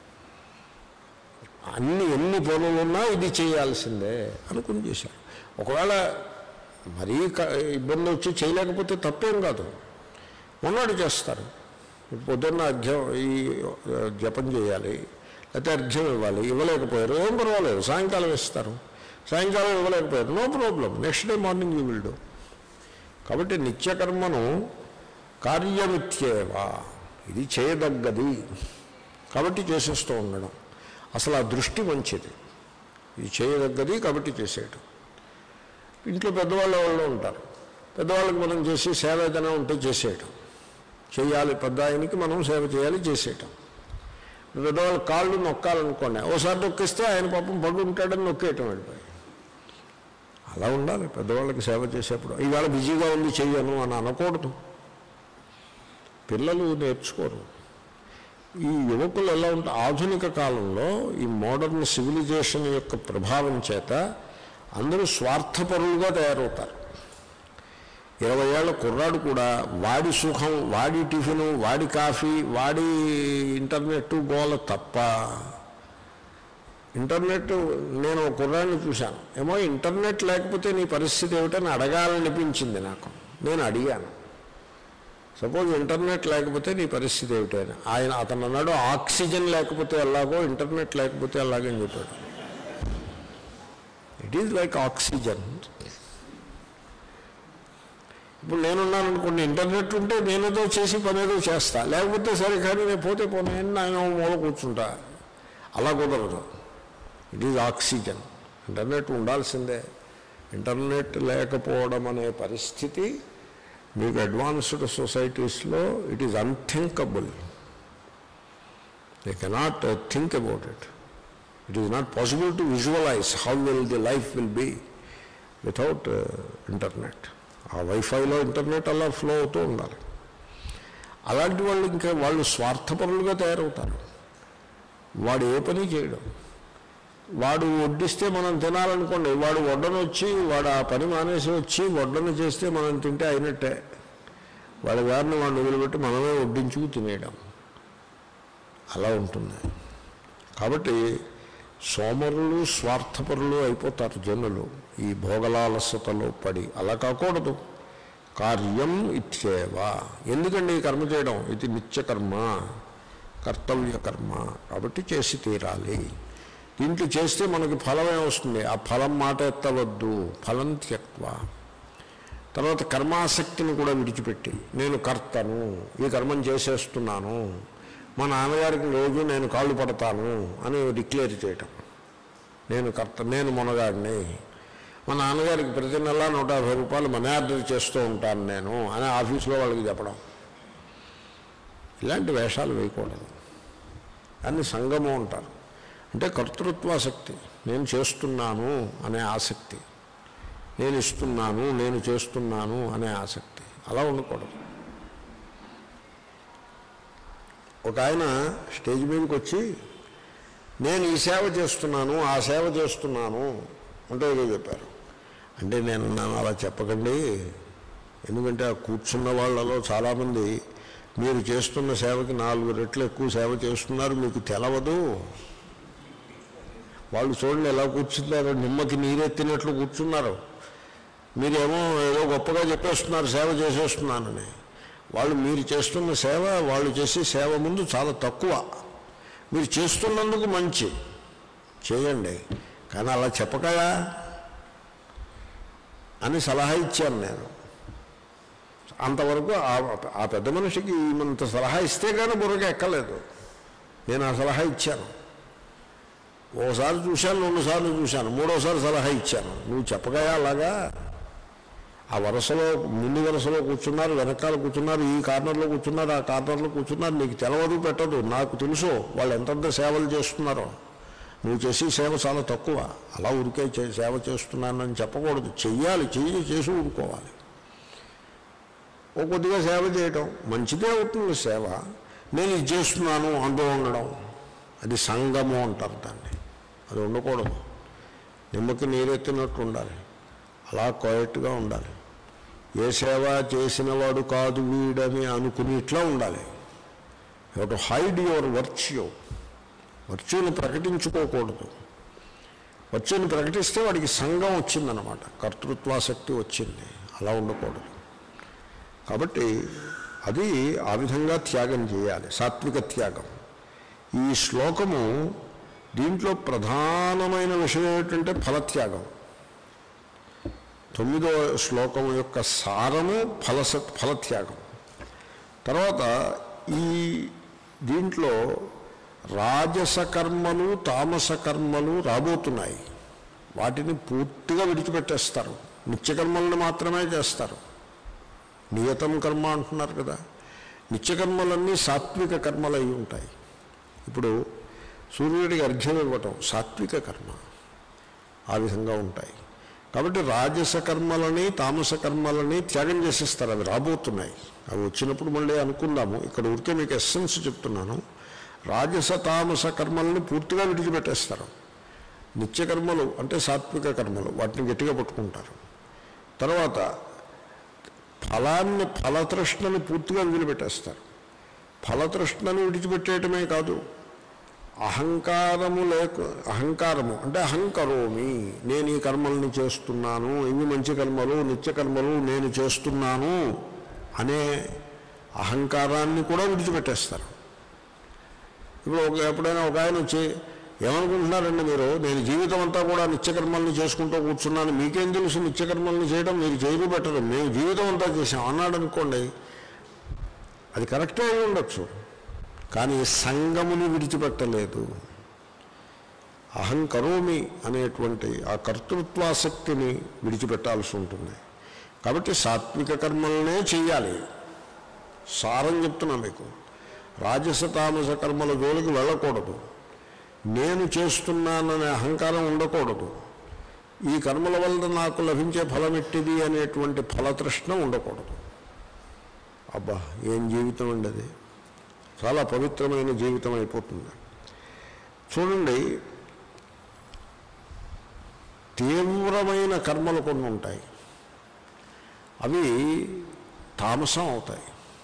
[SPEAKER 1] అన్ని ఎన్ని పనులున్నా ఇది చేయాల్సిందే అనుకుని చేశారు ఒకవేళ మరీ క- ఇబ్బంది వచ్చి చేయలేకపోతే తప్పేం కాదు మొన్నటి చేస్తారు ఇప్పుడు పొద్దున్న అర్ఘ్యం ఈ ఆ, జపం చేయాలి లేకపోతే అర్ఘ్యం ఇవ్వాలి ఇవ్వలేకపోయారు ఏం పర్వాలేదు సాయంకాలం ఇస్తారు సాయంకాలం ఇవ్వలేకపోయారు no problem next day morning you will do కాబట్టి నిత్యకర్మను కార్యమిత్యేవా ఇది చేయదగ్గది కాబట్టి చేసేస్తూ ఉండడం అసలు ఆ దృష్టి మంచిది ఇది చేయదగ్గది కాబట్టి చేసేయటం ఇంట్లో పెద్దవాళ్ళ వాళ్ళు ఉంటారు పెద్దవాళ్ళకి మనం చేసి సేవ ఏదైనా ఉంటే చేసేయటం చేయాలి పెద్ద ఆయనకి మనం సేవ చేయాలి చేసేయటం పెద్దవాళ్ళ కాళ్ళు నొక్కాలనుకోండి ఓసారి నొక్కిస్తే ఆయన పాపం పడు ఉంటాడని నొక్కేయటం వెళ్ళిపోయి అలా ఉండాలి పెద్దవాళ్ళకి సేవ చేసేప్పుడు ఇవాళ బిజీగా ఉంది చెయ్యను అని అనకూడదు పిల్లలు నేర్చుకోరు ఈ యువకులు ఎలా ఉంటారు ఆధునిక కాలంలో ఈ మోడర్న్ సివిలైజేషన్ యొక్క ప్రభావం చేత అందరూ స్వార్థపరులుగా తయారవుతారు ఇరవై ఏళ్ల కుర్రాడు కూడా వాడి సుఖం వాడి టిఫిను వాడి కాఫీ వాడి ఇంటర్నెట్ గోల తప్ప ఇంటర్నెట్ నేను ఒక కుర్రాడిని చూశాను ఏమో ఇంటర్నెట్ లేకపోతే నీ పరిస్థితి ఏమిటని అడగాలనిపించింది నాకు నేను అడిగాను సపోజ్ ఇంటర్నెట్ లేకపోతే నీ పరిస్థితి ఏమిటని ఆయన అతను అన్నాడు ఆక్సిజన్ లేకపోతే ఎలాగో ఇంటర్నెట్ లేకపోతే ఎలాగని చెప్పాడు ఇట్ ఈజ్ లైక్ ఆక్సిజన్ ఇప్పుడు నేనున్నాను అనుకోండి ఇంటర్నెట్ ఉంటే నేనేదో చేసి పని ఏదో చేస్తా లేకపోతే సరే కానీ నేను పోతే పోనీ ఆయన మూల కూర్చుంటా అలా కుదరదు ఇట్ ఈజ్ ఆక్సిజన్ ఇంటర్నెట్ ఉండాల్సిందే ఇంటర్నెట్ లేకపోవడం అనే పరిస్థితి మీకు అడ్వాన్స్డ్ సొసైటీస్లో it is unthinkable they cannot think about it it is not possible to visualise how will the life will be without internet ఆ వైఫైలో ఇంటర్నెట్ అలా ఫ్లో అవుతూ ఉండాలి అలాంటి వాళ్ళు ఇంకా వాళ్ళు స్వార్థపరులుగా తయారవుతారు వాడు ఏ పని చేయడం వాడు వడ్డిస్తే మనం తినాలనుకోండి వాడు వడ్డన వచ్చి వాడు ఆ పని మానేసి వచ్చి వడ్డన చేస్తే మనం తింటే అయినట్టే వాడి గారిని వాడిని వదిలిపెట్టి మనమే వడ్డించుకు తినేయడం అలా ఉంటుంది కాబట్టి సోమరులు స్వార్థపరులు అయిపోతారు జనులు ఈ భోగలాలసతలో పడి అలా కాకూడదు కార్యం ఇత్యేవా ఎందుకండి ఈ కర్మ చేయడం ఇది నిత్యకర్మ కర్తవ్య కర్మ కాబట్టి చేసి తీరాలి దీంట్లో చేస్తే మనకి ఫలమే వస్తుంది ఆ ఫలం మాట ఎత్తవద్దు ఫలం త్యక్వ తర్వాత కర్మాసక్తిని కూడా విడిచిపెట్టి నేను కర్తను ఈ కర్మం చేసేస్తున్నాను మా నాన్నగారికి రోజు నేను కాళ్ళు పడతాను అని డిక్లేర్ చేయటం నేను కర్త నేను మునగాడిని మా నాన్నగారికి ప్రతి నెల నూట యాభై రూపాయలు మనీ ఆర్డర్ చేస్తూ ఉంటాను నేను అని ఆఫీస్లో వాళ్ళకి చెప్పడం ఇలాంటి వేషాలు వేయకూడదు దాన్ని సంగమం అంటారు అంటే కర్తృత్వాసక్తి నేను చేస్తున్నాను అనే ఆసక్తి నేను ఇస్తున్నాను నేను చేస్తున్నాను అనే ఆసక్తి అలా ఉండకూడదు ఒక ఆయన స్టేజ్ మీదకి వచ్చి నేను ఈ సేవ చేస్తున్నాను ఆ సేవ చేస్తున్నాను అంటే ఏదో చెప్పారు అంటే నేను నన్ను అలా చెప్పకండి ఎందుకంటే ఆ కూర్చున్న వాళ్ళలో చాలామంది మీరు చేస్తున్న సేవకి నాలుగు రెట్లు ఎక్కువ సేవ చేస్తున్నారు మీకు తెలవదు వాళ్ళు చూడండి ఎలా కూర్చున్నారు నిమ్మకి నీరెత్తినట్లు కూర్చున్నారు మీరేమో ఏదో గొప్పగా చెప్పేస్తున్నారు సేవ చేసేస్తున్నానని వాళ్ళు మీరు చేస్తున్న సేవ వాళ్ళు చేసే సేవ ముందు చాలా తక్కువ మీరు చేస్తున్నందుకు మంచి చేయండి కానీ అలా చెప్పకయా అని సలహా ఇచ్చాను నేను అంతవరకు ఆ- ఆ పెద్ద మనిషికి ఈమంత సలహా ఇస్తే కానీ బుర్రకి ఎక్కలేదు నేను ఆ సలహా ఇచ్చాను ఓసారి చూశాను రెండు సార్లు చూశాను మూడోసారి సలహా ఇచ్చాను నువ్వు చెప్పగయా అలాగా ఆ వరుసలో ముందు వరుసలో కూర్చున్నారు వెనకాల కూర్చున్నారు ఈ కార్నర్లో కూర్చున్నారు ఆ కార్నర్లో కూర్చున్నారు నీకు తెలవదు పెట్టదు నాకు తెలుసు వాళ్ళు ఎంతెంత సేవలు చేస్తున్నారో నువ్వు చేసే సేవ చాలా తక్కువ అలా ఊరికే చే- సేవ చేస్తున్నానని చెప్పకూడదు చెయ్యాలి చెయ్యి చేసి ఊరుకోవాలి ఓ కొద్దిగా సేవ చేయటం మంచిదే అవుతుంది సేవ నేను ఇది చేస్తున్నాను అంటూ ఉండడం అది సంగము అంటారు దాన్ని అది ఉండకూడదు నిమ్మకి నీరెత్తినట్టు ఉండాలి అలా క్వైట్గా ఉండాలి ఏ సేవ చేసినవాడు కాదు వీడని అనుకుని ఇట్లా ఉండాలి you to hide your virtue వర్చ్యూని ప్రకటించుకోకూడదు వర్చ్యూని ప్రకటిస్తే వాడికి సంఘం వచ్చిందనమాట కర్తృత్వాసక్తి వచ్చింది అలా ఉండకూడదు కాబట్టి అది ఆ విధంగా త్యాగం చేయాలి సాత్విక త్యాగం ఈ శ్లోకము దీంట్లో ప్రధానమైన విషయం ఏమిటంటే ఫలత్యాగం తొమ్మిదో శ్లోకం యొక్క సారము ఫలస ఫలత్యాగం తర్వాత ఈ దీంట్లో రాజస కర్మలు తామస కర్మలు రాబోతున్నాయి వాటిని పూర్తిగా విడిచిపెట్టేస్తారు నిత్యకర్మలను మాత్రమే చేస్తారు నియతం కర్మ అంటున్నారు కదా నిత్యకర్మలన్నీ సాత్విక కర్మలు అయి ఉంటాయి ఇప్పుడు సూర్యుడికి అర్ఘ్యం ఇవ్వటం సాత్విక కర్మ ఆ విధంగా ఉంటాయి కాబట్టి రాజస కర్మలని తామస కర్మలని త్యాగం చేసేస్తారు అవి రాబోతున్నాయి అవి వచ్చినప్పుడు మళ్ళీ అనుకుందాము ఇక్కడ ఊరికే మీకు ఎస్సెన్స్ చెప్తున్నాను రాజస తామస కర్మలని పూర్తిగా విడిచిపెట్టేస్తారు నిత్యకర్మలు అంటే సాత్విక కర్మలు వాటిని గట్టిగా పట్టుకుంటారు తర్వాత ఫలాన్ని ఫలతృష్ణని పూర్తిగా వదిలిపెట్టేస్తారు ఫలతృష్ణని విడిచిపెట్టేయటమే కాదు అహంకారము లేక అహంకారము అంటే అహంకరోమి నేను ఈ కర్మల్ని చేస్తున్నాను ఇవి మంచి కర్మలు నిత్య కర్మలు నేను చేస్తున్నాను అనే అహంకారాన్ని కూడా విడిచిపెట్టేస్తారు ఇప్పుడు ఒక ఎప్పుడైనా ఒక ఆయన వచ్చి ఏమనుకుంటున్నారండి మీరు నేను జీవితం అంతా కూడా నిత్యకర్మల్ని చేసుకుంటూ కూర్చున్నాను మీకేం తెలుసు నిత్యకర్మల్ని చేయడం మీరు చేయరు పెట్టరు మేము జీవితం అంతా చేసాం అన్నాడు అనుకోండి అది కరెక్టే అయి ఉండొచ్చు కానీ సంగముని విడిచిపెట్టలేదు అహం కరోమి అనేటువంటి ఆ కర్తృత్వాసక్తిని విడిచిపెట్టాల్సి ఉంటుంది కాబట్టి సాత్విక కర్మలనే చెయ్యాలి సారం చెప్తున్నా మీకు రాజస తామస కర్మల జోలికి వెళ్ళకూడదు నేను చేస్తున్నాననే అహంకారం ఉండకూడదు ఈ కర్మల వల్ల నాకు లభించే ఫలం ఎట్టిది అనేటువంటి ఫలతృష్ణ ఉండకూడదు అబ్బా ఏం జీవితం అండి అది చాలా పవిత్రమైన జీవితం అయిపోతుంది చూడండి తీవ్రమైన కర్మలు కొన్ని ఉంటాయి అవి తామసం అవుతాయి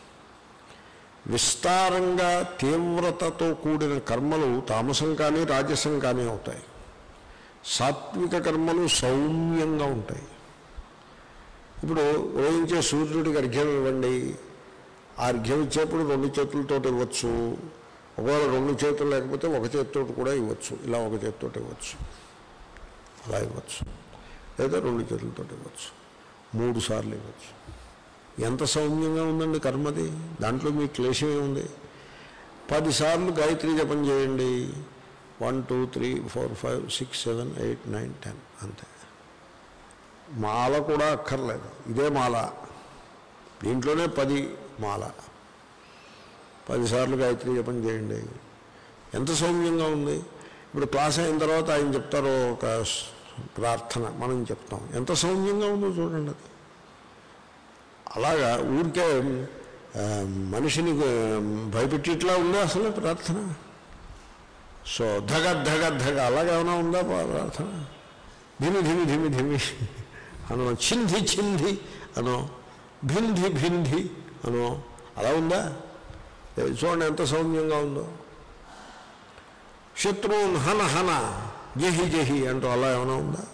[SPEAKER 1] విస్తారంగా తీవ్రతతో కూడిన కర్మలు తామసం కానీ రాజసం కానీ అవుతాయి సాత్విక కర్మలు సౌమ్యంగా ఉంటాయి ఇప్పుడు ఉదయించే సూర్యుడికి అర్ఘ్యం ఇవ్వండి ఆ అర్ఘ్యం ఇచ్చేప్పుడు రెండు చేతులతో ఇవ్వచ్చు ఒకవేళ రెండు చేతులు లేకపోతే ఒక చేతితో కూడా ఇవ్వచ్చు ఇలా ఒక చేతితో ఇవ్వచ్చు అలా ఇవ్వచ్చు లేదా రెండు చేతులతో ఇవ్వచ్చు మూడు సార్లు ఇవ్వచ్చు ఎంత సౌమ్యంగా ఉందండి కర్మది దాంట్లో మీ క్లేశం ఏముంది పదిసార్లు గాయత్రి జపం చేయండి one two three four five six seven eight nine ten అంతే మాల కూడా అక్కర్లేదు ఇదే మాల దీంట్లోనే పది మాల పదిసార్లు గాయత్రి జపం చేయండి ఎంత సౌమ్యంగా ఉంది ఇప్పుడు క్లాస్ అయిన తర్వాత ఆయన చెప్తారు ఒక ప్రార్థన మనం చెప్తాం ఎంత సౌమ్యంగా ఉందో చూడండి అది అలాగా ఊరికే ఆ, మనిషిని ఆ, భయపెట్టిట్లా ఉందా అసలు ప్రార్థన సో ధగ ధగ ధగ అలాగేమైనా ఉందా ప్రార్థన ధిమి ధిమి ధిమి ధిమి అనో చింధి చింధి అనో భింధి భింధి అనో అలా ఉందా ఏ, చూడండి ఎంత సౌమ్యంగా ఉందో శత్రువున్ హన హన జహి జహి అంటూ అలా ఏమైనా ఉందా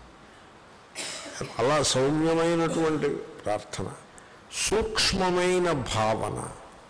[SPEAKER 1] అలా సౌమ్యమైనటువంటి ప్రార్థన సూక్ష్మమైన భావన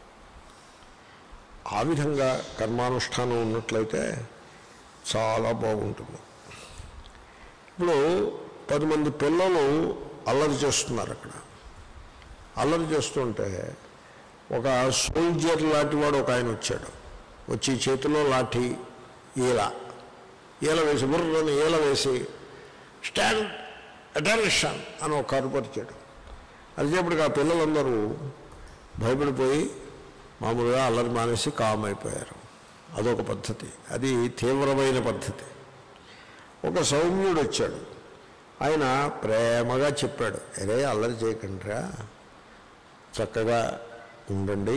[SPEAKER 1] ఆ విధంగా కర్మానుష్ఠానం ఉన్నట్లయితే చాలా బాగుంటుంది ఇప్పుడు పది మంది పిల్లలు అల్లరి చేస్తున్నారు అక్కడ అల్లరి చేస్తుంటే ఒక సోల్జర్ లాంటి వాడు ఒక ఆయన వచ్చాడు వచ్చి చేతిలో లాఠీ ఈల ఈల వేసి బుర్రని ఈల వేసి స్టాండ్ అటెన్షన్ అని ఒక కరుపరిచాడు అదిచేపటికి ఆ పిల్లలందరూ భయపడిపోయి మామూలుగా అల్లరి మానేసి కామ్ అయిపోయారు అదొక పద్ధతి అది తీవ్రమైన పద్ధతి ఒక సౌమ్యుడు వచ్చాడు ఆయన ప్రేమగా చెప్పాడు అరే అల్లరి చేయకండిరా చక్కగా ఉండండి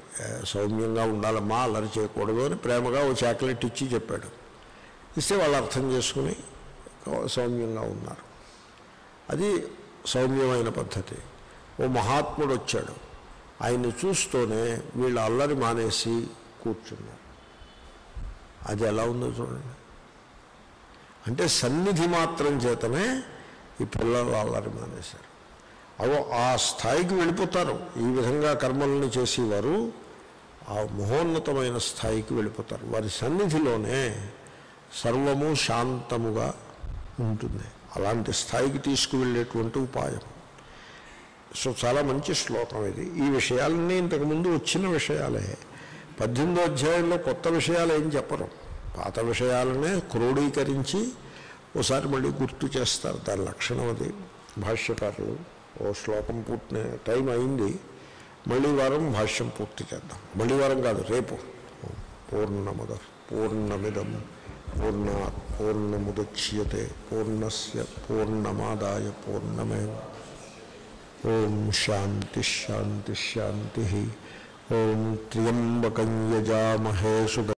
[SPEAKER 1] "ఏ, సౌమ్యంగా ఉండాలమ్మా అల్లరి చేయకూడదు అని ప్రేమగా ఓ చాక్లెట్ ఇచ్చి చెప్పాడు ఇస్తే వాళ్ళు అర్థం చేసుకుని సౌమ్యంగా ఉన్నారు అది సౌమ్యమైన పద్ధతి ఓ మహాత్ముడు వచ్చాడు ఆయన్ని చూస్తూనే వీళ్ళు అల్లరి మానేసి కూర్చున్నారు అది ఎలా ఉందో చూడండి అంటే సన్నిధి మాత్రం చేతనే ఈ పిల్లలు అల్లరి మానేశారు అవో ఆ స్థాయికి వెళ్ళిపోతారు ఈ విధంగా కర్మలను చేసేవారు ఆ మహోన్నతమైన స్థాయికి వెళ్ళిపోతారు వారి సన్నిధిలోనే సర్వము శాంతముగా ఉంటుంది అలాంటి స్థాయికి తీసుకువెళ్ళేటువంటి ఉపాయం సో చాలా మంచి శ్లోకం ఇది ఈ విషయాలన్నీ ఇంతకుముందు వచ్చిన విషయాలే పద్దెనిమిదో అధ్యాయంలో కొత్త విషయాలు ఏం చెప్పరు పాత విషయాలనే క్రోడీకరించి ఓసారి మళ్ళీ గుర్తు చేస్తారు దాని లక్షణం అది భాష్యకారులు ఓ శ్లోకం పూర్తి టైం అయింది మళ్ళీ వారం భాష్యం పూర్తి చేద్దాం మళ్ళీ వారం కాదు రేపు పూర్ణముద పూర్ణమిదం పూర్ణ పూర్ణముద్యతే పూర్ణస్య పూర్ణమాదాయ పూర్ణమేవ ఓం శాంతి శాంతి శాంతి ఓం త్ర్యంబకం యజామహే సుగ